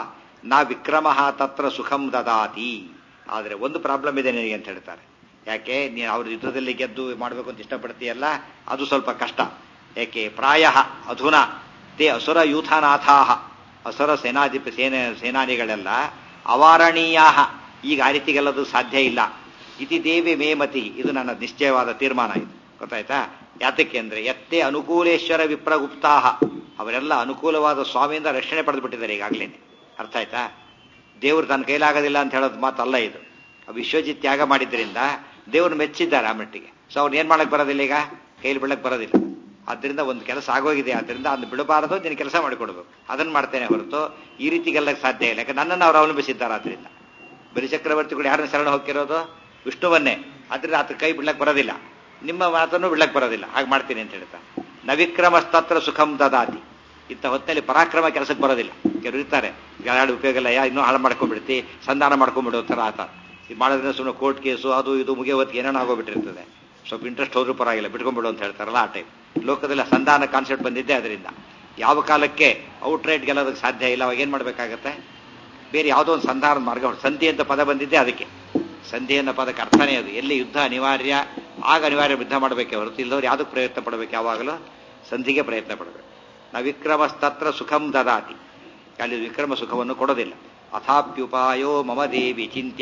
ನಾ ವಿಕ್ರಮ ತತ್ರ ಸುಖಂ ದದಾತಿ ಆದರೆ ಒಂದು ಪ್ರಾಬ್ಲಮ್ ಇದೆ ನಿನಗೆ ಅಂತ ಹೇಳ್ತಾರೆ ಯಾಕೆ ನೀನು ಅವ್ರ ಯುದ್ಧದಲ್ಲಿ ಗೆದ್ದು ಮಾಡಬೇಕು ಅಂತ ಇಷ್ಟಪಡ್ತೀಯಲ್ಲ ಅದು ಸ್ವಲ್ಪ ಕಷ್ಟ ಯಾಕೆ ಪ್ರಾಯ ಅಧುನಾ ತೇ ಅಸುರ ಯೂಥನಾಥಾಹ ಅಸುರ ಸೇನಾಧಿಪ ಸೇನೆ ಸೇನಾನಿಗಳೆಲ್ಲ ಅವಾರಣೀಯ ಈಗ ಆ ರೀತಿಗೆಲ್ಲದು ಸಾಧ್ಯ ಇಲ್ಲ ಇತಿ ದೇವಿ ಮೇಮತಿ ಇದು ನನ್ನ ನಿಶ್ಚಯವಾದ ತೀರ್ಮಾನ ಇದು ಗೊತ್ತಾಯ್ತಾ ಯಾತಕ್ಕೆ ಅಂದ್ರೆ ಎತ್ತೆ ಅನುಕೂಲೇಶ್ವರ ವಿಪ್ರಗುಪ್ತಾಹ ಅವರೆಲ್ಲ ಅನುಕೂಲವಾದ ಸ್ವಾಮಿಯಿಂದ ರಕ್ಷಣೆ ಪಡೆದು ಬಿಟ್ಟಿದ್ದಾರೆ ಈಗಾಗಲೇ ಅರ್ಥ ಆಯ್ತಾ ದೇವರು ತನ್ನ ಕೈಲಾಗೋದಿಲ್ಲ ಅಂತ ಹೇಳೋದು ಮಾತಲ್ಲ ಇದು ವಿಶ್ವಜಿತ್ ತ್ಯಾಗ ಮಾಡಿದ್ರಿಂದ ದೇವರು ಮೆಚ್ಚಿದ್ದಾರೆ ಆ ಮಟ್ಟಿಗೆ ಸೊ ಅವ್ರು ಏನ್ ಮಾಡಕ್ ಬರೋದಿಲ್ಲ ಈಗ ಕೈಲಿ ಬಿಡಕ್ ಬರೋದಿಲ್ಲ ಆದ್ರಿಂದ ಒಂದು ಕೆಲಸ ಆಗೋಗಿದೆ ಆದ್ರಿಂದ ಅದನ್ನ ಬಿಡಬಾರದು ನೀನು ಕೆಲಸ ಮಾಡಿಕೊಡ್ಬೇಕು ಅದನ್ನ ಮಾಡ್ತೇನೆ ಹೊರತು ಈ ರೀತಿ ಗೆಲ್ಲಕ್ಕೆ ಸಾಧ್ಯ ಇಲ್ಲ ಯಾಕೆ ನನ್ನನ್ನು ಅವ್ರು ಅವಲಂಬಿಸಿದ್ದಾರೆ ಆದ್ರಿಂದ ಬಲಿಚಕ್ರವರ್ತಿಗಳು ಯಾರನ್ನ ಶರಣ ಹೋಗಿರೋದು ವಿಷ್ಣುವನ್ನೇ ಆದ್ರಿಂದ ಆತ ಕೈ ಬಿಡ್ಲಕ್ ಬರೋದಿಲ್ಲ ನಿಮ್ಮ ಮಾತನ್ನು ಬಿಡ್ಲಕ್ ಬರೋದಿಲ್ಲ ಹಾಗೆ ಮಾಡ್ತೀನಿ ಅಂತ ಹೇಳ್ತಾ ನವಿಕ್ರಮಸ್ತತ್ರ ಸುಖಂ ದದಾತಿ ಇಂಥ ಹೊತ್ತಲ್ಲಿ ಪರಾಕ್ರಮ ಕೆಲಸಕ್ಕೆ ಬರೋದಿಲ್ಲ ಕೆಲವರು ಇರ್ತಾರೆ ಗಾಳಿ ಉಪಯೋಗ ಇಲ್ಲ ಯಾ ಇನ್ನೂ ಹಾಳು ಮಾಡ್ಕೊಂಡ್ಬಿಡ್ತಿ ಸಂಧಾನ ಮಾಡ್ಕೊಂಡ್ಬಿಡೋ ಥರ ಆತ ಇದು ಮಾಡೋದ್ರಿಂದ ಸುಮ್ಮನೆ ಕೋರ್ಟ್ ಕೇಸು ಅದು ಇದು ಮುಗಿಯೋವತ್ತಿಗೆ ಏನೇನೋ ಆಗೋಗ್ಬಿಟ್ಟಿರ್ತದೆ ಸ್ವಲ್ಪ ಇಂಟ್ರೆಸ್ಟ್ ಹೋದ್ರೂ ಪರವಾಗಿಲ್ಲ ಬಿಟ್ಕೊಂಡ್ಬಿಡು ಅಂತ ಹೇಳ್ತಾರಲ್ಲ ಆ ಟೈಪ್ ಲೋಕದಲ್ಲಿ ಸಂಧಾನ ಕಾನ್ಸೆಪ್ಟ್ ಬಂದಿದ್ದೆ ಅದರಿಂದ ಯಾವ ಕಾಲಕ್ಕೆ ಔಟ್ ರೈಟ್ ಗೆಲ್ಲೋದಕ್ಕೆ ಸಾಧ್ಯ ಇಲ್ಲ ಅವಾಗ ಏನು ಮಾಡಬೇಕಾಗತ್ತೆ ಬೇರೆ ಯಾವುದೋ ಒಂದು ಸಂಧಾನದ ಮಾರ್ಗ ಸಂಧಿ ಅಂತ ಪದ ಬಂದಿದ್ದೆ ಅದಕ್ಕೆ ಸಂಧಿ ಅನ್ನೋ ಪದಕ್ಕೆ ಅರ್ಥನೇ ಅದು ಎಲ್ಲಿ ಯುದ್ಧ ಅನಿವಾರ್ಯ ಆಗ ಅನಿವಾರ್ಯ ಯುದ್ಧ ಮಾಡಬೇಕೆ ಹೊರತು ಇಲ್ಲದವ್ರು ಯಾವುದಕ್ಕೆ ಪ್ರಯತ್ನ ಪಡಬೇಕು ಯಾವಾಗಲೂ ಸಂಧಿಗೆ ಪ್ರಯತ್ನ ಪಡಬೇಕು ನಾ ವಿಕ್ರಮಸ್ತತ್ರ ಸುಖಂ ದದಾತಿ ಅಲ್ಲಿ ವಿಕ್ರಮ ಸುಖವನ್ನು ಕೊಡೋದಿಲ್ಲ ಅಥಾಪ್ಯುಪಾಯೋ ಮಮ ದೇವಿ ಚಿಂತ್ಯ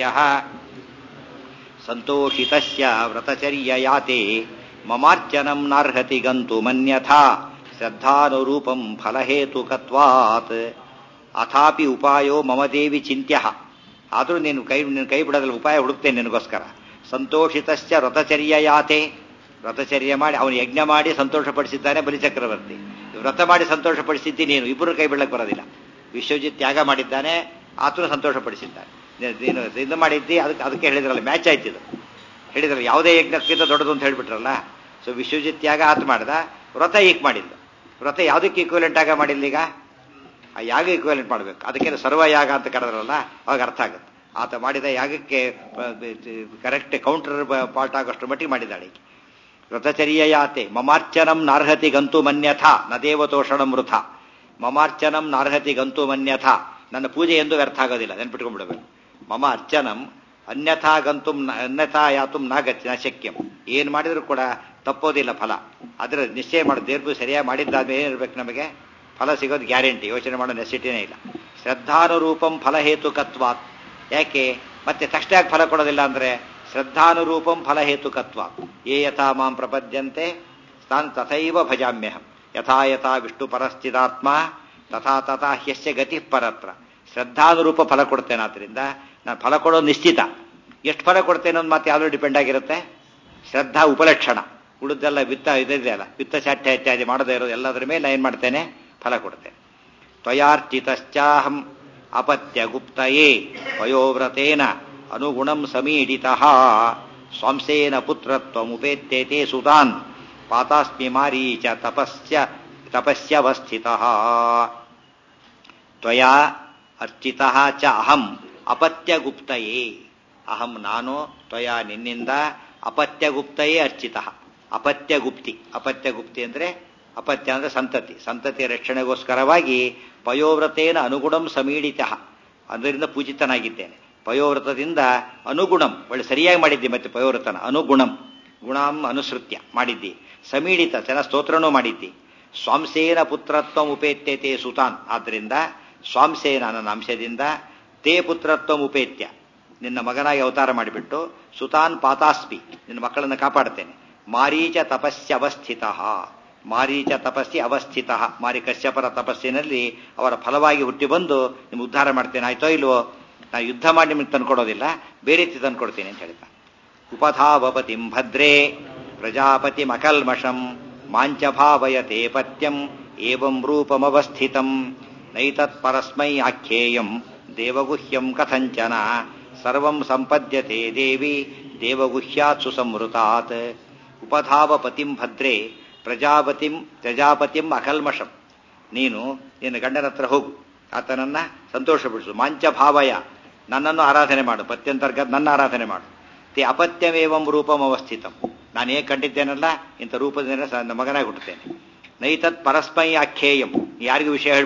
ಸಂತೋಷಿತಸ್ಯ ವ್ರತಚರ್ಯ ಯಾತೆ ಮಮಾರ್ಚನಂ ನಾರ್ಹತಿ ಗಂತು ಮನ್ಯಥಾ ಶ್ರದ್ಧಾನುರೂಪಂ ಫಲಹೇತುಕತ್ವಾತ್ ಅಥಾಪಿ ಉಪಾಯೋ ಮಮ ದೇವಿ ಚಿಂತ್ಯ ಆದರೂ ನೀನು ಕೈ ನಿನ್ನ ಕೈ ಬಿಡೋದ್ರಲ್ಲಿ ಉಪಾಯ ಹುಡುಕ್ತೇನೆ ನಿನಗೋಸ್ಕರ ಸಂತೋಷಿತಶ್ಚ ವ್ರತಚರ್ಯ ಯಾತೆ ವ್ರತಚರ್ಯ ಮಾಡಿ ಅವನು ಯಜ್ಞ ಮಾಡಿ ಸಂತೋಷಪಡಿಸಿದ್ದಾನೆ ಬಲಿಚಕ್ರವರ್ತಿ ವ್ರತ ಮಾಡಿ ಸಂತೋಷಪಡಿಸಿದ್ದಿ ನೀನು ಇಬ್ಬರು ಕೈ ಬಿಡಕ್ಕೆ ಬರೋದಿಲ್ಲ ವಿಶ್ವಜಿತ್ ತ್ಯಾಗ ಮಾಡಿದ್ದಾನೆ ಆತನು ಸಂತೋಷಪಡಿಸಿದ್ದಾನೆ ನೀನು ಇದು ಮಾಡಿದ್ದಿ ಅದಕ್ಕೆ ಅದಕ್ಕೆ ಹೇಳಿದ್ರಲ್ಲ ಮ್ಯಾಚ್ ಆಯ್ತಿದ್ದು ಹೇಳಿದ್ರಲ್ಲ ಯಾವುದೇ ಯಜ್ಞಕ್ಕಿಂತ ದೊಡ್ಡದು ಅಂತ ಹೇಳ್ಬಿಟ್ರಲ್ಲ ಸೊ ವಿಶ್ವಜಿತ್ ತ್ಯಾಗ ಆತ ಮಾಡಿದ ವ್ರತ ಈಕ್ ಮಾಡಿಲ್ಲ ವ್ರತ ಯಾವುದಕ್ಕೆ ಈಕ್ವಲೆಂಟ್ ಆಗ ಮಾಡಿಲ್ಲ ಈಗ ಆ ಯಾಗ ಈಕ್ವಲೆಂಟ್ ಮಾಡಬೇಕು ಅದಕ್ಕೆ ಸರ್ವಯಾಗ ಅಂತ ಕರೆದ್ರಲ್ಲ ಅವಾಗ ಅರ್ಥ ಆಗುತ್ತೆ ಆತ ಮಾಡಿದ ಯಾಗಕ್ಕೆ ಕರೆಕ್ಟ್ ಕೌಂಟರ್ ಪಾರ್ಟ್ ಆಗೋಷ್ಟು ಮಟ್ಟಿಗೆ ಮಾಡಿದ್ದಾಳೆ ಈಕೆ ವ್ರತಚರ್ಯ ಯಾತೆ ಮಮಾರ್ಚನಂ ನಾರ್ಹತಿ ಗಂತು ಮನ್ಯಥ ನ ದೇವತೋಷಣಂ ವೃಥ ಮಮಾರ್ಚನಂ ನಾರ್ಹತಿ ಗಂತು ಮನ್ಯಥ ನನ್ನ ಪೂಜೆ ಎಂದು ವ್ಯರ್ಥ ಆಗೋದಿಲ್ಲ ನೆನ್ಪಿಟ್ಕೊಂಡ್ಬಿಡ್ಬೇಕು ಮಮ ಅರ್ಚನಂ ಅನ್ಯಥಾ ಗಂತು ಅನ್ಯಥಾ ಯಾತು ನ ಗಚ್ಚ ನ ಶಕ್ಯಂ ಏನು ಮಾಡಿದ್ರು ಕೂಡ ತಪ್ಪೋದಿಲ್ಲ ಫಲ ಅದರ ನಿಶ್ಚಯ ಮಾಡಿ ದೇವ್ರು ಸರಿಯಾಗಿ ಮಾಡಿದ್ದಾದ್ಮೇಲೆ ಏನಿರ್ಬೇಕು ನಮಗೆ ಫಲ ಸಿಗೋದು ಗ್ಯಾರಂಟಿ ಯೋಚನೆ ಮಾಡೋ ನೆಸಿಟಿನೇ ಇಲ್ಲ ಶ್ರದ್ಧಾನುರೂಪಂ ಫಲಹೇತುಕತ್ವಾತ್ ಯಾಕೆ ಮತ್ತೆ ತಕ್ಷಣ ಫಲ ಕೊಡೋದಿಲ್ಲ ಅಂದ್ರೆ ಶ್ರದ್ಧಾನುರೂಪಂ ಫಲಹೇತುಕತ್ವ ಯೇ ಯಥಾ ಮಾಂ ಪ್ರಪದ್ಯಂತೆ ತಾನ್ ತಥೈವ ಭಜಾಮ್ಯಹಂ ಯಥಾ ಯಥಾ ವಿಷ್ಣು ಪರಸ್ಥಿತಾತ್ಮ ತಥಾ ತಥಾ ಹ್ಯಸ್ಯ ಗತಿ ಪರತ್ರ ಶ್ರದ್ಧಾನುರೂಪ ಫಲ ಕೊಡ್ತೇನೆ ಆದ್ರಿಂದ ನಾನು ಫಲ ಕೊಡೋದು ನಿಶ್ಚಿತ ಎಷ್ಟು ಫಲ ಕೊಡ್ತೇನೆ ಅನ್ನೋದು ಮತ್ತೆ ಯಾವ್ದು ಡಿಪೆಂಡ್ ಆಗಿರುತ್ತೆ ಶ್ರದ್ಧಾ ಉಪಲಕ್ಷಣ ಉಳಿದೆಲ್ಲ ವಿತ್ತ ಇದಿದೆ ಅಲ್ಲ ವಿತ್ತ ಶಾಠ್ಯ ಇತ್ಯಾದಿ ಮಾಡದೇ ಇರೋದು ಎಲ್ಲದರ ಮೇಲೆ ಏನ್ ಮಾಡ್ತೇನೆ ಫಲ ಕೊಡ್ತೇನೆ ತ್ವಯಾರ್ಚಿತಶ್ಚಾಹಂ ಅಪತ್ಯ ಗುಪ್ತಯೇ ವಯೋವ್ರತೇನ ಅನುಗುಣಂ ಸಮೀಡಿತ ಸ್ವಂಸೇನ ಪುತ್ರತ್ವಮುಪೇತ್ಯತೆ ಸುತಾನ್ ಪಾತಾಸ್ಮಿ ಮಾರೀಚ ತಪಸ್ಯ ತಪಸ್ಯವಸ್ಥಿತ ತ್ವಯಾ ಅರ್ಚಿತ ಚ ಅಹಂ ಅಪತ್ಯಗುಪ್ತಯೇ ಅಹಂ ನಾನು ತ್ವಯಾ ನಿನ್ನಿಂದ ಅಪತ್ಯಗುಪ್ತಯೇ ಅರ್ಚಿತ ಅಪತ್ಯಗುಪ್ತಿ ಅಪತ್ಯಗುಪ್ತಿ ಅಂದ್ರೆ ಅಪತ್ಯ ಅಂದ್ರೆ ಸಂತತಿ ಸಂತತಿಯ ರಕ್ಷಣೆಗೋಸ್ಕರವಾಗಿ ಪಯೋವ್ರತೇನ ಅನುಗುಣಂ ಸಮೀಡಿತ ಅದರಿಂದ ಪೂಜಿತನಾಗಿದ್ದೇನೆ ಪಯೋವ್ರತದಿಂದ ಅನುಗುಣಂ ಒಳ್ಳೆ ಸರಿಯಾಗಿ ಮಾಡಿದ್ದಿ ಮತ್ತೆ ಪಯೋವ್ರತನ ಅನುಗುಣಂ ಗುಣಂ ಅನುಸೃತ್ಯ ಮಾಡಿದ್ದಿ ಸಮೀಡಿತ ಚೆನ್ನ ಸ್ತೋತ್ರನೂ ಮಾಡಿದ್ದಿ ಸ್ವಾಂಸೇನ ಪುತ್ರತ್ವ ಉಪೇತ್ಯತೆ ಸುತಾನ್ ಆದ್ರಿಂದ ಸ್ವಾಂಸೇನ ನನ್ನ ಅಂಶದಿಂದ ತೇ ಪುತ್ರತ್ವ ಉಪೇತ್ಯ ನಿನ್ನ ಮಗನಾಗಿ ಅವತಾರ ಮಾಡಿಬಿಟ್ಟು ಸುತಾನ್ ಪಾತಾಸ್ಪಿ ನಿನ್ನ ಮಕ್ಕಳನ್ನು ಕಾಪಾಡ್ತೇನೆ ಮಾರೀಚ ತಪಸ್ಯವಸ್ಥಿತ ಮಾರೀಚ ತಪಸ್ಸಿ ಅವಸ್ಥಿತ ಮಾರಿ ಕಶ್ಯಪರ ತಪಸ್ಸಿನಲ್ಲಿ ಅವರ ಫಲವಾಗಿ ಹುಟ್ಟಿ ಬಂದು ನಿಮ್ಗೆ ಉದ್ಧಾರ ಮಾಡ್ತೇನೆ ಆಯ್ತೋ ಇಲ್ವೋ ನಾ ಯುದ್ಧ ಮಾಡಿ ನಿಮಗೆ ತಂದ್ಕೊಡೋದಿಲ್ಲ ಬೇರೆ ರೀತಿ ತಂದ್ಕೊಡ್ತೀನಿ ಅಂತ ಹೇಳ್ತಾ ಉಪಧಾವಪತಿಂ ಭದ್ರೇ ಪ್ರಜಾಪತಿಮಕಲ್ಮಷಂ ಮಾಂಚ ಭಾವಯತೆ ಪತ್ಯಂ ಏವಂ ರೂಪಮವಸ್ಥಿತಂ ನೈತತ್ ಪರಸ್ಮೈ ಆಖ್ಯೇಯಂ ದೇವಗುಹ್ಯಂ ಕಥಂಚನ ಸರ್ವಂ ಸಂಪದ್ಯತೆ ದೇವಿ ದೇವಗುಹ್ಯಾತ್ ಸುಸಂವೃತಾತ್ ಉಪಧಾವಪತಿಂ ಭದ್ರೇ ಪ್ರಜಾಪತಿಂ ಪ್ರಜಾಪತಿಂ ಅಕಲ್ಮಷಂ ನೀನು ನಿನ್ನ ಗಂಡನ ಹತ್ರ ಹೋಗು ಆತನನ್ನ ಸಂತೋಷಪಡಿಸು ಮಾಂಚ ಭಾವಯ ನನ್ನನ್ನು ಆರಾಧನೆ ಮಾಡು ಪತ್ಯಂತರ್ಗತ ನನ್ನ ಆರಾಧನೆ ಮಾಡು ತೇ ಅಪತ್ಯಮೇವಂ ರೂಪಂ ಅವಸ್ಥಿತಂ ನಾನು ಹೇಗೆ ಕಂಡಿದ್ದೇನಲ್ಲ ಇಂಥ ರೂಪದಿಂದ ನನ್ನ ಮಗನಾಗಿ ಹುಟ್ಟುತ್ತೇನೆ ನೈತತ್ ಪರಸ್ಮೈ ಆಖ್ಯೇಯಂ ಯಾರಿಗೂ ವಿಷಯ ಹೇಳಬೇಡ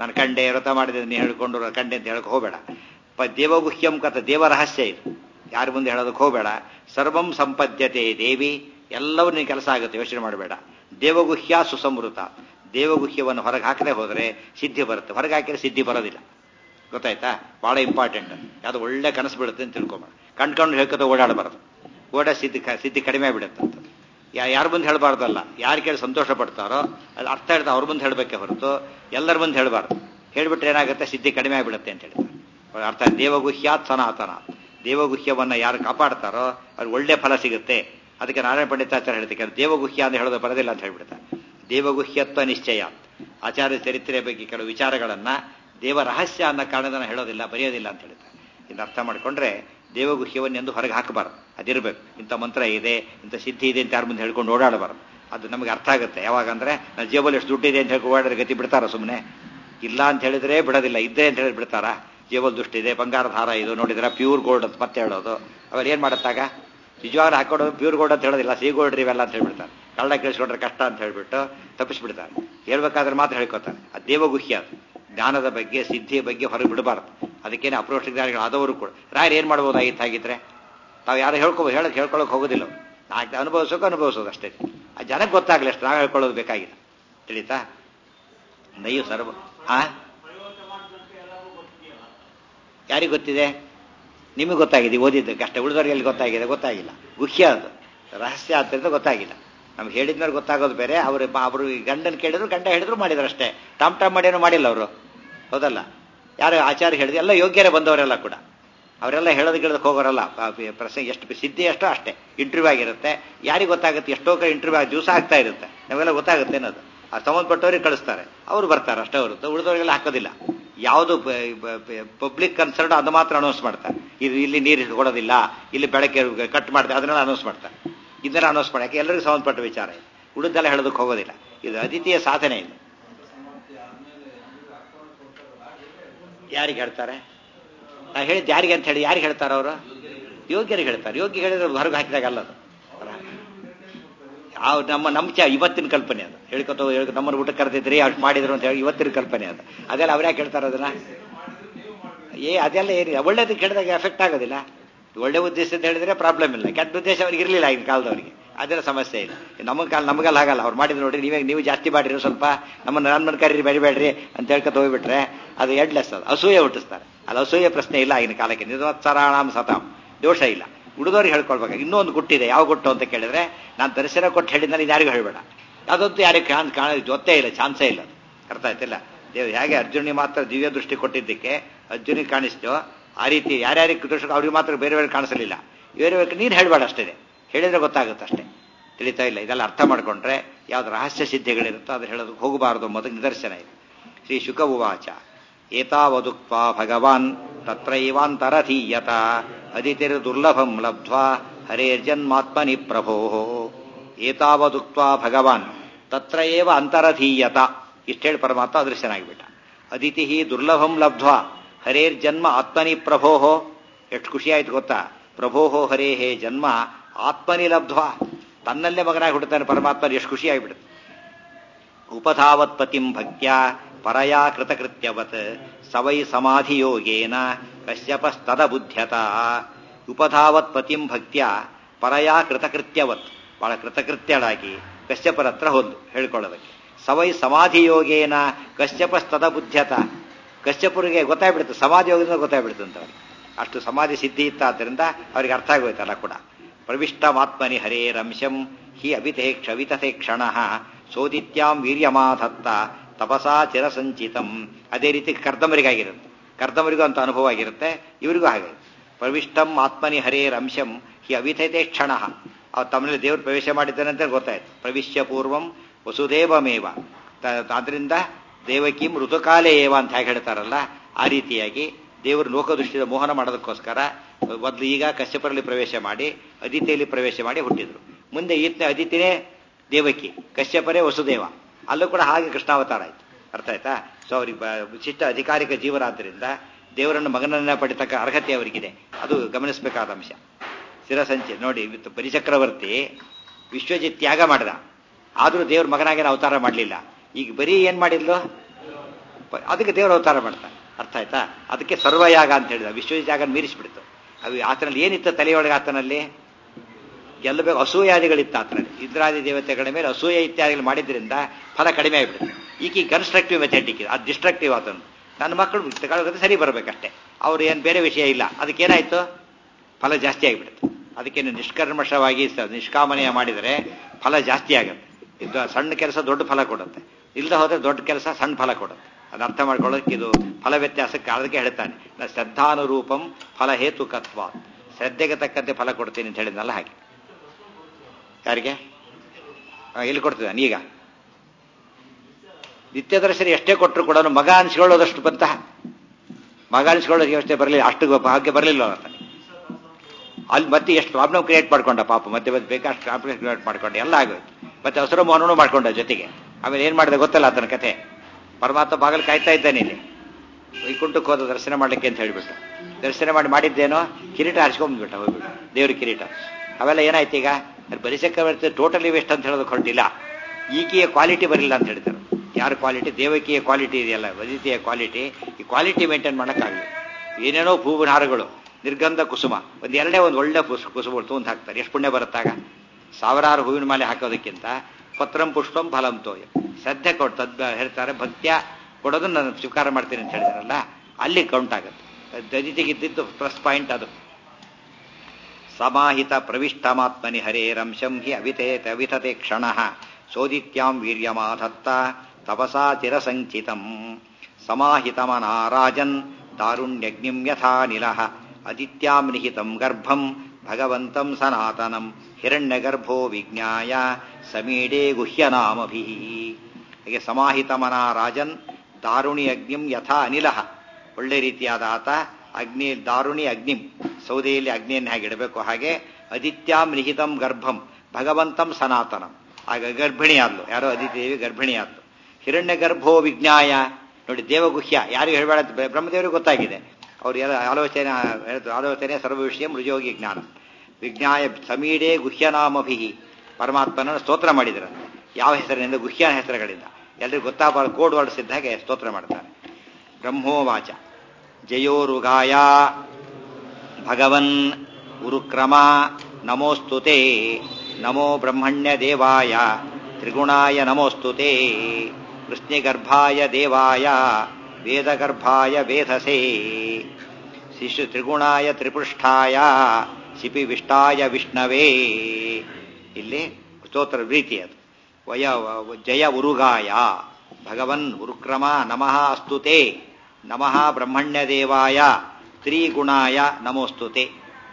ನಾನು ಕಂಡೆ ವ್ರತ ಮಾಡಿದೆ ನೀನು ಹೇಳ್ಕೊಂಡು ಕಂಡೆ ಅಂತ ಹೇಳಕ್ ಹೋಗಬೇಡ ಪ ದೇವಗುಹ್ಯಂ ಕಥ ದೇವ ರಹಸ್ಯ ಇದು ಯಾರ ಮುಂದೆ ಹೇಳೋದಕ್ಕೆ ಹೋಗಬೇಡ ಸರ್ವಂ ಸಂಪದ್ಯತೆ ದೇವಿ ಎಲ್ಲವೂ ನೀನು ಕೆಲಸ ಆಗುತ್ತೆ ಯೋಚನೆ ಮಾಡಬೇಡ ದೇವಗುಹ್ಯ ಸುಸಮೃತ ದೇವಗುಹ್ಯವನ್ನು ಹೊರಗೆ ಹಾಕದೆ ಹೋದರೆ ಸಿದ್ಧಿ ಬರುತ್ತೆ ಹೊರಗೆ ಹಾಕಿದ್ರೆ ಸಿದ್ಧಿ ಬರೋದಿಲ್ಲ ಗೊತ್ತಾಯ್ತಾ ಬಹಳ ಇಂಪಾರ್ಟೆಂಟ್ ಅದು ಒಳ್ಳೆ ಕನಸು ಬಿಡುತ್ತೆ ಅಂತ ತಿಳ್ಕೊಂಬೇಡ ಕಂಡ್ಕೊಂಡು ಹೇಳ್ಕೊತ ಓಡಾಡಬಾರ್ದು ಓಡ ಸಿದ್ಧಿ ಕ- ಸಿದ್ಧಿ ಕಡಿಮೆ ಆಗ್ಬಿಡುತ್ತೆ ಅಂತ ಯಾ ಯಾರ ಮುಂದೆ ಹೇಳಬಾರ್ದಲ್ಲ ಯಾರು ಕೇಳಿ ಸಂತೋಷ ಪಡ್ತಾರೋ ಅದು ಅರ್ಥ ಹೇಳ್ತಾ ಅವ್ರ ಮುಂದೆ ಹೇಳಬೇಕೆ ಹೊರತು ಎಲ್ಲರ ಮುಂದೆ ಹೇಳಬಾರ್ದು ಹೇಳ್ಬಿಟ್ರೆ ಏನಾಗುತ್ತೆ ಸಿದ್ಧಿ ಕಡಿಮೆ ಆಗಿಬಿಡುತ್ತೆ ಅಂತ ಹೇಳ್ತಾರೆ ಅರ್ಥ ದೇವಗುಹ್ಯಾತ್ ಸನಾತನ ದೇವಗುಹ್ಯವನ್ನ ಯಾರು ಕಾಪಾಡ್ತಾರೋ ಅವ್ರಿಗೆ ಒಳ್ಳೆ ಫಲ ಸಿಗುತ್ತೆ ಅದಕ್ಕೆ ನಾರಾಯಣ ಪಂಡಿತಾಚಾರ್ಯ ಹೇಳ್ತಾರೆ ದೇವಗುಹ್ಯ ಅಂತ ಹೇಳೋದು ಬರೋದಿಲ್ಲ ಅಂತ ಹೇಳ್ಬಿಡ್ತಾರೆ ದೇವಗುಹ್ಯತ್ವ ನಿಶ್ಚಯ ಆಚಾರ್ಯ ಚರಿತ್ರೆ ಬಗ್ಗೆ ಕೆಲವು ವಿಚಾರಗಳನ್ನ ದೇವ ರಹಸ್ಯ ಅನ್ನೋ ಕಾರಣದನ್ನ ಹೇಳೋದಿಲ್ಲ ಬರೆಯೋದಿಲ್ಲ ಅಂತ ಹೇಳ್ತಾರೆ ಇದನ್ನ ಅರ್ಥ ಮಾಡ್ಕೊಂಡ್ರೆ ದೇವಗುಹ್ಯವನ್ನೆಂದು ಹೊರಗೆ ಹಾಕಬಾರ್ದು ಅದಿರಬೇಕು ಇಂಥ ಮಂತ್ರ ಇದೆ ಇಂಥ ಸಿದ್ಧಿ ಇದೆ ಅಂತ ಯಾರ ಮುಂದೆ ಹೇಳ್ಕೊಂಡು ಓಡಾಡಬಾರ್ದು ಅದು ನಮಗೆ ಅರ್ಥ ಆಗುತ್ತೆ ಯಾವಾಗ ಅಂದ್ರೆ ನನ್ನ ಜೇಬಲ್ಲಿ ಎಷ್ಟು ದುಡ್ಡಿದೆ ಅಂತ ಹೇಳಿ ಓಡಾಡಿದ್ರೆ ಗತಿ ಬಿಡ್ತಾರ ಸುಮ್ಮನೆ ಇಲ್ಲ ಅಂತ ಹೇಳಿದ್ರೆ ಬಿಡೋದಿಲ್ಲ ಇದ್ದೇ ಅಂತ ಹೇಳಿ ಬಿಡ್ತಾರ ಜೇಬಲ್ ದುಷ್ಟಿದೆ ಬಂಗಾರದ ಹಾರ ಇದು ನೋಡಿದ್ರೆ ಪ್ಯೂರ್ ಗೋಲ್ಡ್ ಅಂತ ಮತ್ತೆ ಹೇಳೋದು ಅವ್ರು ಏನ್ ಮಾಡುತ್ತಾಗ ನಿಜವಾಗ್ಲೂ ಹಾಕೊಡೋದು ಪ್ಯೂರ್ ಗೋಲ್ಡ್ ಅಂತ ಹೇಳೋದಿಲ್ಲ ಸಿ ಗೋಲ್ಡ್ ಇವೆಲ್ಲ ಅಂತ ಹೇಳ್ಬಿಡ್ತಾರೆ ಕಳ್ಳ ಕೇಳಿಸ್ಕೊಂಡ್ರೆ ಕಷ್ಟ ಅಂತ ಹೇಳ್ಬಿಟ್ಟು ತಪ್ಪಿಸ್ಬಿಡ್ತಾರೆ ಹೇಳ್ಬೇಕಾದ್ರೆ ಮಾತ್ರ ಹೇಳ್ಕೊತಾರೆ ಅದು ದೇವಗುಹ್ಯ ಅದು ಜ್ಞಾನದ ಬಗ್ಗೆ ಸಿದ್ಧಿಯ ಬಗ್ಗೆ ಹೊರಗೆ ಬಿಡಬಾರ್ದು ಅದಕ್ಕೇನೆ ಅಪ್ರೋಚ್ ಜ್ಞಾನಿಗಳು ಆದವರು ಕೂಡ ರಾಯರು ಏನ್ ಮಾಡ್ಬೋದಾಗಿತ್ತು ಹಾಗಿದ್ರೆ ತಾವು ಯಾರು ಹೇಳ್ಕೋಬೋದು ಹೇಳಕ್ ಹೇಳ್ಕೊಳಕ್ ಹೋಗೋದಿಲ್ಲ ಅವ್ರು. ನಾಲ್ಕು ಅನುಭವಿಸೋಕೆ ಅನುಭವಿಸೋದು ಅಷ್ಟೇ ಆ ಜನಕ್ಕೆ ಗೊತ್ತಾಗಲಿ ಅಷ್ಟು ನಾವು ಹೇಳ್ಕೊಳ್ಳೋದು ಬೇಕಾಗಿಲ್ಲ ತಿಳಿತಾ ನಯ್ಯು ಸರ್ವ ಆ ಯಾರಿಗೆ ಗೊತ್ತಿದೆ ನಿಮಗೆ ಗೊತ್ತಾಗಿದೆ ಓದಿದ್ದಕ್ಕೆ ಅಷ್ಟೇ ಉಳಿದವ್ರಿಗೆ ಎಲ್ಲಿ ಗೊತ್ತಾಗಿದೆ ಗೊತ್ತಾಗಿಲ್ಲ ಗುಹ್ಯ ಅದು ರಹಸ್ಯ ಆದ್ದರಿಂದ ಗೊತ್ತಾಗಿಲ್ಲ ನಮ್ಗೆ ಹೇಳಿದ್ಮೇಲೆ ಗೊತ್ತಾಗೋದು ಬೇರೆ ಅವರು ಅವರು ಗಂಡನ ಕೇಳಿದ್ರು ಗಂಡ ಹೇಳಿದ್ರು ಮಾಡಿದ್ರು ಅಷ್ಟೇ ಟಾಮ್ ಟಾಮ್ ಮಾಡ್ಯಾನು ಮಾಡಿಲ್ಲ ಅವರು ಹೌದಲ್ಲ ಯಾರು ಆಚಾರ್ಯ ಹೇಳಿದ್ರು ಎಲ್ಲ ಯೋಗ್ಯರೇ ಬಂದವರೆಲ್ಲ ಕೂಡ ಅವರೆಲ್ಲ ಹೇಳೋದು ಕೇಳೋದಕ್ಕೆ ಹೋಗೋರಲ್ಲ ಪ್ರಸಂಗ ಎಷ್ಟು ಸಿದ್ಧಿ ಎಷ್ಟೋ ಅಷ್ಟೇ ಇಂಟರ್ವ್ಯೂ ಆಗಿರುತ್ತೆ ಯಾರಿಗೆ ಗೊತ್ತಾಗುತ್ತೆ ಎಷ್ಟೋ ಕಡೆ ಇಂಟರ್ವ್ಯೂ ದಿವಸ ಆಗ್ತಾ ಇರುತ್ತೆ ನಾವೆಲ್ಲ ಗೊತ್ತಾಗುತ್ತೆ ಅನ್ನೋದು ಆ ಸಂಬಂಧಪಟ್ಟವ್ರಿಗೆ ಕಳಿಸ್ತಾರೆ ಅವರು ಬರ್ತಾರೆ ಅಷ್ಟೇ ಹೊರತು ಉಳಿದವರಿಗೆಲ್ಲ ಹಾಕೋದಿಲ್ಲ ಯಾವುದು ಪಬ್ಲಿಕ್ ಕನ್ಸರ್ನ್ ಅದು ಮಾತ್ರ ಅನೌನ್ಸ್ ಮಾಡ್ತಾರೆ ಇದು ಇಲ್ಲಿ ನೀರು ಕೊಡೋದಿಲ್ಲ ಇಲ್ಲಿ ಬೆಳಕೆ ಕಟ್ ಮಾಡ್ತಾರೆ ಅದನ್ನೆಲ್ಲ ಅನೌನ್ಸ್ ಮಾಡ್ತಾರೆ ಇದನ್ನೆಲ್ಲ ಅನೌನ್ಸ್ ಮಾಡಿ ಯಾಕೆ ಎಲ್ಲರಿಗೂ ಸಂಬಂಧಪಟ್ಟ ವಿಚಾರ ಇದು ಉಳಿದೆಲ್ಲ ಹೇಳೋದಕ್ಕೆ ಹೋಗೋದಿಲ್ಲ ಇದು ಅದಿತಿಯ ಸಾಧನೆ ಇದು ಯಾರಿಗೆ ಹೇಳ್ತಾರೆ ನಾ ಹೇಳಿದ್ದು ಯಾರಿಗೆ ಅಂತ ಹೇಳಿ ಯಾರಿಗೆ ಹೇಳ್ತಾರೆ ಅವರು ಯೋಗ್ಯರಿಗೆ ಹೇಳ್ತಾರೆ ಯೋಗ್ಯ ಹೇಳಿದ್ರೆ ಹೊರಗೆ ಹಾಕಿದಾಗ ಅಲ್ಲ ಅದು ಯಾವ ನಮ್ಮ ನಮ್ಮ ಚ ಇವತ್ತಿನ ಕಲ್ಪನೆ ಅದು ಹೇಳ್ಕೊತ ಹೇಳ್ಕೊ ನಮ್ಮನ್ನು ಊಟ ಕರೆದಿದ್ರಿ ಅಷ್ಟು ಮಾಡಿದ್ರು ಅಂತ ಹೇಳಿ ಇವತ್ತಿನ ಕಲ್ಪನೆ ಅದು ಅದೆಲ್ಲ ಅವ್ರ್ಯಾಕೆ ಹೇಳ್ತಾರೆ ಅದನ್ನ ಏ ಅದೆಲ್ಲ ಏನಿಲ್ಲ ಒಳ್ಳೇದು ಕೇಳಿದಾಗ ಎಫೆಕ್ಟ್ ಆಗೋದಿಲ್ಲ ಒಳ್ಳೆ ಉದ್ದೇಶದಿಂದ ಹೇಳಿದ್ರೆ ಪ್ರಾಬ್ಲಮ್ ಇಲ್ಲ ಕೆಟ್ಟ ಉದ್ದೇಶ ಅವ್ರಿಗೆ ಇರಲಿಲ್ಲ ಆಗಿನ ಕಾಲದವರಿಗೆ ಅದೆಲ್ಲ ಸಮಸ್ಯೆ ಇಲ್ಲ ನಮ್ಮ ಕಾಲ ನಮಗೆಲ್ಲ ಆಗಲ್ಲ ಅವ್ರು ಮಾಡಿದ್ರು ನೋಡ್ರಿ ನೀವೇ ನೀವು ಜಾಸ್ತಿ ಮಾಡಿರಿ ಸ್ವಲ್ಪ ನಮ್ಮನ್ನು ನನ್ನ ಮನೆ ಕರೀರಿ ಬೆರಿಬೇಡ್ರಿ ಅಂತ ಹೇಳ್ಕೊತ ಹೋಗ್ಬಿಟ್ರೆ ಅದು ಎಡ್ಲೆಸ್ ಅದು ಅಸೂಯೆ ಹುಟ್ಟಿಸ್ತಾರೆ ಅದು ಅಸೂಯೆ ಪ್ರಶ್ನೆ ಇಲ್ಲ ಆಗಿನ ಕಾಲಕ್ಕೆ ನಿರ್ವತ್ಸರಾಣಾಂ ಸತಾಂ ದೋಷ ಇಲ್ಲ ಹುಡುಗವ್ರಿಗೆ ಹೇಳ್ಕೊಳ್ಬೇಕು ಇನ್ನೊಂದು ಗುಟ್ಟಿದೆ ಯಾವ ಗುಟ್ಟು ಅಂತ ಕೇಳಿದ್ರೆ ನಾನು ದರ್ಶನ ಕೊಟ್ಟು ಹೇಳಿದ್ನ ನೀನು ಯಾರಿಗೂ ಹೇಳಬೇಡ ಅದಂತೂ ಯಾರಿಗೆ ಕಾಣ್ ಕಾಣ ಜೊತೆ ಇಲ್ಲ ಚಾನ್ಸೇ ಇಲ್ಲ ಅದು ಅರ್ಥ ಆಯ್ತಿಲ್ಲ ದೇವ್ ಹೇಗೆ ಅರ್ಜುನಿಗೆ ಮಾತ್ರ ದಿವ್ಯ ದೃಷ್ಟಿ ಕೊಟ್ಟಿದ್ದಕ್ಕೆ ಅರ್ಜುನಿಗೆ ಕಾಣಿಸ್ತೋ ಆ ರೀತಿ ಯಾರ್ಯಾರಿಗೆ ದೃಷ್ಟಿ ಅವ್ರಿಗೆ ಮಾತ್ರ ಬೇರೆ ಬೇರೆ ಕಾಣಿಸಲಿಲ್ಲ ಬೇರೆ ಬೇರೆ ನೀನು ಹೇಳಬೇಡ ಅಷ್ಟೇ ಹೇಳಿದ್ರೆ ಗೊತ್ತಾಗುತ್ತೆ ಅಷ್ಟೇ ತಿಳಿತಾ ಇಲ್ಲ ಇದೆಲ್ಲ ಅರ್ಥ ಮಾಡ್ಕೊಂಡ್ರೆ ಯಾವ್ದು ರಹಸ್ಯ ಸಿದ್ಧಿಗಳಿರುತ್ತೋ ಅದು ಹೇಳೋದಕ್ಕೆ ಹೋಗಬಾರದು ಎಂಬುದಕ್ಕೆ ನಿದರ್ಶನ ಇದೆ ಶ್ರೀ ಶುಕ ಉವಾಚ ಏತಾವದುಕ್ವಾ ಭಗವಾನ್ ತತ್ರೈವಾಂತರಥೀಯತ ಅದಿತಿರ್ ದುರ್ಲಭಂ ಲಬ್ಧ್ವಾ ಹರೇರ್ಜನ್ಮಾತ್ಮನಿ ಪ್ರಭೋ ಏತಾವದುಕ್ವಾ ಭಗವಾನ್ ತತ್ರ ಏವ ಅಂತರಧೀಯತ ಇಷ್ಟೇಳಿ ಪರಮಾತ್ಮ ಅದೃಶ್ಯನಾಗಿಬಿಟ್ಟ ಅದಿತಿ ದುರ್ಲಭಂ ಲಬ್ಧ್ವಾ ಹರೇರ್ಜನ್ಮ ಆತ್ಮನಿ ಪ್ರಭೋ ಎಷ್ಟು ಖುಷಿ ಆಯ್ತು ಗೊತ್ತಾ ಪ್ರಭೋ ಹರೇ ಹೇ ಜನ್ಮ ಆತ್ಮನಿ ಲಬ್ಧ್ವಾ ತನ್ನಲ್ಲೇ ಮಗನಾಗಿ ಹುಡ್ತಾನೆ ಪರಮಾತ್ಮ ಎಷ್ಟು ಖುಷಿ ಆಗಿಬಿಡುತ್ತೆ ಉಪಧಾವತ್ ಪತಿಂ ಭಕ್ತ್ಯ ಪರಯಾ ಕೃತಕೃತ್ಯವತ್ ಸವೈ ಸಮಾಧಿಯೋಗೇನ ಕಶ್ಯಪಸ್ತದ ಬುದ್ಧ್ಯತ ಉಪಧಾವತ್ ಪತಿಂ ಭಕ್ತ್ಯ ಪರಯಾ ಕೃತಕೃತ್ಯವತ್ ಬಹಳ ಕೃತಕೃತ್ಯಳಾಗಿ ಕಶ್ಯಪರ ಹತ್ರ ಹೋದ್ಲು ಹೇಳ್ಕೊಳ್ಳೋದಕ್ಕೆ ಸವೈ ಸಮಾಧಿಯೋಗೇನ ಕಶ್ಯಪಸ್ತದ ಬುದ್ಧ್ಯತ ಕಶ್ಯಪುರಿಗೆ ಗೊತ್ತಾಗ್ಬಿಡುತ್ತೆ ಸಮಾಧಿ ಯೋಗದಿಂದ ಗೊತ್ತಾಗ್ಬಿಡುತ್ತೆ ಅಂತ ಅವ್ರಿಗೆ ಅಷ್ಟು ಸಮಾಧಿ ಸಿದ್ಧಿ ಇತ್ತಾದ್ದರಿಂದ ಅವ್ರಿಗೆ ಅರ್ಥ ಆಗೋಯ್ತಲ್ಲ ಕೂಡ ಪ್ರವಿಷ್ಟಮಾತ್ಮನಿ ಹರೇರಂಶಂ ಹಿ ಅವಿತೆ ಕ್ಷವಿತತೆ ಕ್ಷಣ ಸೋದಿತ್ಯಾಂ ವೀರ್ಯಮಾಧತ್ತ ತಪಸಾ ಚಿರಸಂಚಿತಂ ಅದೇ ರೀತಿ ಕರ್ದಮರಿಗಾಗಿರುತ್ತೆ ಕರ್ದಮರಿಗೂ ಅಂತ ಅನುಭವ ಆಗಿರುತ್ತೆ ಇವರಿಗೂ ಹಾಗೆ ಪ್ರವಿಷ್ಟಂ ಆತ್ಮನಿ ಹರೇರಂಶಂ ಹಿ ಅವಿಥೈತೆ ಕ್ಷಣ ಅವ್ರು ತಮ್ಮಲ್ಲಿ ದೇವರು ಪ್ರವೇಶ ಮಾಡಿದ್ದಾನೆ ಅಂತ ಗೊತ್ತಾಯ್ತು ಪ್ರವಿಶ್ಯ ಪೂರ್ವಂ ವಸುದೇವಮೇವ ಆದ್ರಿಂದ ದೇವಕಿಂ ಋತುಕಾಲೇ ಏವ ಅಂತ ಹೇಗೆ ಹೇಳ್ತಾರಲ್ಲ ಆ ರೀತಿಯಾಗಿ ದೇವರು ಲೋಕದೃಷ್ಟಿಯ ಮೋಹನ ಮಾಡೋದಕ್ಕೋಸ್ಕರ ಮೊದಲು ಈಗ ಕಶ್ಯಪರಲ್ಲಿ ಪ್ರವೇಶ ಮಾಡಿ ಅದಿತಿಯಲ್ಲಿ ಪ್ರವೇಶ ಮಾಡಿ ಹುಟ್ಟಿದ್ರು ಮುಂದೆ ಈತನೇ ಅದಿತಿನೇ ದೇವಕಿ ಕಶ್ಯಪರೇ ವಸುದೇವ ಅಲ್ಲೂ ಕೂಡ ಹಾಗೆ ಕೃಷ್ಣಾವತಾರ ಆಯ್ತು ಅರ್ಥ ಆಯ್ತಾ ಸೊ ಅವ್ರಿಗೆ ವಿಶಿಷ್ಟ ಅಧಿಕಾರಿಕ ಜೀವರಾದ್ದರಿಂದ ದೇವರನ್ನು ಮಗನನ್ನ ಪಡಿತಕ್ಕ ಅರ್ಹತೆ ಅವರಿಗಿದೆ ಅದು ಗಮನಿಸಬೇಕಾದ ಅಂಶ ಸ್ಥಿರಸಂಚೆ ನೋಡಿ ಇವತ್ತು ಬಲಿಚಕ್ರವರ್ತಿ ವಿಶ್ವಜಿತ್ ತ್ಯಾಗ ಮಾಡಿದ ಆದರೂ ದೇವ್ರ ಮಗನಾಗೇನು ಅವತಾರ ಮಾಡಲಿಲ್ಲ ಈಗ ಬರೀ ಏನ್ ಮಾಡಿದ್ಲು ಪ- ಅದಕ್ಕೆ ದೇವರು ಅವತಾರ ಮಾಡ್ತಾನೆ ಅರ್ಥ ಆಯ್ತಾ ಅದಕ್ಕೆ ಸರ್ವಯಾಗ ಅಂತ ಹೇಳಿದ ವಿಶ್ವಜಾಗ ಮೀರಿಸಿಬಿಡ್ತು ಅವು ಆತನಲ್ಲಿ ಏನಿತ್ತು ತಲೆಯೊಳಗೆ ಆತನಲ್ಲಿ ಗೆಲ್ಲಬೇಕು ಅಸೂಯಾದಿಗಳಿತ್ತು ಆತನಲ್ಲಿ ಇಂದ್ರಾದಿ ದೇವತೆಗಳ ಮೇಲೆ ಅಸೂಯ ಇತ್ಯಾದಿಗಳು ಮಾಡಿದ್ರಿಂದ ಫಲ ಕಡಿಮೆ ಆಗಿಬಿಡುತ್ತೆ ಈಗ ಕನ್ಸ್ಟ್ರಕ್ಟಿವ್ ಮೆಥಡಿಕ್ ಇದು ಅದು ಡಿಸ್ಟ್ರಕ್ಟಿವ್ ಆತನು ನನ್ನ ಮಕ್ಕಳು ತಗೊಳ್ಳೋದು ಸರಿ ಬರಬೇಕಷ್ಟೇ ಅವ್ರು ಏನು ಬೇರೆ ವಿಷಯ ಇಲ್ಲ ಅದಕ್ಕೇನಾಯ್ತು ಫಲ ಜಾಸ್ತಿ ಆಗಿಬಿಡುತ್ತೆ ಅದಕ್ಕೆ ನೀವು ನಿಷ್ಕರ್ಮಶವಾಗಿ ಸ- ನಿಷ್ಕಾಮನೆಯ ಮಾಡಿದರೆ ಫಲ ಜಾಸ್ತಿ ಆಗುತ್ತೆ ಇದು ಸಣ್ಣ ಕೆಲಸ ದೊಡ್ಡ ಫಲ ಕೊಡುತ್ತೆ ಇಲ್ಲದೆ ಹೋದ್ರೆ ದೊಡ್ಡ ಕೆಲಸ ಸಣ್ಣ ಫಲ ಕೊಡುತ್ತೆ ಅದು ಅರ್ಥ ಮಾಡ್ಕೊಳ್ಳೋಕೆ ಇದು ಫಲ ವ್ಯತ್ಯಾಸಕ್ಕೆ ಅದಕ್ಕೆ ಹೇಳ್ತಾನೆ ನ ಶ್ರದ್ಧಾನುರೂಪಂ ಫಲ ಹೇತುಕತ್ವ ಶ್ರದ್ಧೆಗೆ ತಕ್ಕಂತೆ ಫಲ ಕೊಡ್ತೀನಿ ಅಂತ ಹೇಳಿದ್ನಲ್ಲ ಹಾಗೆ ಯಾರಿಗೆ ಆ, ಎಲ್ಲಿ ಕೊಡ್ತಿದ್ದಾನೆ ಈಗ ನಿತ್ಯದರ್ಶನ ಎಷ್ಟೇ ಕೊಟ್ಟರು ಕೂಡ ಮಗ ಅನ್ಸ್ಕೊಳ್ಳೋದಷ್ಟು ಬಂತ ಮಗ ಅನ್ಸ್ಕೊಳ್ಳೋದಕ್ಕೆ ಅಷ್ಟೇ ಬರಲಿಲ್ಲ ಅಷ್ಟು ಭಾಗ್ಯ ಬರಲಿಲ್ಲ ಅವನ ಅಲ್ಲಿ ಮತ್ತೆ ಎಷ್ಟು ಪ್ರಾಬ್ಲಮ್ ಕ್ರಿಯೇಟ್ ಮಾಡ್ಕೊಂಡ ಪಾಪ ಮತ್ತೆ ಮತ್ತೆ ಬೇಕಾಷ್ಟು ಪ್ರಾಬ್ಲಮ್ ಕ್ರಿಯೇಟ್ ಮಾಡ್ಕೊಂಡ ಎಲ್ಲ ಆಗೋಯ್ತು ಮತ್ತೆ ಹಸಿರು ಮೋಹನೂ ಮಾಡ್ಕೊಂಡ ಜೊತೆಗೆ ಆಮೇಲೆ ಏನ್ ಮಾಡಿದೆ ಗೊತ್ತಲ್ಲ ಆತನ ಕತೆ ಪರಮಾತ್ಮ ಬಾಗಲು ಕಾಯ್ತಾ ಇದ್ದಾನೆ ಇಲ್ಲಿ ವೈಕುಂಠಕ್ಕೆ ಹೋದ ದರ್ಶನ ಮಾಡ್ಲಿಕ್ಕೆ ಅಂತ ಹೇಳಿಬಿಟ್ಟು ದರ್ಶನ ಮಾಡಿ ಮಾಡಿದ್ದೇನೋ ಕಿರೀಟ ಹರಿಸ್ಕೊಂಡ್ಬಿಟ್ಟ ಹೋಗ್ಬಿಟ್ಟು ದೇವ್ರ ಕಿರೀಟ ಅವೆಲ್ಲ ಏನಾಯ್ತು ಈಗ ಅದು ಬಲಿ ಚಕ್ರವರ್ತಿ ಟೋಟಲಿ ವೇಸ್ಟ್ ಅಂತ ಹೇಳೋದಕ್ಕೆ ಹೊರಟಿಲ್ಲ ಈಕೆಯ ಕ್ವಾಲಿಟಿ ಬರಲಿಲ್ಲ ಅಂತ ಹೇಳ್ತಾರೆ ಯಾರ ಕ್ವಾಲಿಟಿ ದೇವಕಿಯ ಕ್ವಾಲಿಟಿ ಇದೆಯಲ್ಲ ವದಿತಿಯ ಕ್ವಾಲಿಟಿ ಈ ಕ್ವಾಲಿಟಿ ಮೇಂಟೈನ್ ಮಾಡೋಕ್ಕಾಗಲಿ ಏನೇನೋ ಹೂವಿನ ಹಾರಗಳು ನಿರ್ಗಂಧ ಕುಸುಮ ಒಂದು ಎರಡೇ ಒಂದು ಒಳ್ಳೆ ಪುಸ್ ಕುಸುಮ ತೂಂದ್ ಹಾಕ್ತಾರೆ ಎಷ್ಟು ಪುಣ್ಯ ಬರುತ್ತಾಗ ಸಾವಿರಾರು ಹೂವಿನ ಮಾಲೆ ಹಾಕೋದಕ್ಕಿಂತ ಪತ್ರಂ ಪುಷ್ಪಂ ಫಲಂ ತೋಯ ಶ್ರದ್ಧೆ ಕೊಟ್ಟು ತದ್ ಹೇಳ್ತಾರೆ ಭಕ್ತ್ಯ ಕೊಡೋದನ್ನ ನಾನು ಸ್ವೀಕಾರ ಮಾಡ್ತೀನಿ ಅಂತ ಹೇಳಿದಾರಲ್ಲ ಅಲ್ಲಿ ಕೌಂಟ್ ಆಗುತ್ತೆ ದಜಿತಿಗಿದ್ದಿದ್ದು ಪ್ಲಸ್ ಪಾಯಿಂಟ್ ಅದು ಸಮಾಹಿತ ಪ್ರವಿಷ್ಟಮಾತ್ಮನಿ ಹರೇರಂಶಂ ಹಿ ಅವಿತೇತ ಅವಿತತೆ ಕ್ಷಣ ಸೋದಿತ್ಯಾಂ ವೀರ್ಯಮಾಧತ್ತ ತಪಸಾ ಚಿರಸಂಚಿತಂ ಸಮಾಹಿತಮನಾರಾಜನ್ ದಾರುಣ್ಯಗ್ನಿಂ ಯಥಾ ನಿಲಃ ಅದಿತ್ಯಾಂ ನಿಹಿತಂ ಗರ್ಭಂ ಭಗವಂತಂ ಸನಾತನಂ ಹಿರಣ್ಯಗರ್ಭೋ ವಿಜ್ಞಾಯ ಸಮೀಡೇ ಗುಹ್ಯನಾಮಭಿ ಹೀಗೆ ಸಮಾಹಿತಮನ ರಾಜನ್ ದಾರುಣಿ ಅಗ್ನಿಂ ಯಥಾ ಅನಿಲಃ ಒಳ್ಳೆ ರೀತಿಯಾದ ಆತ ಅಗ್ನಿ ದಾರುಣಿ ಅಗ್ನಿಂ ಸೌದೆಯಲ್ಲಿ ಅಗ್ನಿಯನ್ನು ಹೇಗೆ ಇಡಬೇಕು ಹಾಗೆ ಅದಿತ್ಯಾಂ ನಿಹಿತಂ ಗರ್ಭಂ ಭಗವಂತಂ ಸನಾತನಂ ಆಗ ಗರ್ಭಿಣಿಯಾದ್ಲು ಯಾರೋ ಅದಿತಿದೇವಿ ಗರ್ಭಿಣಿಯಾದ್ಲು ಹಿರಣ್ಯ ಗರ್ಭೋ ವಿಜ್ಞಾಯ ನೋಡಿ ದೇವಗುಹ್ಯ ಯಾರಿಗೆ ಹೇಳಬೇಡ ಅಂತ ಬ್ರಹ್ಮದೇವರಿಗೆ ಗೊತ್ತಾಗಿದೆ ಅವ್ರು ಎಲ್ಲ ಆಲೋಚನೆ ಹೇಳಿದ್ರು, ಆಲೋಚನೆ ಸರ್ವ ವಿಷಯ ಮೃಜೋಗಿ ಜ್ಞಾನ ವಿಜ್ಞಾಯ ಸಮೀಡೇ ಗುಹ್ಯನಾಮಭಿ ಪರಮಾತ್ಮನ ಸ್ತೋತ್ರ ಮಾಡಿದ್ರಂತೆ ಯಾವ ಹೆಸರಿನಿಂದ ಗುಹ್ಯ ಹೆಸರುಗಳಿಂದ ಎಲ್ರಿಗೂ ಗೊತ್ತಾಗಬಾರ್ದು ಕೋಡ್ ವರ್ಡ್ಸ್ ಇದ್ದ ಹಾಗೆ ಸ್ತೋತ್ರ ಮಾಡ್ತಾರೆ ಬ್ರಹ್ಮೋವಾಚ ಜಯೋರುಗಾಯ ಭಗವನ್ ಉರುಕ್ರಮ ನಮೋಸ್ತುತೆ ನಮೋ ಬ್ರಹ್ಮಣ್ಯ ದೇವಾಯ ತ್ರಿಗುಣಾಯ ನಮೋಸ್ತುತೆ ಕೃಷ್ಣಿಗರ್ಭಾಯ ದೇವಾಯ ವೇದಗರ್ಭಾಯ ವೇಧಸೆ ಶಿಶು ತ್ರಿಗುಣಾಯ ತ್ರಿಪೃಷ್ಠಾಯ ಶಿಪಿವಿಷ್ಟಾಯ ವಿಷ್ಣವೇ ಇಲ್ಲಿ ಸ್ತೋತ್ರ ರೀತಿ ಅದು ವಯ ಜಯ ಉರುಗಾಯ ಭಗವನ್ ಉರುಕ್ರಮ ನಮಃ ಅಸ್ತುತೆ ನಮಃ ಬ್ರಹ್ಮಣ್ಯದೇವಾಯ ತ್ರಿಗುಣಾಯ ನಮೋಸ್ತುತೆ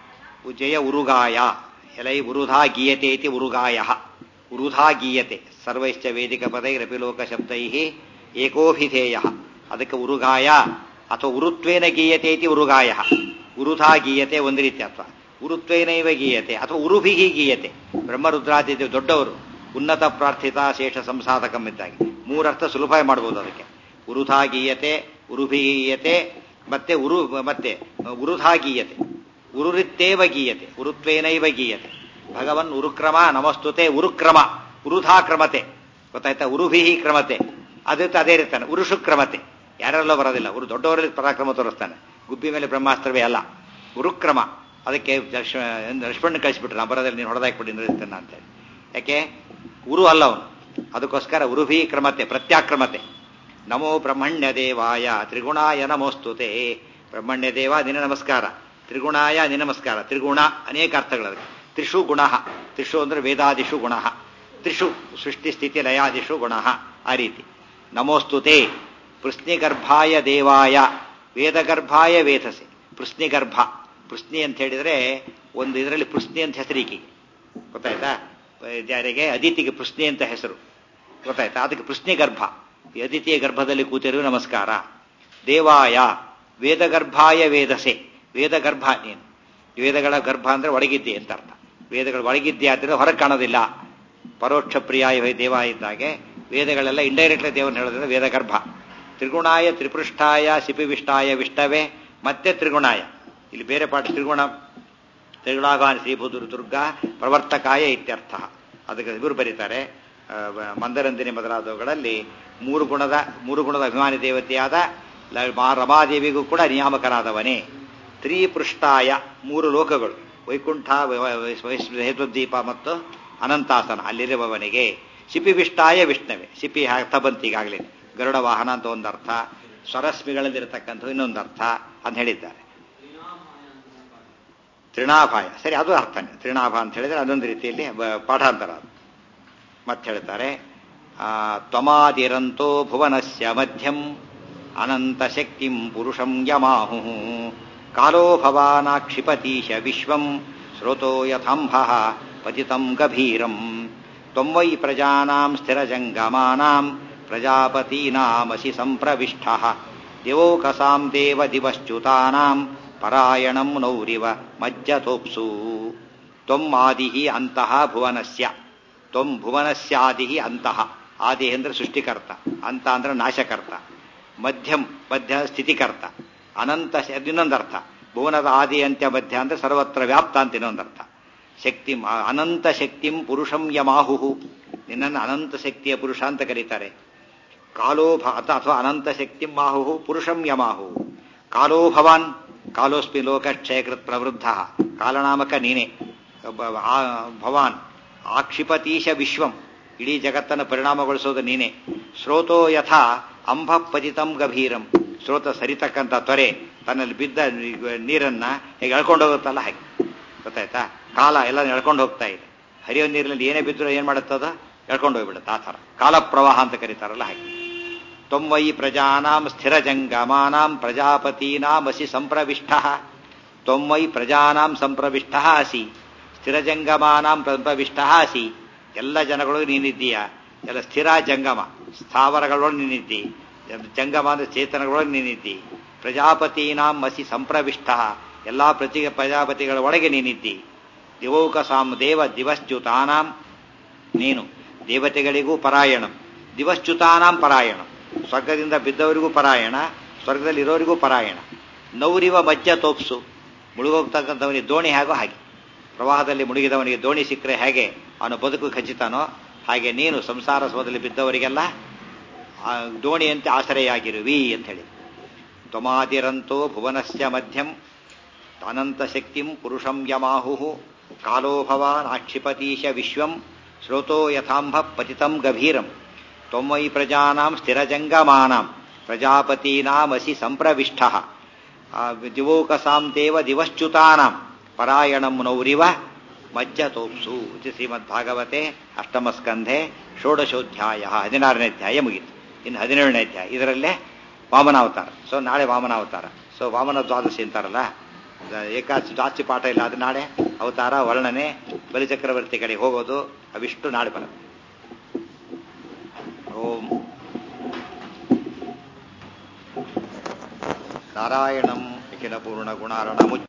ಜಯ ಉರುಗಾಯ ಎಲೈ ಉರುಧಾ ಗೀಯತೆ ಇತಿ ಉರುಗಾಯ ಉರುಧಾ ಗೀಯತೆ ಸರ್ವೈಶ್ಚ ವೇದಿಕ ಪದೈರಪಿ ಲೋಕ ಶಬ್ದೈ ಏಕೋಭಿಧೇಯ ಅದಕ್ಕೆ ಉರುಗಾಯ ಅಥವಾ ಉರುತ್ವೇನ ಗೀಯತೆ ಇತಿ ಉರುಗಾಯ ಉರುಧಾ ಗೀಯತೆ ಒಂದು ರೀತಿ ಅರ್ಥ ಉರುತ್ವೇನೈವ ಗೀಯತೆ ಅಥವಾ ಉರುಭಿಹಿ ಗೀಯತೆ ಬ್ರಹ್ಮರುದ್ರಾದಿ ದೊಡ್ಡವರು ಉನ್ನತ ಪ್ರಾರ್ಥಿತ ಶೇಷ ಸಂಸಾಧಕಂ ಇದ್ದಾಗಿ ಮೂರರ್ಥ ಸುಲಭ ಮಾಡಬಹುದು ಅದಕ್ಕೆ ಉರುಧಾ ಗೀಯತೆ ಉರುಭಿಗೀಯತೆ ಮತ್ತೆ ಉರು ಮತ್ತೆ ಉರುಧಾ ಗೀಯತೆ ಉರುರಿತ್ತೇವ ಗೀಯತೆ ಉರುತ್ವೇನೈವ ಗೀಯತೆ ಭಗವನ್ ಉರುಕ್ರಮ ನಮಸ್ತುತೆ ಉರುಕ್ರಮ ಉರುಧಾ ಕ್ರಮತೆ ಗೊತ್ತಾಯ್ತಾ ಉರುಭಿಹಿ ಕ್ರಮತೆ ಅದೇ ಅದೇ ಇರ್ತಾನೆ ಉರುಷು ಕ್ರಮತೆ ಯಾರೆಲ್ಲೋ ಬರೋದಿಲ್ಲ ಉರು ದೊಡ್ಡವರಲ್ಲಿ ಪರಾಕ್ರಮ ತೋರಿಸ್ತಾನೆ ಗುಬ್ಬಿ ಮೇಲೆ ಬ್ರಹ್ಮಾಸ್ತ್ರವೇ ಅಲ್ಲ ಉರುಕ್ರಮ ಅದಕ್ಕೆ ಲಕ್ಷ್ಮಣ ಕಳಿಸ್ಬಿಟ್ರು ನಾ ಬರೋದಿಲ್ಲ ನೀನು ಹೊಡೆದಾಕ್ಬಿಟ್ಟು ನಿಲ್ಲಿಸ್ತೇನೆ ಅಂತೇಳಿ ಯಾಕೆ ಉರು ಅಲ್ಲ ಅವನು ಅದಕ್ಕೋಸ್ಕರ ಉರುಭಿ ಕ್ರಮತೆ ಪ್ರತ್ಯಾಕ್ರಮತೆ ನಮೋ ಬ್ರಹ್ಮಣ್ಯ ದೇವಾಯ ತ್ರಿಗುಣಾಯ ನಮೋಸ್ತುತೆ ಬ್ರಹ್ಮಣ್ಯ ದೇವ ನಿನ ನಮಸ್ಕಾರ ತ್ರಿಗುಣಾಯ ನಿನ ನಮಸ್ಕಾರ ತ್ರಿಗುಣ ಅನೇಕ ಅರ್ಥಗಳು ಅದಕ್ಕೆ ತ್ರಿಷು ಗುಣ ತ್ರಿಷು ಅಂದ್ರೆ ವೇದಾದಿಷು ಗುಣ ತ್ರಿಷು ಸೃಷ್ಟಿ ಸ್ಥಿತಿ ಲಯಾದಿಷು ಗುಣ ಆ ರೀತಿ ನಮೋಸ್ತುತೆ ಪೃಶ್ನಿಗರ್ಭಾಯ ದೇವಾಯ ವೇದಗರ್ಭಾಯ ವೇದಸೆ ಪೃಶ್ನಿಗರ್ಭ ಪೃಶ್ನಿ ಅಂತ ಹೇಳಿದ್ರೆ ಒಂದು ಇದರಲ್ಲಿ ಪೃಶ್ನಿ ಅಂತ ಹೆಸರೀಕಿ ಗೊತ್ತಾಯ್ತಾ ಯಾರಿಗೆ ಅದಿತಿಗೆ ಪೃಶ್ನಿ ಅಂತ ಹೆಸರು ಗೊತ್ತಾಯ್ತಾ ಅದಕ್ಕೆ ಪೃಶ್ನಿ ಗರ್ಭ ಈ ಅದಿತಿಯ ಗರ್ಭದಲ್ಲಿ ಕೂತಿರುವ ನಮಸ್ಕಾರ ದೇವಾಯ ವೇದಗರ್ಭಾಯ ವೇದಸೆ ವೇದಗರ್ಭ ನೀನು ವೇದಗಳ ಗರ್ಭ ಅಂದ್ರೆ ಒಳಗಿದ್ದೆ ಅಂತ ಅರ್ಥ ವೇದಗಳು ಒಳಗಿದ್ದೆ ಆದ್ರೆ ಹೊರಗೆ ಕಾಣೋದಿಲ್ಲ ಪರೋಕ್ಷ ಪ್ರಿಯಾಯ ದೇವ ಇದ್ದಾಗೆ ವೇದಗಳೆಲ್ಲ ಇಂಡೈರೆಕ್ಟ್ಲಿ ದೇವರನ್ನು ಹೇಳೋದ್ರೆ ವೇದಗರ್ಭ ತ್ರಿಗುಣಾಯ ತ್ರಿಪೃಷ್ಠಾಯ ಶಿಪಿವಿಷ್ಟಾಯ ವಿಷ್ಟವೇ ಮತ್ತೆ ತ್ರಿಗುಣಾಯ ಇಲ್ಲಿ ಬೇರೆ ಪಾಠ ತ್ರಿಗುಣ ತ್ರಿಗುಣಾಗಾನ ಶ್ರೀಭೂದುರು ದುರ್ಗಾ ಪ್ರವರ್ತಕಾಯ ಇತ್ಯರ್ಥ ಅದಕ್ಕೆ ಇವರು ಬರೀತಾರೆ ಮಂದರಂದಿನಿ ಮೊದಲಾದವುಗಳಲ್ಲಿ ಮೂರು ಗುಣದ ಮೂರು ಗುಣದ ಅಭಿಮಾನಿ ದೇವತೆಯಾದ ಲ- ಮಾ ರಮಾದೇವಿಗೂ ಕೂಡ ನಿಯಾಮಕನಾದವನೇ ತ್ರಿಪೃಷ್ಟಾಯ ಮೂರು ಲೋಕಗಳು ವೈಕುಂಠ ವ- ವ- ವೈಸ್- ಹೇತುದ್ದೀಪ ಮತ್ತು ಅನಂತಾಸನ ಅಲ್ಲಿರುವವನಿಗೆ ಶಿಪಿವಿಷ್ಟಾಯ ವಿಷ್ಣುವೆ ಶಿಪಿ ಅರ್ಥ ಬಂತು ಈಗಾಗಲೇ ಗರುಡ ವಾಹನ ಅಂತ ಒಂದು ಅರ್ಥ ಸ್ವರಸ್ಮಿಗಳಲ್ಲಿರತಕ್ಕಂಥ ಇನ್ನೊಂದು ಅರ್ಥ ಅಂತ ಹೇಳಿದ್ದಾರೆ ತೃಣಾಭಾಯ ಸರಿ ಅದು ಅರ್ಥನೇ ತೃಣಾಭ ಅಂತ ಹೇಳಿದ್ರೆ ಅದೊಂದು ರೀತಿಯಲ್ಲಿ ಬ- ಪಾಠಾಂತರ ಅದು ಮತ್ತೆ ಹೇಳ್ತಾರೆ ಆ, ತ್ವಮಾದಿರಂತೋ ಭುವನಸ್ಯ ಮಧ್ಯಂ ಅನಂತ ಶಕ್ತಿಂ ಪುರುಷಂ ಯಮಾಹು ಕಾಲೋ ಭವಾನಾಕ್ಷಿಪತೀಶ ವಿಶ್ವಂ ಸ್ರೋತೋ ಯಥಾಂಭ ಪತಿತಂ ಗಭೀರಂ ತ್ವಂ ವೈ ಪ್ರಜಾನಾಂ ಸ್ಥಿರಜಂಗಮಾನಾಂ ಪ್ರಜಾಪತೀನಾಮಸಿ ಸಂಪ್ರವಿಷ್ಟ ದಿವೋಕಸಾಂ ದೇವ ದಿವಶ್ಚ್ಯುತಾನಾಂ ಪರಾಯಣಂ ನೌರಿವ ಮಜ್ಜತೋಪ್ಸು ತ್ವಂ ಆದಿ ಅಂತಃ ಭುವನಸ್ಯ ತ್ವಂ ಭುವನಸ್ಯಾದಿ ಅಂತಃ ಆದಿ ಅಂದ್ರೆ ಸೃಷ್ಟಿಕರ್ತ ಅಂತ ಅಂದ್ರೆ ನಾಶಕರ್ತ ಮಧ್ಯಂ ಮಧ್ಯ ಸ್ಥಿತಿಕರ್ತ ಅನಂತ ಶ- ಅದು ಇನ್ನೊಂದರ್ಥ ಭುವನದ ಆದಿ ಅಂತ್ಯ ಮಧ್ಯ ಅಂದ್ರೆ ಸರ್ವತ್ರ ವ್ಯಾಪ್ತ ಅಂತ ಇನ್ನೊಂದರ್ಥ ಶಕ್ತಿ ಅನಂತ ಶಕ್ತಿಂ ಪುರುಷಂ ಯಮಾಹು ನಿನ್ನನ್ನು ಅನಂತ ಶಕ್ತಿಯ ಪುರುಷ ಅಂತ ಕರೀತಾರೆ ಕಾಲೋಭ ಅಥ ಅಥವಾ ಅನಂತ ಶಕ್ತಿ ಮಾಹು ಪುರುಷಂ ಯಮಾಹು ಕಾಲೋ ಭವಾನ್ ಕಾಲೋಸ್ಮಿ ಲೋಕಕ್ಷಯಕೃತ್ ಪ್ರವೃದ್ಧ ಕಾಲನಾಮಕ ನೀನೆ ಒಬ್ಬ ಆ- ಭವಾನ್ ಆಕ್ಷಿಪತೀಶ ವಿಶ್ವಂ ಇಡೀ ಜಗತ್ತನ್ನು ಪರಿಣಾಮಗೊಳಿಸೋದು ನೀನೆ ಸ್ರೋತೋ ಯಥಾ ಅಂಬ ಪತಿತಂ ಗಭೀರಂ ಸ್ರೋತ ಸರಿತಕ್ಕಂಥ ತೊರೆ ತನ್ನಲ್ಲಿ ಬಿದ್ದ ನೀರನ್ನ ಹೇಗೆ ಎಳ್ಕೊಂಡು ಹೋಗುತ್ತಲ್ಲ ಹಾಗೆ ಗೊತ್ತಾಯ್ತಾ ಕಾಲ ಎಲ್ಲ ಎಳ್ಕೊಂಡು ಹೋಗ್ತಾ ಇದೆ ಹರಿಯೋ ನೀರಿನಲ್ಲಿ ಏನೇ ಬಿದ್ದರೂ ಏನ್ ಮಾಡುತ್ತದ ಎಳ್ಕೊಂಡು ಹೋಗ್ಬಿಡುತ್ತೆ ಆ ಥರ ಕಾಲ ಪ್ರವಾಹ ಅಂತ ಕರೀತಾರಲ್ಲ ಹಾಗೆ ತ್ವಂ ಪ್ರಜಾನಾಂ ಸ್ಥಿರಜಂಗಮಾನಾಂ ಪ್ರಜಾಪತೀನಾಮಸಿ ಸಂಪ್ರವಿಷ್ಟ ತ್ವಂ ವೈ ಪ್ರಜಾನಾಂ ಸಂಪ್ರವಿಷ್ಟ ಅಸಿ ಸ್ಥಿರಜಂಗಮಾನಾಂ ಸಂಪ್ರವಿಷ್ಟ ಅಸಿ ಎಲ್ಲ ಜನಗಳು ನೀನಿದ್ದೀಯ ಎಲ್ಲ ಸ್ಥಿರ ಜಂಗಮ ಸ್ಥಾವರಗಳೊಳಗೆ ನೀನಿದ್ದಿ ಜಂಗಮ ಅಂದ್ರೆ ಚೇತನಗಳೊಳಗೆ ನೀನಿದ್ದಿ ಪ್ರಜಾಪತೀನಾಂ ಅಸಿ ಸಂಪ್ರವಿಷ್ಟ ಎಲ್ಲಾ ಪ್ರತಿ ಪ್ರಜಾಪತಿಗಳ ಒಳಗೆ ನೀನಿದ್ದಿ ದಿವೌಕಸಾಂ ದೇವ ದಿವಶ್ಚ್ಯುತಾನಾಂ ನೀನು ದೇವತೆಗಳಿಗೂ ಪರಾಯಣಂ ದಿವಶ್ಚ್ಯುತಾನಾಂ ಪರಾಯಣ ಸ್ವರ್ಗದಿಂದ ಬಿದ್ದವರಿಗೂ ಪರಾಯಣ ಸ್ವರ್ಗದಲ್ಲಿ ಇರೋರಿಗೂ ಪರಾಯಣ ನೌರಿವ ಮಜ್ಜ ತೋಪ್ಸು ಮುಳುಗೋಗ್ತಕ್ಕಂಥವನಿಗೆ ದೋಣಿ ಹೇಗೋ ಹಾಗೆ ಪ್ರವಾಹದಲ್ಲಿ ಮುಳುಗಿದವನಿಗೆ ದೋಣಿ ಸಿಕ್ಕರೆ ಹೇಗೆ ಅವನು ಬದುಕು ಖಚಿತನೋ ಹಾಗೆ ನೀನು ಸಂಸಾರ ಸೋದಲ್ಲಿ ಬಿದ್ದವರಿಗೆಲ್ಲ ಆ ದೋಣಿಯಂತೆ ಆಸರೆಯಾಗಿರುವಿ ಅಂತ ಹೇಳಿ ತ್ವಮಾದಿರಂತೋ ಭುವನಸ್ಯ ಮಧ್ಯಂ ಅನಂತ ಶಕ್ತಿಂ ಪುರುಷಂ ಯಮಾಹು ಕಾಲೋ ಭವಾನ್ ಆಕ್ಷಿಪತೀಶ ವಿಶ್ವಂ ಶ್ರೋತೋ ಯಥಾಂಭ ಪತಿತಂ ಗಭೀರಂ ತ್ವಮೈ ಪ್ರಜಾನಾಂ ಸ್ಥಿರಜಂಗಮಾನಾಂ ಪ್ರಜಾಪತೀನಾಮಸಿ ಸಂಪ್ರವಿಷ್ಟ ದಿವೋಕಸಾಂ ದೇವ ದಿವಶ್ಚ್ಯುತಾನಾಂ ಪರಾಯಣಂ ನೌರಿವ ಮಜ್ಜತೋಪ್ಸು ಇದು ಶ್ರೀಮದ್ಭಾಗವತೆ ಅಷ್ಟಮಸ್ಕಂಧೆ ಷೋಡಶೋಧ್ಯಾಯ ಹದಿನಾರನೇ ಅಧ್ಯಾಯ ಮುಗಿತು ಇನ್ನು ಹದಿನೇಳನೇ ಅಧ್ಯಾಯ ಇದರಲ್ಲೇ ವಾಮನಾವತಾರ ಸೊ ನಾಳೆ ವಾಮನಾವತಾರ ಸೊ ವಾಮನ ದ್ವಾದಶಿ ಅಂತಾರಲ್ಲ ಏಕಾದಶಿ ಜಾಸ್ತಿ ಪಾಠ ಇಲ್ಲ ಅದು ನಾಳೆ ಅವತಾರ ವರ್ಣನೆ ಬಲಿಚಕ್ರವರ್ತಿ ಕಡೆ ಹೋಗೋದು ಅವಿಷ್ಟು ನಾಳೆ ಬರುತ್ತೆ ಓಂ ನಾರಾಯಣಂ ಅಖಿಲ ಪೂರ್ಣ ಗುಣಾರ್ಣ